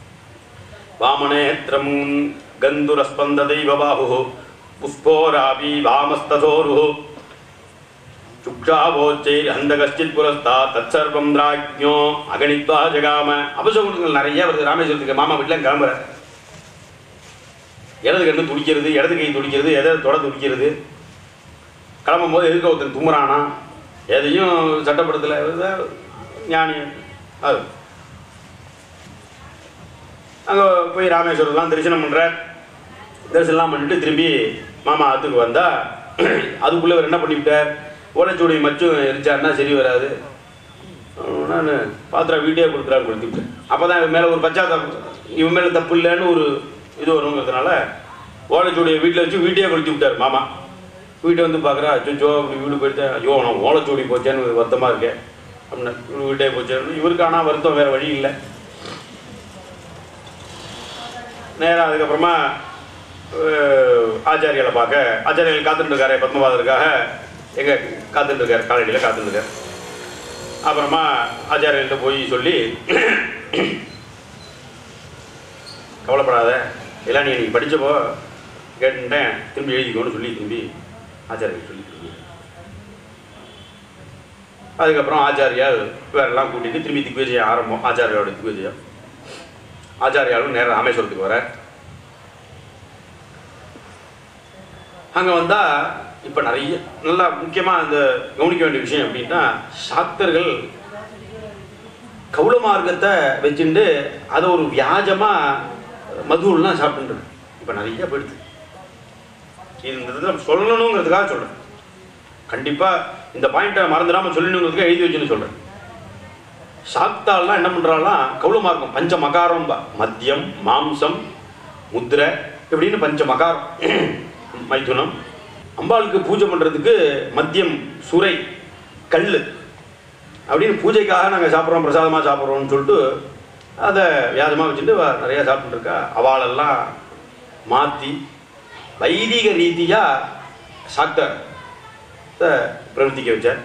வாமனேத்திரம் கந்துரஸ்பந்ததைவ பாஹு புஷ்போராபி வாமஸ்ததோரு சுக்ஷாவோச்சைர் அந்த கஷ்டித் புரஸ்தா தற்சர்வம் ராஜ்ஞோ அகணித்வா ஜகாம அபசகுணங்கள் நிறைய வருது ராமேஸ்வரத்துக்கு மாமா வீட்டில் கிளம்புற இடது கண்ணு துடிக்கிறது இடது கை துடிக்கிறது எதை தொட துடிக்கிறது கிளம்பும் போது எதுக்கு ஒருத்தன் தும்புறானா எதையும் சட்டப்படத்தில் ஞானி அது அங்கே போய் ராமேஸ்வரம்லாம் தரிசனம் பண்ணுறார் தரிசனம்லாம் பண்ணிட்டு திரும்பி மாமா ஆத்துக்கு வந்தா அதுக்குள்ளே அவர் என்ன பண்ணிவிட்டார் ஓலைச்சுவடி மச்சும் எரிச்சாருன்னா சரி வராது நான் பாத்திரா வீட்டே கொடுத்துறான்னு கொடுத்துட்டேன் அப்போ தான் இவன் மேலே ஒரு பச்சாத்தாபம் இவன் மேலே தப்பு இல்லைன்னு ஒரு இது வருங்கிறதுனால ஓலைச்சுவடியை வீட்டில் வச்சு வீட்டையே கொளுத்தி விட்டார் மாமா வீட்டை வந்து பார்க்குறா அச்சோ அப்படி வீடு போயிட்டேன் ஐயோ நான் ஓலைச்சுவடி போச்சேன்னு வருத்தமாக இருக்கேன் அப்படின்னா இவரு வீட்டே போச்சேன்னு இவருக்கு ஆனால் வருத்தம் வேறு வழி இல்லை நேராக அதுக்கப்புறமா அஹ், ஆச்சாரியாலை பார்க்க ஆச்சாரியால் காத்துட்டு இருக்காரு பத்மபாதருக்காக எங்கே காத்துட்டு இருக்காரு காலடியில் காத்துட்டு இருக்காரு அப்புறமா ஆச்சாரியர்கிட்ட போய் சொல்லி கவலைப்படாத எல்லாம் நீ நீ படித்தப்போ கேட்டுட்டேன் திரும்பி எழுதிக்கோன்னு சொல்லி திரும்பி ஆச்சாரியர் சொல்லி திரும்பி அதுக்கப்புறம் ஆச்சாரியால் வேறெல்லாம் கூட்டிட்டு திரும்பி திக்விஜயம் ஆரம்பம் ஆச்சாரியோட திக்விஜயம் ஆச்சாரியாலும் நேரம் ராமேஸ்வரத்துக்கு வர அங்கே வந்தால் இப்போ நிறைய நல்லா முக்கியமாக இந்த கவனிக்க வேண்டிய விஷயம் அப்படின்னா சாக்தர்கள் கௌள மார்க்கத்தை வச்சுட்டு அதை ஒரு வியாஜமாக மதுவெல்லாம் சாப்பிட்டுருக்கு இப்போ நிறைய போயிடுது இது இந்த இதில் சொல்லணுங்கிறதுக்காக சொல்கிறேன் கண்டிப்பாக இந்த பாயிண்ட்டை மறந்துடாமல் சொல்லணுங்கிறதுக்காக எழுதி வச்சுன்னு சொல்கிறேன் சாக்தால்லாம் என்ன பண்ணுறாலாம் கௌள மார்க்கம் பஞ்ச மகாரம் மத்தியம் மாம்சம் முத்திரை இப்படின்னு பஞ்ச மகாரம் மைதுனம் அம்பாளுக்கு பூஜை பண்ணுறதுக்கு மத்தியம் சுரை கல் அப்படின்னு பூஜைக்காக நாங்கள் சாப்பிட்றோம் பிரசாதமாக சாப்பிட்றோம்னு சொல்லிட்டு அதை வியாதமாக வச்சுட்டு வ- நிறையா சாப்பிட்டுருக்கா அவாளெல்லாம் மாற்றி வைதிக ரீதியாக சாக்தத்தை பிரவர்த்திக்க வச்சார்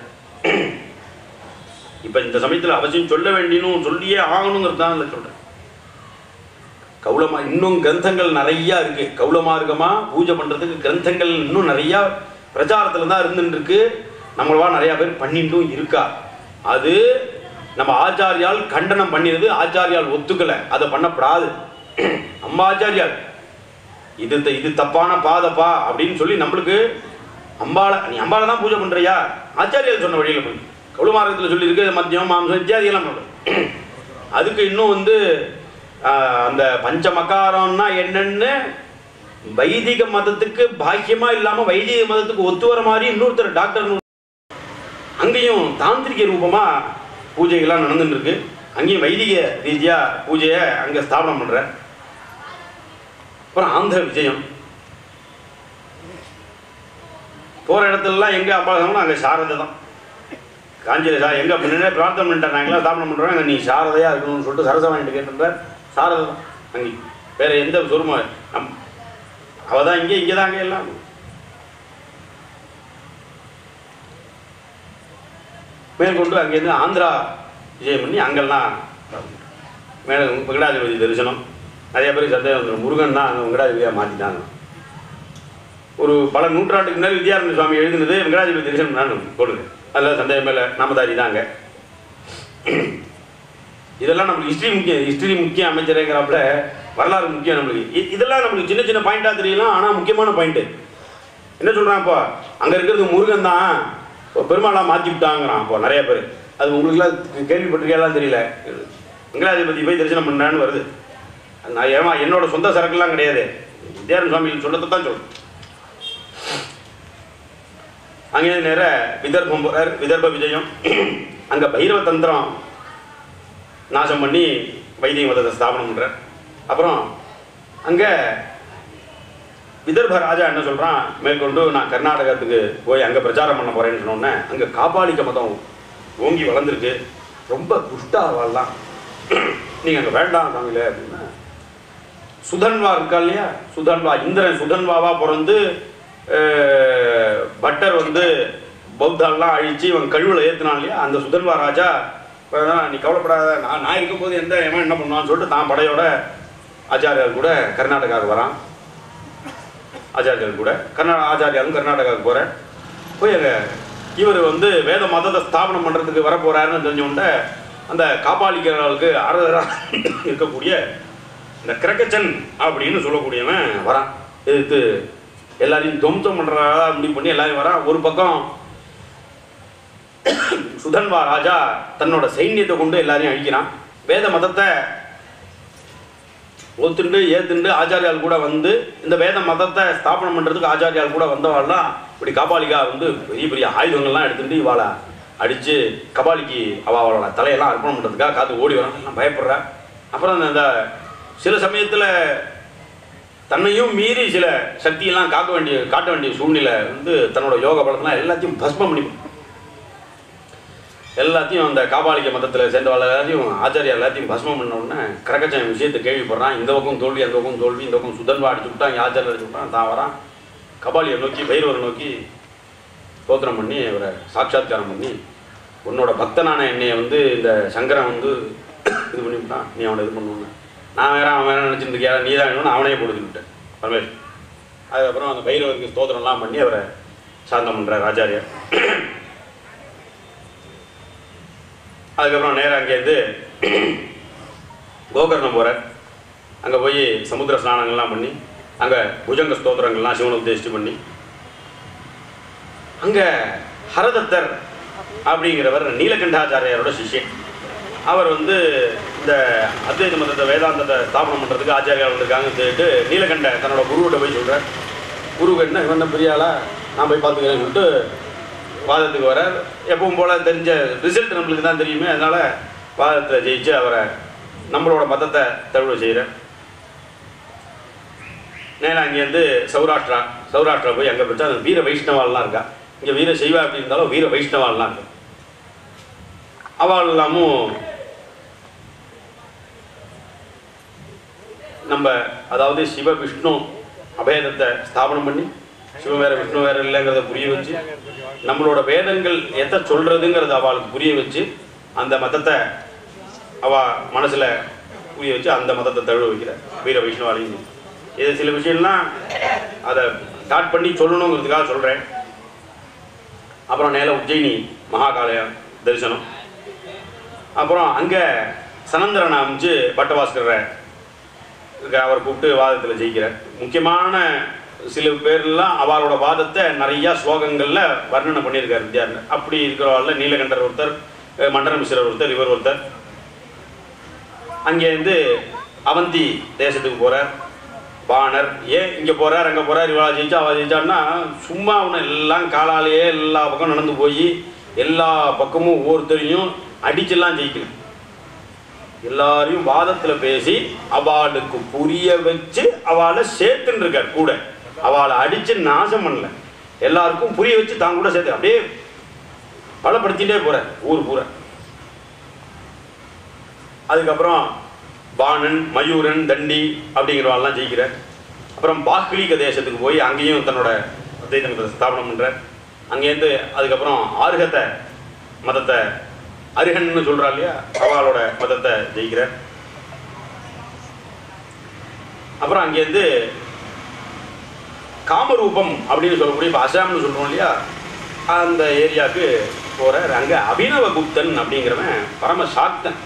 இப்போ இந்த சமயத்தில் அவசியம் சொல்ல வேண்டியனும் சொல்லியே ஆகணுங்கிறது தான் இல்லை சொல்கிறேன் கௌளமா இன்னும் கிரந்தங்கள் நிறையா இருக்கு கௌளமார்க்கமா பூஜை பண்றதுக்கு கிரந்தங்கள் இன்னும் நிறையா பிரச்சாரத்துல தான் இருந்துட்டு இருக்கு நம்மளவா நிறைய பேர் பண்ணிட்டும் இருக்கா அது நம்ம ஆச்சாரியால் கண்டனம் பண்ணினது ஆச்சாரியால் ஒத்துக்கல அதை பண்ணப்படாது நம்ம ஆச்சாரியால் இது த- இது தப்பான பாதப்பா அப்படின்னு சொல்லி நம்மளுக்கு அம்பாளை நீ அம்பாளை தான் பூஜை பண்றியா ஆச்சாரியால் சொன்ன வழியில் போய் கௌளமார்க்கத்தில் சொல்லியிருக்கு மத்தியம் மாம்சம் இத்தியாதியெல்லாம் பண்ணுறது அதுக்கு இன்னும் வந்து ஆஹ், அந்த பஞ்சமகாரம்னா என்னன்னு வைதிக மதத்துக்கு பாக்கியமா இல்லாம வைதிக மதத்துக்கு ஒத்து வர மாதிரி இன்னொருத்தர் டாக்டர் அங்கேயும் தாந்திரிக ரூபமா பூஜைகள்லாம் நடந்துட்டு இருக்கு அங்கேயும் வைதிக ரீதியா பூஜையை அங்க ஸ்தாபனம் பண்ற அப்புறம் ஆந்திர விஜயம் போற இடத்துலலாம் எங்க அப்பா சொன்னா அங்க சாரதை தான் காஞ்சியில் சா எங்க முன்னே பிரார்த்தனை பண்ணிட்டேன் நாங்களாம் ஸ்தாபனம் பண்றோம் நீ சாரதையா இருக்கணும்னு சொல்லிட்டு சரசவாணிட்டு கேட்டுன்ற சாரதை தான் அங்கே வேற எந்த சொருமா நம் அவ தான் இங்கே இங்கே தான் அங்கே எல்லாம் மேற்கொண்டு அங்கேருந்து ஆந்திரா விஜயம் பண்ணி அங்கெல்லாம் மேலே வெங்கடாதிபதி தரிசனம் நிறைய பேருக்கு சந்தேகம் வந்துடும் முருகன் தான் அங்கே வெங்கடாதிபதியாக மாற்றிட்டாங்க ஒரு பல நூற்றாண்டுக்கு முன்னாடி வித்யாரண்ய சுவாமி எழுதினது வெங்கடாதிபதி தரிசனம் நான் போடுங்க அதில் சந்தேகம் மேலே நாமதாரி தாங்க இதெல்லாம் நம்மளுக்கு ஹிஸ்ட்ரி முக்கியம் ஹிஸ்ட்ரி முக்கியம் அமைச்சரேங்கிறப்பல வரலாறு முக்கியம் நம்மளுக்கு இ- இதெல்லாம் நம்மளுக்கு சின்ன சின்ன பாயிண்டாக தெரியலாம் ஆனால் முக்கியமான பாயிண்ட்டு என்ன சொல்கிறான் இப்போ அங்கே இருக்கிறது முருகன் தான் இப்போ பெருமாளாக மாற்றி விட்டாங்கிறான் இப்போ நிறைய பேர் அது உங்களுக்குலாம் கேள்விப்பட்டிருக்கெல்லாம் தெரியல வெங்கடாதிபதி போய் தரிசனம் பண்ணான்னு வருது நான் ஏமா என்னோட சொந்த சரக்குலாம் கிடையாது வித்யாரண்ய சுவாமி சொன்னதை தான் சொல்றேன் அங்கே நேர விதர்பம் போறார் விதர்ப விஜயம் அங்க பைரவ தந்திரம் நாசம் பண்ணி வைத்திய மதத்தை ஸ்தாபனம் பண்றார் அப்புறம் அங்க விதர்ப ராஜா என்ன சொல்றான் மேற்கொண்டு நான் கர்நாடகத்துக்கு போய் அங்க பிரச்சாரம் பண்ண போறேன்னு சொன்னோன்னே அங்க காபாலிக மதம் ஓங்கி வளர்ந்துருக்கு ரொம்ப துஷ்டா வாழலாம் நீங்க அங்க வேண்டாம் தாங்களே அப்படின்னா சுதன்வா இருக்கா இல்லையா சுதன்வா இந்திரன் சுதன்வாவா பிறந்து அஹ், பட்டர் வந்து பௌத்தாலாம் அழிச்சு இவன் கழுவில் ஏத்துனான் இல்லையா அந்த சுதன்வா ராஜா "வேணாம், நீ கவலைப்படாத நான் நான் இருக்கும்போது எந்த எவன் என்ன பண்ணுவான்னு சொல்லிட்டு தான் படையோட ஆச்சாரியால் கூட கர்நாடகாவுக்கு வரான் ஆச்சாரியால் கூட கர்நாடக ஆச்சாரியாலும் கர்நாடகாவுக்கு போகிறேன் போய் அங்கே இவர் வந்து வேத மதத்தை ஸ்தாபனம் பண்ணுறதுக்கு வர போகிறாருன்னு தெரிஞ்ச உடனே அந்த காப்பாளிக்கிறவர்களுக்கு ஆறுதலாக இருக்கக்கூடிய இந்த கிரக்கச்சன் அப்படின்னு சொல்லக்கூடியவன் வரான் எதிர்த்து எல்லாரையும் துவம்சம் பண்ணுறதா முடிவு பண்ணி எல்லாரையும் வரான் ஒரு பக்கம் சுதன்வா ராஜா தன்னோட சைன்யத்தை கொண்டு எல்லாரையும் அழிக்கிறான் வேத மதத்தை ஒத்துண்டு ஏத்துண்டு ஆச்சாரியால் கூட வந்து இந்த வேத மதத்தை ஸ்தாபனம் பண்ணுறதுக்கு ஆச்சாரியால் கூட வந்தவாள்லாம் இப்படி கபாலிகா வந்து பெரிய பெரிய ஆயுதங்கள்லாம் எடுத்துட்டு இவாளை அடித்து கபாலிக்கு அவ அவளோட தலையெல்லாம் அர்ப்பணம் பண்ணுறதுக்காக காத்து ஓடி வரான் நான் பயப்படுறேன் அப்புறம் அந்த- அந்த சில சமயத்தில் தன்னையும் மீறி சில சக்தியெல்லாம் காக்க வேண்டிய காட்ட வேண்டிய சூழ்நிலை வந்து தன்னோட யோக பலத்தெல்லாம் எல்லாத்தையும் பஸ்மம் பண்ணி எல்லாத்தையும் அந்த காபாலிக மதத்தில் சேர்ந்தவாள் எல்லாத்தையும் ஆச்சாரியா எல்லாத்தையும் பஸ்மம் பண்ண உடனே கிரகச்சன் விஷயத்தை கேள்விப்படுறான் இந்த பக்கம் தோல்வி அந்த பக்கம் தோல்வி இந்த பக்கம் சுதன்வா அடிச்சு விட்டான் இங்கே ஆச்சாரியா அடிச்சு விட்டான் தான் வரான் கபாலியை நோக்கி பைரவரை நோக்கி ஸ்தோத்திரம் பண்ணி அவரை சாட்சாத்காரம் பண்ணி உன்னோட பக்தனான என்னைய வந்து இந்த சங்கரன் வந்து இது பண்ணி விட்டான் நீ அவனை இது பண்ணுவேன் நான் வேற அவன் வேற நினச்சிட்டு இருக்கியா நீ தான் வேணும்னு அவனையே கொடுத்து விட்டேன் பரமேஷ் அதுக்கப்புறம் அந்த பைரவருக்கு ஸ்தோத்திரம்லாம் பண்ணி அவரை சாந்தம் பண்ணுறார் ஆச்சாரியா அதுக்கப்புறம் நேராக அங்கேருந்து கோகர்ணம் போகிறார் அங்கே போய் சமுத்திர ஸ்நானங்கள்லாம் பண்ணி அங்கே புஜங்க ஸ்தோத்திரங்கள்லாம் சிவனை உத்தேசித்து பண்ணி அங்கே ஹரதத்தர் அப்படிங்கிறவர் நீலகண்டாச்சாரியாரோட சிஷ்யன் அவர் வந்து இந்த அத்வைத மதத்தை வேதாந்தத்தை ஸ்தாபனம் பண்ணுறதுக்கு ஆச்சாரியார் வந்திருக்காங்கன்னு சொல்லிட்டு நீலகண்ட தன்னோட குருவிட்ட போய் சொல்கிறார் குரு என்ன இவன் என்ன பெரிய ஆளா நான் போய் பார்த்துக்கிறேன்னு சொல்லிட்டு வாதத்துக்கு வரார் எப்பவும் போல் தெரிஞ்ச ரிசல்ட் நம்மளுக்கு தான் தெரியுமே அதனால் வாதத்தில் ஜெயிச்சு அவரை நம்மளோட மதத்தை தழுவ செய்கிறார் நேரா அங்கேருந்து சௌராஷ்டிரா சௌராஷ்டிரா போய் அங்கே போச்சு அந்த வீர வைஷ்ணவால்லாம் இருக்கா இங்கே வீர சைவா அப்படி இருந்தாலும் வீர வைஷ்ணவால்லாம் இருக்கு அவள் எல்லாமும் நம்ம அதாவது சிவ விஷ்ணு அபேதத்தை ஸ்தாபனம் பண்ணி சிவம் வேற விஷ்ணு வேற இல்லைங்கிறத புரிய வச்சு நம்மளோட வேதங்கள் எதை சொல்றதுங்கிறத அவளுக்கு புரிய வச்சு அந்த மதத்தை அவ மனசுல புரிய வச்சு அந்த மதத்தை தழுவ வைக்கிற வீர வைஷ்ணவாலையும் இது சில விஷயம்லாம் அதை ஸ்டார்ட் பண்ணி சொல்லணுங்கிறதுக்காக சொல்றேன் அப்புறம் நேர உஜ்ஜயினி மகாகாலய தரிசனம் அப்புறம் அங்கே சனந்தரனை அமைச்சு பட்டபாஸ்கரை அவர் கூப்பிட்டு வாதத்தில் ஜெயிக்கிறார் முக்கியமான சில பேர்லாம் அவரோட வாதத்தை நிறையா ஸ்லோகங்களில் வர்ணனை பண்ணியிருக்கார் வித்யாரண்யர் அப்படி இருக்கிறவாள்ல நீலகண்டர் ஒருத்தர் அஹ் மண்டன மிஸ்ரர் ஒருத்தர் இவர் ஒருத்தர் அங்கேருந்து அவந்தி தேசத்துக்கு போகிறார் பாணர் ஏன் இங்கே போகிறார் அங்கே போகிறார் இவளா ஜெயிச்சா அவள் ஜெயிச்சான்னா சும்மா அவனை எல்லாம் காலாலேயே எல்லா பக்கம் நடந்து போய் எல்லா பக்கமும் ஒவ்வொருத்தரையும் அடிச்செல்லாம் ஜெயிக்கல எல்லாரையும் வாதத்துல பேசி அவளுக்கு புரிய வச்சு அவளை சேர்த்துன்னு இருக்கார் கூட அவளை அடிச்சு நாசம் பண்ணல எல்லாருக்கும் புரிய வச்சு தான் கூட சேர்த்து அப்படியே பலப்படுத்திட்டே போற ஊர் பூரா அதுக்கப்புறம் பாணன் மயூரன் தண்டி அப்படிங்கிறவாள்லாம் ஜெயிக்கிறார் அப்புறம் பாக்லீக தேசத்துக்கு போய் அங்கேயும் தன்னோட அத்வைத மதத்தை ஸ்தாபனம் பண்றார் அங்கேருந்து அதுக்கப்புறம் ஆர்கத்தை மதத்தை அருகன்னு சொல்றா இல்லையா அவளோட மதத்தை ஜெயிக்கிறார் அப்புறம் அங்கேருந்து காமரூபம் அப்படின்னு சொல்லக்கூடிய இப்போ அசாம்னு சொல்றோம் இல்லையா அந்த ஏரியாவுக்கு போறார் அங்க அபினவ குப்தன் அப்படிங்கிறவன் பரம சாக்தன்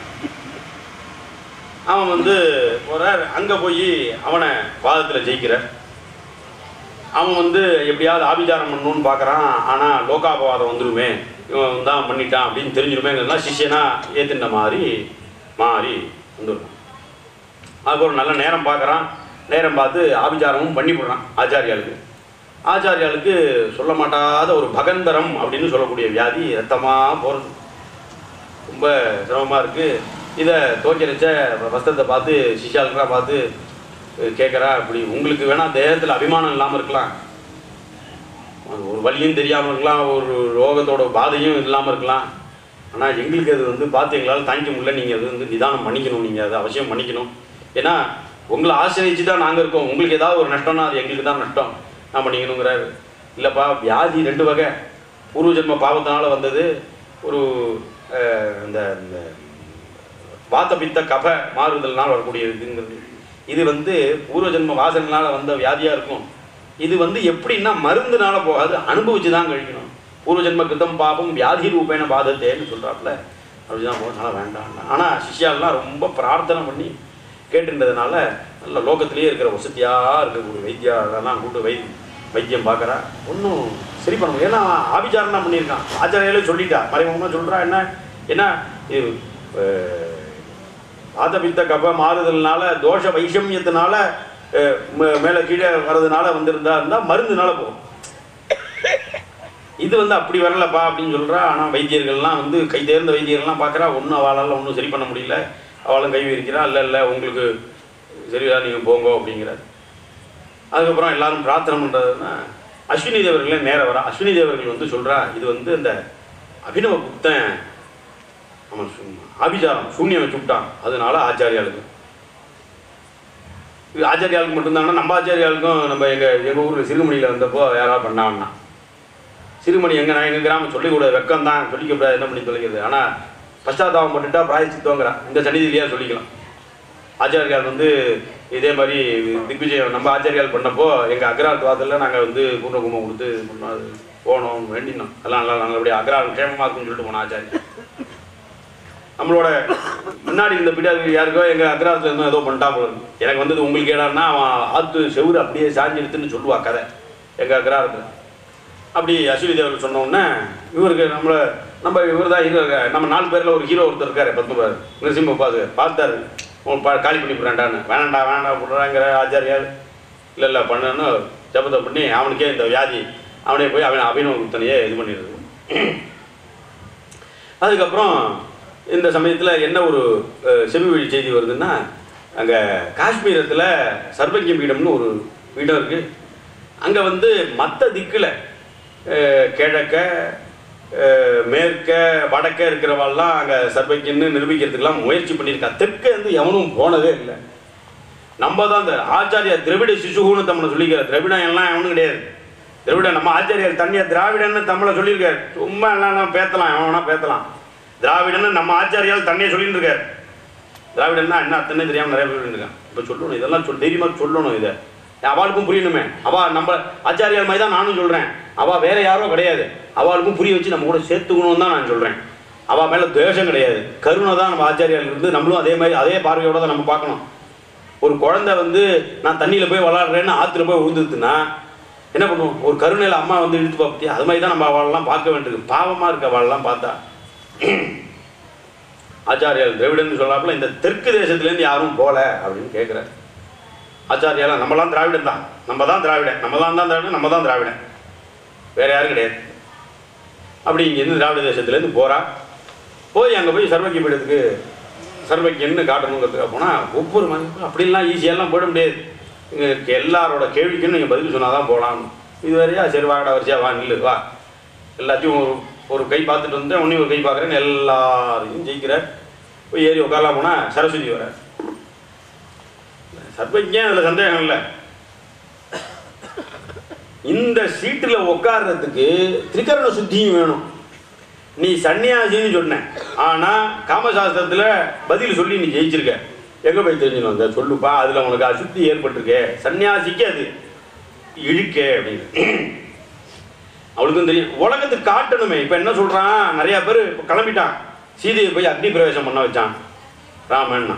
அவன் வந்து போறார் அங்க போய் அவனை வாதத்தில் ஜெயிக்கிறார் அவன் வந்து எப்படியாவது ஆபிச்சாரம் பண்ணணும்னு பார்க்குறான் ஆனால் லோகாபவாதம் வந்துருமே இவன் தான் பண்ணிட்டான் அப்படின்னு தெரிஞ்சிருமேங்கிறதுலாம் சிஷ்யனா ஏத்துன மாதிரி மாறி வந்துடுறான் அதுக்கப்புறம் நல்ல நேரம் பார்க்குறான் நேரம் பார்த்து ஆபிச்சாரமும் பண்ணி போடுறான் ஆச்சாரியாளுக்கு ஆச்சாரியாளுக்கு சொல்ல மாட்டாத ஒரு பகந்தரம் அப்படின்னு சொல்லக்கூடிய வியாதி ரத்தமாக போகிறது ரொம்ப சிரமமாக இருக்குது இதை தோக்கரிச்ச வஸ்திரத்தை பார்த்து சிஷாளுக்கெல்லாம் பார்த்து கேட்குறா அப்படி உங்களுக்கு வேணால் தேகத்தில் அபிமானம் இல்லாமல் இருக்கலாம் அது ஒரு வழியும் தெரியாமல் இருக்கலாம் ஒரு ரோகத்தோட பாதையும் இல்லாமல் இருக்கலாம் ஆனால் எங்களுக்கு அது வந்து பார்த்து எங்களால் தாங்கிக்க முடியல நீங்கள் அது வந்து நிதானம் பண்ணிக்கணும் நீங்கள் அதை அவசியம் பண்ணிக்கணும் ஏன்னா உங்களை ஆசிரியச்சு தான் நாங்கள் இருக்கோம் உங்களுக்கு ஏதாவது ஒரு நஷ்டம்னா அது எங்களுக்கு தான் நஷ்டம் நான் பண்ணிக்கணுங்கிறாரு இல்லைப்பா வியாதி ரெண்டு வகை பூர்வ ஜென்ம பாவத்தினால வந்தது ஒரு அஹ், இந்த இந்த வாத்த பித்த கப மாறுதல்னால் வரக்கூடிய இதுங்கிறது இது வந்து பூர்வ ஜென்ம வாசனைனால வந்த வியாதியாக இருக்கும் இது வந்து எப்படின்னா மருந்துனால போகாது அனுபவிச்சு தான் கழிக்கணும் பூர்வ ஜென்ம கிருத்தம் பாபம் வியாதி ரூபேன பாதத்தேன்னு சொல்கிறாப்புல அப்படிதான் போகிறதுனால வேண்டாம் ஆனால் சிஷ்யாலாம் ரொம்ப பிரார்த்தனை பண்ணி கேட்டுன்றதுனால நல்ல லோகத்திலேயே இருக்கிற வசதியாக இருக்கக்கூடிய வைத்தியாரெல்லாம் கூட்டு வை வைத்தியம் பார்க்குறா ஒன்றும் சரி பண்ண முடியும் ஏன்னா அவன் ஆபிச்சாரம் தான் பண்ணியிருக்கான் ஆச்சாரியாலே சொல்லிட்டா மறைமுகமாக சொல்கிறா என்ன என்ன இது அஹ், ஆதபித்த கப மாறுதல்னால தோஷ வைஷமியத்தினால அஹ், மே- மேலே கீழே வர்றதுனால வந்திருந்தா இருந்தால் மருந்துனால போகும் இது வந்து அப்படி வரலப்பா அப்படின்னு சொல்கிறா ஆனால் வைத்தியர்கள்லாம் வந்து கை தேர்ந்த வைத்தியர்கள்லாம் பார்க்குறா ஒன்றும் அவளால் ஒன்றும் சரி பண்ண முடியல அவளும் கை விரிக்கிறா இல்லை இல்லை உங்களுக்கு சரியா நீங்கள் போங்க அப்படிங்கிறார் அதுக்கப்புறம் எல்லாரும் பிரார்த்தனை பண்ணுறதுன்னா அஸ்வினி தேவர்களே நேரம் வரா அஸ்வினி தேவர்கள் வந்து சொல்கிறா இது வந்து இந்த அபினவ குப்தன் அவன் சு- ஆபிசாரம் சூன்யம் வச்சு விட்டான் அதனால ஆச்சாரியாளுக்கு இது ஆச்சாரியாளுக்கு மட்டும்தானா நம்ம ஆச்சாரியாளுக்கும் நம்ம எங்கள் எங்கள் ஊரில் சிறுமணியில் இருந்தப்போ யாராவது பண்ணான்னா சிறுமணி எங்க நான் எங்கள் கிராமம் சொல்லிக்கூடாது வெக்கம் தான் சொல்லிக்கூடாது என்ன பண்ணி சொல்லிக்கிறது ஆனால் பశ్చాத்தாபம் பண்ணிட்டா பிராயச்சித்தோங்கிறான் இந்த சன்னிதியிலேயே சொல்லிக்கலாம் ஆச்சாரியால் வந்து இதே மாதிரி திக்விஜயம் நம்ம ஆச்சாரியால் பண்ணப்போ எங்கள் அக்ராத் வாசலில் நாங்கள் வந்து பூர்ணகுமம் கொடுத்து பண்ணோம், அது போனோம் வேண்டினோம் எல்லாம் நல்லா நல்லபடியாக அக்ரால் க்ஷேமமாக இருக்கும்னு சொல்லிட்டு போனோம் ஆச்சாரியர் நம்மளோட முன்னாடி இருந்த பிடாரி யாருக்கோ எங்கள் அக்ராத்தில் இருந்தோம் ஏதோ பண்ணிட்டா போல இருக்கு. எனக்கு வந்தது உங்களுக்கு ஏடான்னா அவன் ஆத்து செவுரு அப்படியே சாஞ்சிருத்துன்னு சொல்லுவா கதை எங்கள் அக்ராரத்தில் அப்படி அஸ்வினி தேவர்கள் சொன்ன உடனே இவருக்கு நம்மள நம்ம இவர் தான் ஹீரோ நம்ம நாலு பேரில் ஒரு ஹீரோ ஒருத்தர் இருக்காரு பத்மபார் நரசிம்ம பாது பார்த்தாரு உன் பா காலி பண்ணி போறான்டான்னு வேணாண்டா வேணாண்டா போடுறாங்கிற ஆச்சாரியார் இல்லை இல்லை பண்ணுன்னு ஜபத்தை பண்ணி அவனுக்கே இந்த வியாதி அவனே போய் அவன் அபினவ குப்தனையே இது பண்ணிடுறது அதுக்கப்புறம் இந்த சமயத்தில் என்ன ஒரு அஹ், செவி வழி செய்தி வருதுன்னா அங்கே காஷ்மீரத்தில் சர்வஜ்ய பீடம்னு ஒரு பீடம் இருக்குது அங்கே வந்து மற்ற திக்கில் கிழக்க அஹ், மேற்க வடக்க இருக்கிறவாள்லாம் அங்கே சர்வஜன்னு நிரூபிக்கிறதுக்கெல்லாம் முயற்சி பண்ணியிருக்கா தெற்க வந்து எவனும் போனதே இல்லை நம்ம தான் இந்த ஆச்சாரியா திராவிட சிசுகுன்னு தமிழை சொல்லிக்கிறார் திராவிடம் எல்லாம் எவனும் கிடையாது திராவிட நம்ம ஆச்சாரியார் தனியா திராவிடன்னு தமிழை சொல்லியிருக்காரு சும்மா எல்லாம் பேத்தலாம் எவன் வேணா பேத்தலாம் திராவிடன்னு நம்ம ஆச்சாரியால் தண்ணியை சொல்லிட்டு இருக்காரு திராவிடன்னா என்ன அத்தனை தெரியாம நிறைய பேர் சொல்லிட்டு இருக்கான் இப்போ சொல்லணும் இதெல்லாம் சொல் தைரியமா சொல்லணும் இதை அவளுக்கும் புரியணுமே அவ நம்ம ஆச்சாரியார் மாதிரி தான் நானும் சொல்றேன் அவ வேற யாரோ கிடையாது அவளுக்கும் புரிய வச்சு நம்ம கூட சேர்த்துக்கணும்னு தான் நான் சொல்றேன் அவ மேல துவேஷம் கிடையாது கருணை தான் நம்ம ஆச்சாரியார் இருந்து நம்மளும் அதே மாதிரி அதே பார்வையோட தான் நம்ம பார்க்கணும் ஒரு குழந்தை வந்து நான் தண்ணியில் போய் விளாட்றேன்னு ஆற்றுல போய் விழுந்துருதுன்னா என்ன பண்ணுவோம் ஒரு கருணையில் அம்மா வந்து இழுத்து பார்த்தியா அது மாதிரி தான் நம்ம அவளெல்லாம் பார்க்க வேண்டியது பாவமாக இருக்க அவளெல்லாம் பார்த்தா ஆச்சாரியால் திராவிடன்னு சொல்லாப்புல இந்த தெற்கு தேசத்துலேருந்து யாரும் போல அப்படின்னு கேட்குறாரு ஆச்சாரியாலாம் நம்மலாம் திராவிடன் தான் நம்ம தான் திராவிடன் நம்ம தான் தான் திராவிடன் நம்ம தான் திராவிடன் வேற யாரும் கிடையாது அப்படி இங்கேருந்து திராவிட தேசத்துலேருந்து போறா போய் அங்கே போய் சர்வக்கிய பீடத்துக்கு சர்வக்கியன்னு காட்டணுங்கிறதுக்காக போனால் ஒவ்வொரு மனிதனுக்கும் அப்படிலாம் ஈஸியெல்லாம் போயிட முடியாது இங்கே இருக்க எல்லாரோட கேள்விக்கும் நீங்கள் பதில் சொன்னால் தான் போகலாம் இது வரையா சரி வாங்கடா வரிசையா வா நில்லு வா எல்லாத்தையும் ஒரு ஒரு கை பார்த்துட்டு வந்து உன்னையும் ஒரு கை பார்க்குறேன்னு எல்லாரையும் ஜெயிக்கிற போய் ஏறி உட்காரலாம் போனால் சரஸ்வதி வர சர்வஜன் அதில் சந்தேகம் இல்லை இந்த சீட்டில் உட்கார்றதுக்கு திரிகரண சுத்தியும் வேணும் நீ சன்னியாசின்னு சொன்ன ஆனால் காமசாஸ்திரத்தில் பதில் சொல்லி நீ ஜெயிச்சிருக்க எங்கே போய் தெரிஞ்சுக்கணும் அந்த சொல்லுப்பா அதில் உனக்கு அசுத்தி ஏற்பட்டிருக்கே சன்னியாசிக்கு அது இழுக்கே அப்படின்னு அவளுக்கும் தெரியும் உலகத்துக்கு காட்டணுமே இப்போ என்ன சொல்கிறான் நிறையா பேர் இப்போ கிளம்பிட்டான் சீதையை போய் அக்னி பிரவேசம் பண்ண வச்சான் ராமன்னா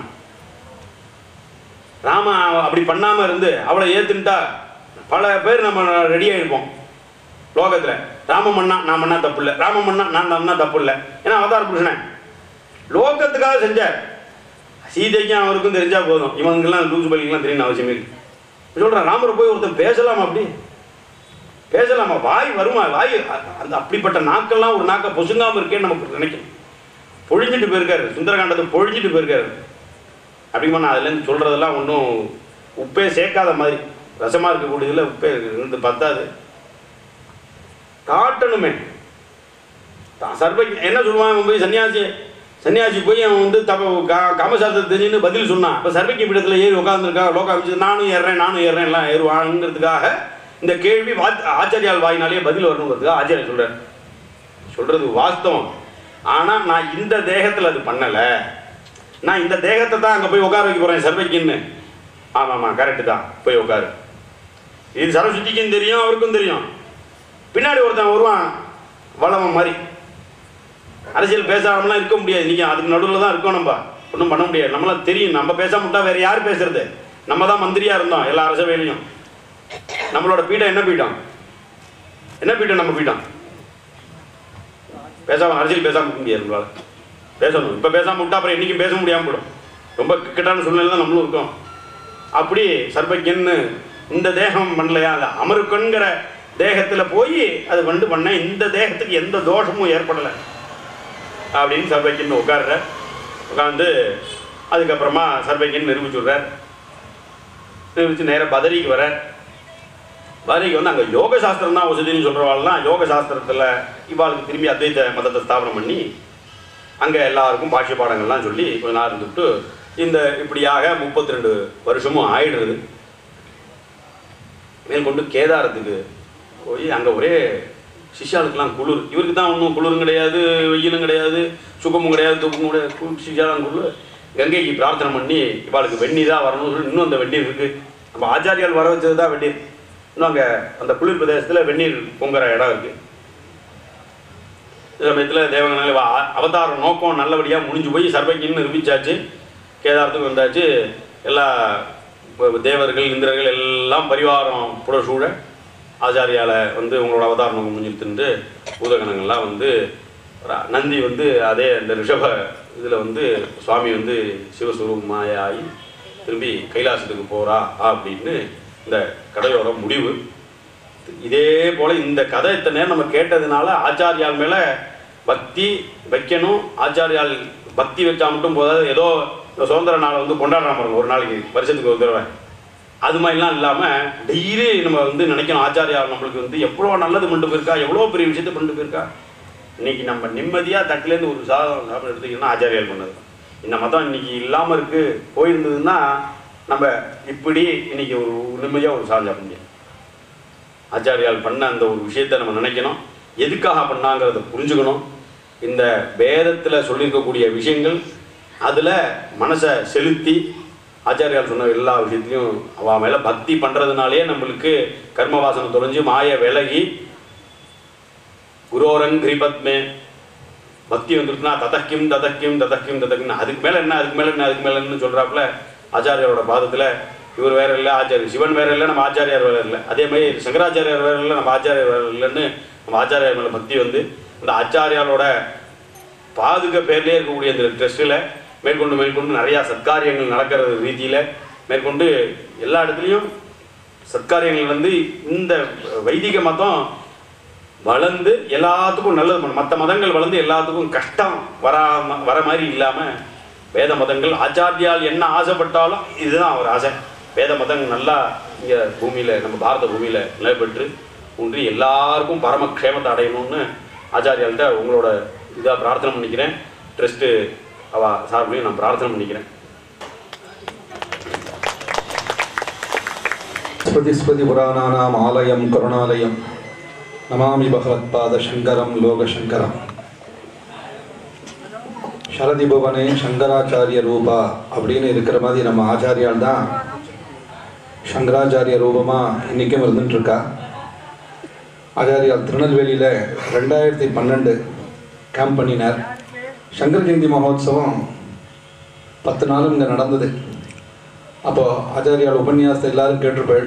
ராம அப்படி பண்ணாமல் இருந்து அவளை ஏற்றுன்ட்டா பல பேர் நம்ம ரெடியாக இருப்போம் லோகத்தில் ராமன் மண்ணா நான் மண்ணா தப்பு இல்லை ராமன் மண்ணா நான் மண்ணா தப்பு இல்லை ஏன்னா அவதார புருஷனே லோகத்துக்காக செஞ்சார் சீதைக்கும் அவருக்கும் தெரிஞ்சா போதும் இவங்கெல்லாம் லூசு பள்ளிக்கெல்லாம் தெரியணும் அவசியமே இல்லை சொல்கிறேன் ராமரை போய் ஒருத்தன் பேசலாமா அப்படி பேசலாமா வாய் வருமா வாய் அ- அந்த அப்படிப்பட்ட நாக்கெல்லாம் ஒரு நாக்கை பொசுங்காமல் இருக்கேன்னு நமக்கு நினைக்கும் பொழிஞ்சிட்டு போயிருக்காரு சுந்தரகாண்டத்தை பொழிஞ்சிட்டு போயிருக்காரு அப்படிமா நான் அதுலேருந்து சொல்கிறதெல்லாம் ஒன்றும் உப்பே சேர்க்காத மாதிரி ரசமாக இருக்கக்கூடியதில் உப்பே இருந்து பத்தாது காட்டணுமே தான் சர்வ என்ன சொல்லுவான் அவன் போய் சன்னியாசி சன்னியாசி போய் அவன் வந்து தப்ப கா- காமசாஸ்திரத்தை தெரிஞ்சுன்னு பதில் சொன்னான் இப்போ சர்வக்கிய பீடத்தில் ஏறி உட்காந்துருக்கா லோக அமைச்சு நானும் ஏறுறேன் நானும் ஏறுறேன் எல்லாம் ஏறுவாங்கிறதுக்காக இந்த கேள்வி வா- ஆச்சாரியால் வாயினாலேயே பதில் வரணுங்கிறதுக்காக ஆச்சாரியர் சொல்கிறார் சொல்கிறது வாஸ்தவம் ஆனால் நான் இந்த தேகத்தில் அது பண்ணலை நான் இந்த தேகத்தை தான் அங்கே போய் உட்கார வைக்க போகிறேன் சர்வைக்குன்னு ஆமாம் ஆமாம் கரெக்டு தான் போய் உட்காரு இது சரஸ்வதிக்கும் தெரியும் அவருக்கும் தெரியும் பின்னாடி ஒருத்தன் வருவான் வளவன் மாதிரி அரசியல் பேசாமலாம் இருக்க முடியாது நீங்கள் அதுக்கு நடுவில் தான் இருக்கோம் நம்ம ஒன்றும் பண்ண முடியாது நம்மளாம் தெரியும் நம்ம பேசாம விட்டா வேற யார் பேசுறது நம்ம தான் மந்திரியா இருந்தோம் எல்லா அரசவையிலையும் நம்மளோட பீடம் என்ன பீடம் என்ன பீடம் நம்ம பீடம் பேசாம அரசியல் பேசாம இருக்க முடியாது நம்மளால பேசணும் இப்போ பேசாம விட்டா அப்புறம் என்னைக்கும் பேச முடியாம போயிடும் ரொம்ப இக்கட்டான சூழ்நிலை தான் நம்மளும் இருக்கோம் அப்படி சர்பஜன்னு இந்த தேகம் பண்ணலையா அந்த அமருக்கண்கிற தேகத்தில் போய் அது வந்து பண்ண இந்த தேகத்துக்கு எந்த தோஷமும் ஏற்படலை அப்படின்னு சர்பைக்கன் உட்கார்ற உட்காந்து அதுக்கப்புறமா சர்பைக்கன் நிரூபிச்சு விட்றார் நிரூபிச்சு நேராக பதரிக்கு வர பதரிக்கு வந்து அங்கே யோக சாஸ்திரம் தான் வசதின்னு சொல்கிறவாள்லாம் யோக சாஸ்திரத்தில் இவாளுக்கு திரும்பி அத்வைத மதத்தை ஸ்தாபனம் பண்ணி அங்கே எல்லாருக்கும் பாஷ்ய பாடங்கள்லாம் சொல்லி கொஞ்ச நாள் இருந்துட்டு இந்த இப்படியாக முப்பத்தி ரெண்டு வருஷமும் ஆயிடுறது மேற்கொண்டு கேதாரத்துக்கு போய் அங்கே ஒரே சிஷ்யாளுக்கெல்லாம் குளிர் இவருக்கு தான் ஒன்றும் குளிரும் கிடையாது வெயிலும் கிடையாது சுகமும் கிடையாது துக்கமும் கிடையாது கு- சிஷ்யாலாம் குளிர் கங்கைக்கு பிரார்த்தனை பண்ணி இவாளுக்கு வெந்நீராக வரணும்னு சொல்லி இன்னும் அந்த வெந்நீர் இருக்குது நம்ம ஆச்சாரியால் வர வச்சது தான் வெந்நீர் இன்னும் அங்கே அந்த குளிர் பிரதேசத்தில் வெந்நீர் பொங்குற இடம் இருக்குது சமயத்தில் தேவகனால அவதார நோக்கம் நல்லபடியாக முடிஞ்சு போய் சர்வக்கின்னு நிரூபிச்சாச்சு கேதாரத்துக்கு வந்தாச்சு எல்லா ப- தேவர்கள் இந்திரர்கள் எல்லாம் பரிவாரம் புடசூழ ஆச்சாரியால வந்து உங்களோட அவதார நோக்கம் முடிஞ்சிருத்துட்டு பூதகணங்கள்லாம் வந்து ர- நந்தி வந்து அதே அந்த ரிஷப இதில் வந்து சுவாமி வந்து சிவஸ்வரூபமாய ஆகி திரும்பி கைலாசத்துக்கு போறா அப்படின்னு இந்த கதையோட முடிவு இதே போல இந்த கதை இத்தனை நேரம் நம்ம கேட்டதுனால ஆச்சாரியால் மேல பக்தி வைக்கணும் ஆச்சாரியால் பக்தி வச்சா மட்டும் போதாது ஏதோ இந்த சுதந்திர நாளை வந்து கொண்டாடுறாம பாருங்க ஒரு நாளைக்கு வருஷத்துக்கு ஒரு தடவை அது மாதிரிலாம் இல்லாமல் டெய்லி நம்ம வந்து நினைக்கணும் ஆச்சாரியார் நம்மளுக்கு வந்து எவ்வளோ நல்லது பண்ணிட்டு போயிருக்கா எவ்வளோ பெரிய விஷயத்தை பண்ணிட்டு போயிருக்கா இன்னைக்கு நம்ம நிம்மதியாக தட்டிலேருந்து ஒரு சாதம் சாப்பிட எடுத்துக்கிட்டோம்னா ஆச்சாரியார் பண்ணது இந்த மதம் இன்னைக்கு இல்லாமல் இருக்கு போயிருந்ததுன்னா நம்ம இப்படி இன்னைக்கு ஒரு நிம்மதியாக ஒரு சாதம் சாப்பிட முடியாது ஆச்சாரியால் பண்ண அந்த ஒரு விஷயத்தை நம்ம நினைக்கணும் எதுக்காக பண்ணாங்கிறத புரிஞ்சுக்கணும் இந்த வேதத்தில் சொல்லியிருக்கக்கூடிய விஷயங்கள் அதில் மனசை செலுத்தி ஆச்சாரியால் சொன்ன எல்லா விஷயத்தையும் அவ மேலே பக்தி பண்ணுறதுனாலே நம்மளுக்கு கர்மவாசனை தொலைஞ்சு மாய விலகி குரோரங் கிரிபத்மே பக்தி வந்துருக்குன்னா ததக்கிம் ததக்கிம் ததக்கிம் ததக்கிம் அதுக்கு மேலே என்ன அதுக்கு மேலே என்ன அதுக்கு மேலேன்னு சொல்கிறாப்புல ஆச்சாரியாரோட பாதத்தில் இவர் வேற இல்லை ஆச்சாரியர் சிவன் வேற இல்லை நம்ம ஆச்சாரியார் வேற இல்லை அதே மாதிரி சங்கராச்சாரியார் வேற இல்லை நம்ம ஆச்சாரியார் வேற இல்லைன்னு நம்ம ஆச்சாரியார் மேலே பக்தி வந்து இந்த ஆச்சாரியாரோட பாதுக பேர்லேயே இருக்கக்கூடிய இந்த ட்ரஸ்ட்டில் மேற்கொண்டு மேற்கொண்டு நிறையா சத்காரியங்கள் நடக்கிற ரீதியில் மேற்கொண்டு எல்லா இடத்துலையும் சத்காரியங்கள் வந்து இந்த வைதிக மதம் வளர்ந்து எல்லாத்துக்கும் நல்லது பண்ணும் மற்ற மதங்கள் வளர்ந்து எல்லாத்துக்கும் கஷ்டம் வராம வர மாதிரி இல்லாமல் வேத மதங்கள் ஆச்சாரியால் என்ன ஆசைப்பட்டாலும் இதுதான் அவர் ஆசை வேத மதங்கள் நல்லா இங்கே பூமியில் நம்ம பாரத பூமியில் நிலைப்பெற்று ஒன்றி எல்லாருக்கும் பரம க்ஷேமத்தை அடையணும்னு ஆச்சாரியால்கிட்ட உங்களோட இதாக பிரார்த்தனை பண்ணிக்கிறேன் ட்ரஸ்ட்டு அவ சார்பிலையும் நான் பிரார்த்தனை பண்ணிக்கிறேன் ஸ்மதிஸ்மதி புராணானாம் ஆலயம் கருணாலயம் நமாமி பகவத்பாத சங்கரம் லோகசங்கரம் சரதி புவனே சங்கராச்சாரிய ரூபா அப்படின்னு இருக்கிற மாதிரி நம்ம ஆச்சாரியால் தான் சங்கராச்சாரிய ரூபமா இன்னைக்கும் இருந்துட்டு இருக்கா ஆச்சாரியால் திருநெல்வேலியில் ரெண்டாயிரத்தி பன்னெண்டு கேம்ப் பண்ணினார் சங்கர ஜெயந்தி மகோத்சவம் பத்து நாளும் இங்கே நடந்தது அப்போ ஆச்சாரியால் உபன்யாசத்தை எல்லாரும் கேட்டிருப்பேள்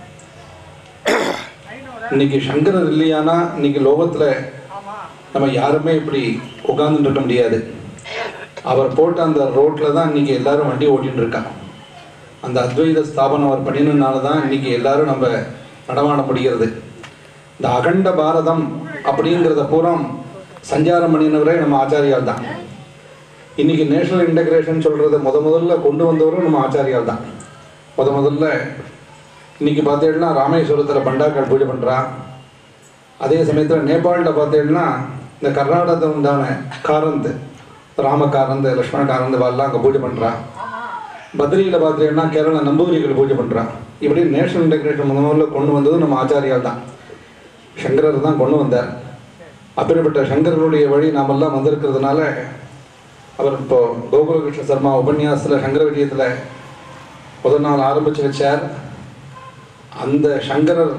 இன்னைக்கு சங்கரர் இல்லையானா இன்னைக்கு லோகத்தில் நம்ம யாருமே இப்படி உட்கார்ந்துட்டு இருக்க முடியாது அவர் போட்ட அந்த ரோட்டில் தான் இன்னைக்கு எல்லாரும் வண்டி ஓட்டின்னு இருக்கா அந்த அத்வைத ஸ்தாபனம் அவர் பண்ணினதுனால தான் இன்னைக்கு எல்லாரும் நம்ம நடமாட முடிகிறது இந்த அகண்ட பாரதம் அப்படிங்கிறத பூரம் சஞ்சாரம் பண்ணினவரே நம்ம ஆச்சாரியால் தான் இன்னைக்கு நேஷனல் இன்டகிரேஷன் சொல்கிறத முத முதல்ல கொண்டு வந்தவரும் நம்ம ஆச்சாரியால் தான் முத முதல்ல இன்னைக்கு பார்த்தீங்கன்னா ராமேஸ்வரத்தில் பண்டாக்கள் பூஜை பண்ணுறா அதே சமயத்தில் நேபாளில் பார்த்தீங்கன்னா இந்த கர்நாடகத்தில் உண்டான காரந்த் ராமகாரந்த் லக்ஷ்மண காரந்த் வாரெல்லாம் அங்கே பூஜை பண்ணுறா பத்ரியில் பார்த்தீங்கன்னா கேரளா நம்பூதிரிகள் பூஜை பண்ணுறா இப்படி நேஷனல் இன்டகிரேஷன் முத முதல்ல கொண்டு வந்தது நம்ம ஆச்சாரியால் தான் சங்கரர் தான் கொண்டு வந்தார் அப்படிப்பட்ட சங்கரனுடைய வழி நாமெல்லாம் வந்திருக்கிறதுனால அவர் இப்போ கோகுலகிருஷ்ண சர்மா உபன்யாசத்தில் சங்கர விஜயத்தில் முதல் நாள் ஆரம்பிச்சு வச்சார் அந்த சங்கரர்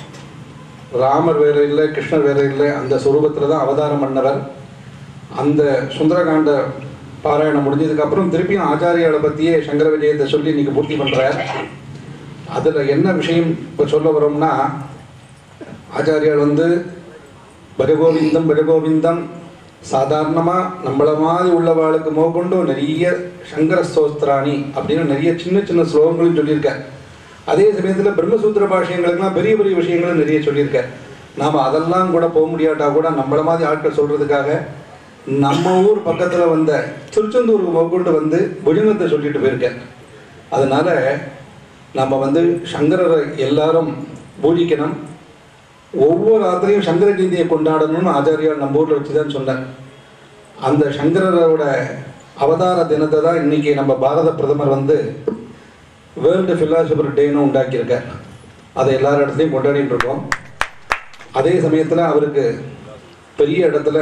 ராமர் வேற இல்லை கிருஷ்ணர் வேற இல்லை அந்த சுரூபத்தில் தான் அவதாரம் பண்ணவர் அந்த சுந்தரகாண்ட பாராயணம் முடிஞ்சதுக்கப்புறம் திருப்பியும் ஆச்சாரியாவை பற்றியே சங்கர விஜயத்தை சொல்லி இன்னைக்கு பூர்த்தி பண்ணுறார் அதில் என்ன விஷயம் இப்போ சொல்ல வரோம்னா ஆச்சாரியால் வந்து பரகோவிந்தம் பரகோவிந்தம் சாதாரணமாக நம்மள மாதிரி உள்ளவாளுக்கு மோகொண்டு நிறைய சங்கர ஸ்தோத்திராணி அப்படின்னு நிறைய சின்ன சின்ன ஸ்லோகங்களும் சொல்லியிருக்கார் அதே சமயத்தில் பிரம்மசூத்திர பாஷயங்களுக்கெல்லாம் பெரிய பெரிய விஷயங்களும் நிறைய சொல்லியிருக்கார் நாம் அதெல்லாம் கூட போக முடியாட்டா கூட நம்மள மாதிரி ஆட்கள் சொல்கிறதுக்காக நம்ம ஊர் பக்கத்தில் வந்த திருச்செந்தூருக்கு மோகொண்டு வந்து புஜங்கத்தை சொல்லிட்டு போயிருக்கார் அதனால் நம்ம வந்து சங்கரரை எல்லாரும் பூஜிக்கணும் ஒவ்வொரு ராத்திரியும் சங்கர ஜெயந்தியை கொண்டாடணும்னு ஆச்சாரியார் நம்ம ஊரில் வச்சு தான் சொன்னார் அந்த சங்கரரோட அவதார தினத்தை தான் இன்னைக்கு நம்ம பாரத பிரதமர் வந்து வேர்ல்டு ஃபிலாசபர் டேன்னு உண்டாக்கியிருக்கார் அதை எல்லார் இடத்துலையும் கொண்டாடிட்டு இருக்கோம் அதே சமயத்தில் அவருக்கு பெரிய இடத்துல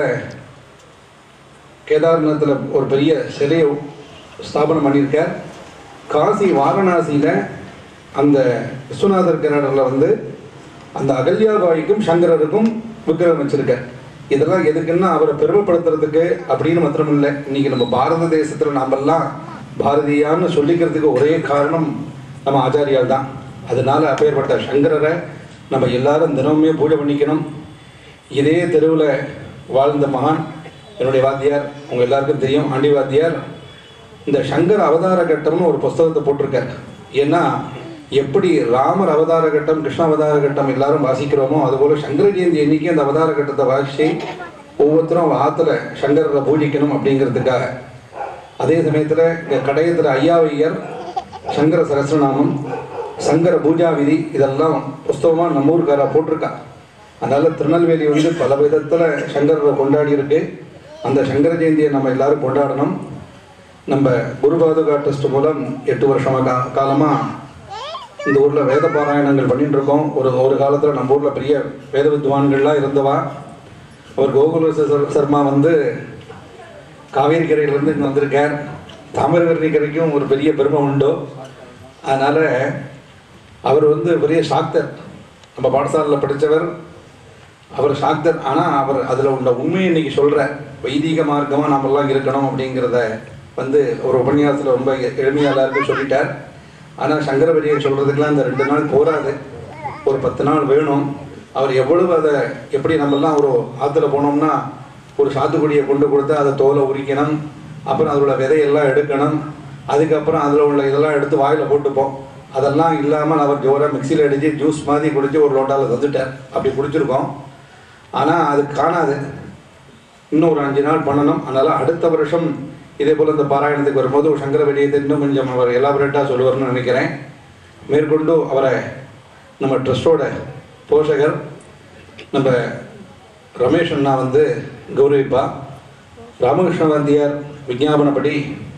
கேதார்நாத்தில் ஒரு பெரிய சிலையை ஸ்தாபனம் பண்ணியிருக்கார் காசி வாரணாசியில் அந்த விஸ்வநாதர் கிணறுல வந்து அந்த அகல்யாபாய்க்கும் சங்கரருக்கும் விக்கிரகம் வச்சிருக்கார் இதெல்லாம் எதுக்குன்னா அவரை பெருமைப்படுத்துறதுக்கு அப்படின்னு மாத்திரம் இல்லை இன்னைக்கு நம்ம பாரத தேசத்தில் நாமெல்லாம் பாரதியான்னு சொல்லிக்கிறதுக்கு ஒரே காரணம் நம்ம ஆச்சாரியால் தான் அதனால அப்பேற்பட்ட சங்கரரை நம்ம எல்லாரும் தினமுமே பூஜை பண்ணிக்கணும் இதே தெருவில் வாழ்ந்த மகான் என்னுடைய வாத்தியார் உங்க எல்லாருக்கும் தெரியும் ஆண்டி வாத்தியார் இந்த சங்கர் அவதார கட்டம்னு ஒரு புஸ்தகத்தை போட்டிருக்கார் ஏன்னா எப்படி ராமர் அவதார கட்டம் கிருஷ்ண அவதார கட்டம் எல்லாரும் வாசிக்கிறோமோ அதுபோல சங்கர ஜெயந்தி என்னைக்கு அந்த அவதார கட்டத்தை வாசிச்சு ஒவ்வொருத்தரும் அவங்க ஆத்துல சங்கரரை பூஜிக்கணும் அப்படிங்கிறதுக்காக அதே சமயத்துல இங்க கடையத்துல ஐயாவையர் சங்கர சகசிரநாமம் சங்கர பூஜா விதி இதெல்லாம் புஸ்தகமா நம்ம ஊருக்காரா போட்டிருக்கா அதனால திருநெல்வேலி வந்து பல விதத்துல சங்கரரை கொண்டாடி இருக்கு அந்த சங்கர ஜெயந்தியை நம்ம எல்லாரும் கொண்டாடணும் நம்ம குரு பாதுகா ட்ரஸ்ட் மூலம் எட்டு வருஷமா கா காலமா இந்த ஊர்ல வேத பாராயணங்கள் பண்ணிட்டு இருக்கோம் ஒரு ஒரு காலத்துல நம்ம ஊர்ல பெரிய வேத வித்வான்கள்லாம் இருந்தவா அவர் கோகுல சர்- சர்மா வந்து காவேரி கரையிலேருந்து இங்கே வந்திருக்கார் தாமிரபரணி கரைக்கும் ஒரு பெரிய பெருமை உண்டு அதனால அவர் வந்து பெரிய சாக்தர் நம்ம பாடசாலையில் படித்தவர் அவர் சாக்தர் ஆனால் அவர் அதில் உள்ள உண்மையை இன்னைக்கு சொல்கிற வைதிக மார்க்கமாக நாமெல்லாம் இருக்கணும் அப்படிங்கிறத வந்து ஒரு உபன்யாசத்தில் ரொம்ப எளிமையாக எல்லாருக்கும் சொல்லிட்டார் ஆனால் சங்கரபரியை சொல்கிறதுக்கெலாம் இந்த ரெண்டு நாள் போராது ஒரு பத்து நாள் வேணும் அவர் எவ்வளவு அதை எப்படி நம்மெல்லாம் ஒரு ஆற்றுல போனோம்னா ஒரு சாத்துக்குடியை கொண்டு கொடுத்து அதை தோலை உரிக்கணும் அப்புறம் அதோட விதையெல்லாம் எடுக்கணும் அதுக்கப்புறம் அதில் உள்ள இதெல்லாம் எடுத்து வாயில் போட்டுப்போம் அதெல்லாம் இல்லாமல் அவர் ஜோராக மிக்சியில் அடித்து ஜூஸ் மாதிரி குடிச்சு ஒரு லோட்டாவில் தந்துட்டார் அப்படி குடிச்சிருக்கோம் ஆனால் அது காணாது இன்னும் ஒரு அஞ்சு நாள் பண்ணணும் அதனால் அடுத்த வருஷம் இதே போல் இந்த பாராயணத்துக்கு வரும்போது ஒரு சங்கர வெளியத்தை இன்னும் கொஞ்சம் அவர் எலாபரேட்டாக சொல்லுவார்னு நினைக்கிறேன் மேற்கொண்டு அவரை நம்ம ட்ரஸ்டோட போஷகர் நம்ம ரமேஷ் அண்ணா வந்து கௌரவிப்பா ராமகிருஷ்ண வாந்தியார் விஞ்ஞாபனப்படி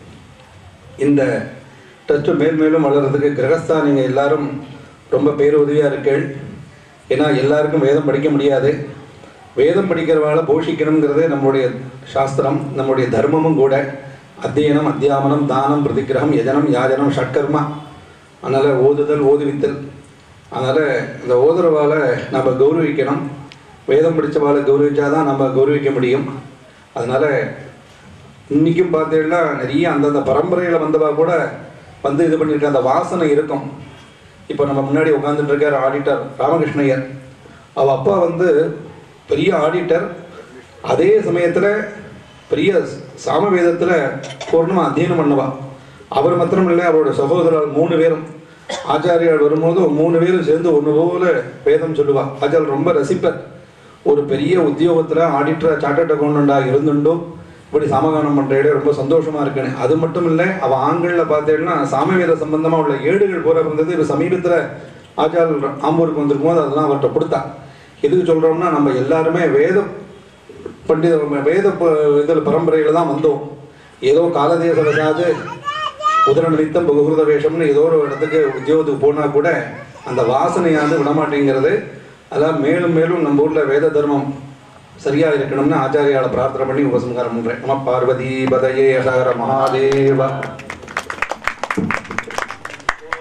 இந்த ட்ரஸ்ட் மேல் மேலும் வளர்கிறதுக்கு கிரகஸ்தா நீங்கள் எல்லாரும் ரொம்ப பேருதவியாக இருக்கீள் ஏன்னா எல்லாருக்கும் வேதம் படிக்க முடியாது வேதம் படிக்கிறவாளை போஷிக்கணுங்கிறது நம்மளுடைய சாஸ்திரம் நம்முடைய தர்மமும் கூட அத்தியனம் அத்தியாபனம் தானம் பிரதிகிரகம் யஜனம் யாஜனம் ஷட்கர்மா அதனால் ஓதுதல் ஓதுவித்தல் அதனால் இந்த ஓதுறவாளை நம்ம கௌரவிக்கணும் வேதம் படித்தவாளை கௌரவிச்சாதான் நம்ம கௌரவிக்க முடியும் அதனால் இன்னைக்கும் பார்த்தீங்கன்னா நிறைய அந்தந்த பரம்பரையில் வந்தவா கூட வந்து இது பண்ணியிருக்க அந்த வாசனை இருக்கும் இப்போ நம்ம முன்னாடி உட்காந்துட்டு இருக்கார் ஆடிட்டர் ராமகிருஷ்ணய்யர் அவ அப்பா வந்து பெரிய ஆடிட்டர் அதே சமயத்தில் பெரிய சாமவேதத்தில் பூர்ணமாக அத்தியனம் பண்ணவா அவர் மாத்திரம் இல்லை அவரோட சகோதரர் மூணு பேரும் ஆச்சாரியார் வரும்போது மூணு பேரும் சேர்ந்து ஒன்று போல வேதம் சொல்லுவா ஆச்சாரியர் ரொம்ப ரசிப்பர் ஒரு பெரிய உத்தியோகத்தில் ஆடிட்டர் சார்ட்டர்ட் அக்கௌண்டண்டாக இருந்துட்டும் இப்படி சாமகானம் பண்ணுற ரொம்ப சந்தோஷமா இருக்குன்னு அது மட்டும் இல்லை அவள் ஆண்களில் பார்த்தேன்னா சாமவேத சம்பந்தமாக உள்ள ஏடுகள் போற இருந்தது இப்போ சமீபத்தில் ஆச்சாரியர் ஆம்பூருக்கு வந்திருக்கும் போது அதெல்லாம் அவர்கிட்ட கொடுத்தா எதுக்கு சொல்கிறோம்னா நம்ம எல்லாருமே வேத பண்டித வேத இதில் பரம்பரையில் தான் வந்தோம் ஏதோ காலதேச வசாது உதர நிமித்தம் பகுகிருத வேஷம்னு ஏதோ ஒரு இடத்துக்கு உத்தியோகத்துக்கு போனால் கூட அந்த வாசனையானது விடமாட்டேங்கிறது அதான் மேலும் மேலும் நம்ம ஊரில் வேத தர்மம் சரியா இருக்கணும்னு ஆச்சாரியால பிரார்த்தனை பண்ணி உபசம்காரம் பண்றேன் நம பார்வதி பதயே ஹர மகாதேவா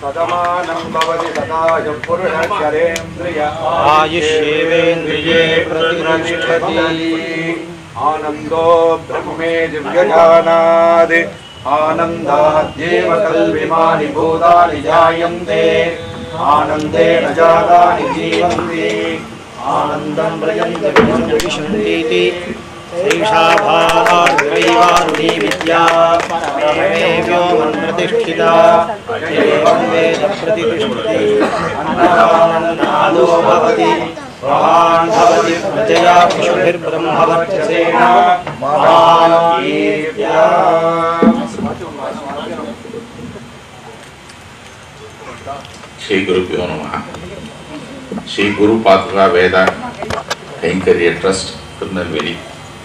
सदमानं भवति तदाय पुरुषशरेन्द्रिय आयुष्येवेन्द्रिये प्रतिष्ठति आनन्दो ब्रह्मे दिव्यजानाद् आनन्दाद्येव कल्विमानि भूतानि जायन्ते आनन्देन जातानि जीवन्ति आनन्दं व्रजन्ति विशन्तीति एषा भावार्गैवारुणी विद्या परमे व्योमन्प्रतिष्ठिता एवं वेद प्रतिष्ठति अन्नदानन्नादो भवति महान् भवति प्रजया पशुभिर्ब्रह्मवर्चसेन महान् कीर्त्या ಶ್ರೀ ಗುರುಭ್ಯೋ ನಮಃ Shri Guru Paduka Veda Kainkarya trust Tirunelveli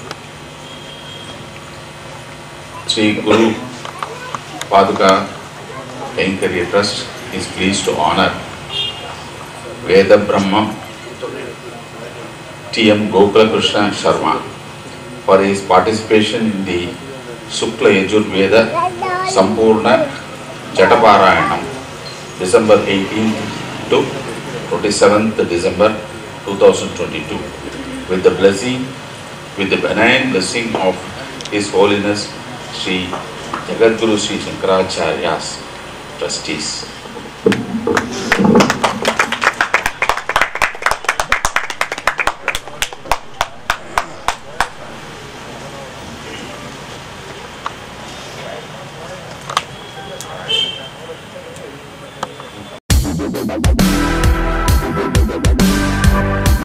Shri Guru Paduka Kainkarya trust is pleased to honor Veda Brahma T.M. Gokulakrishna Sharma for his participation in the Sukla Yajurveda Sampurna Jataparayanam December 18 to 27th December 2022 with the blessing, with the benign blessing of His Holiness Sri Jagadguru Sri Shankaracharya's trustees.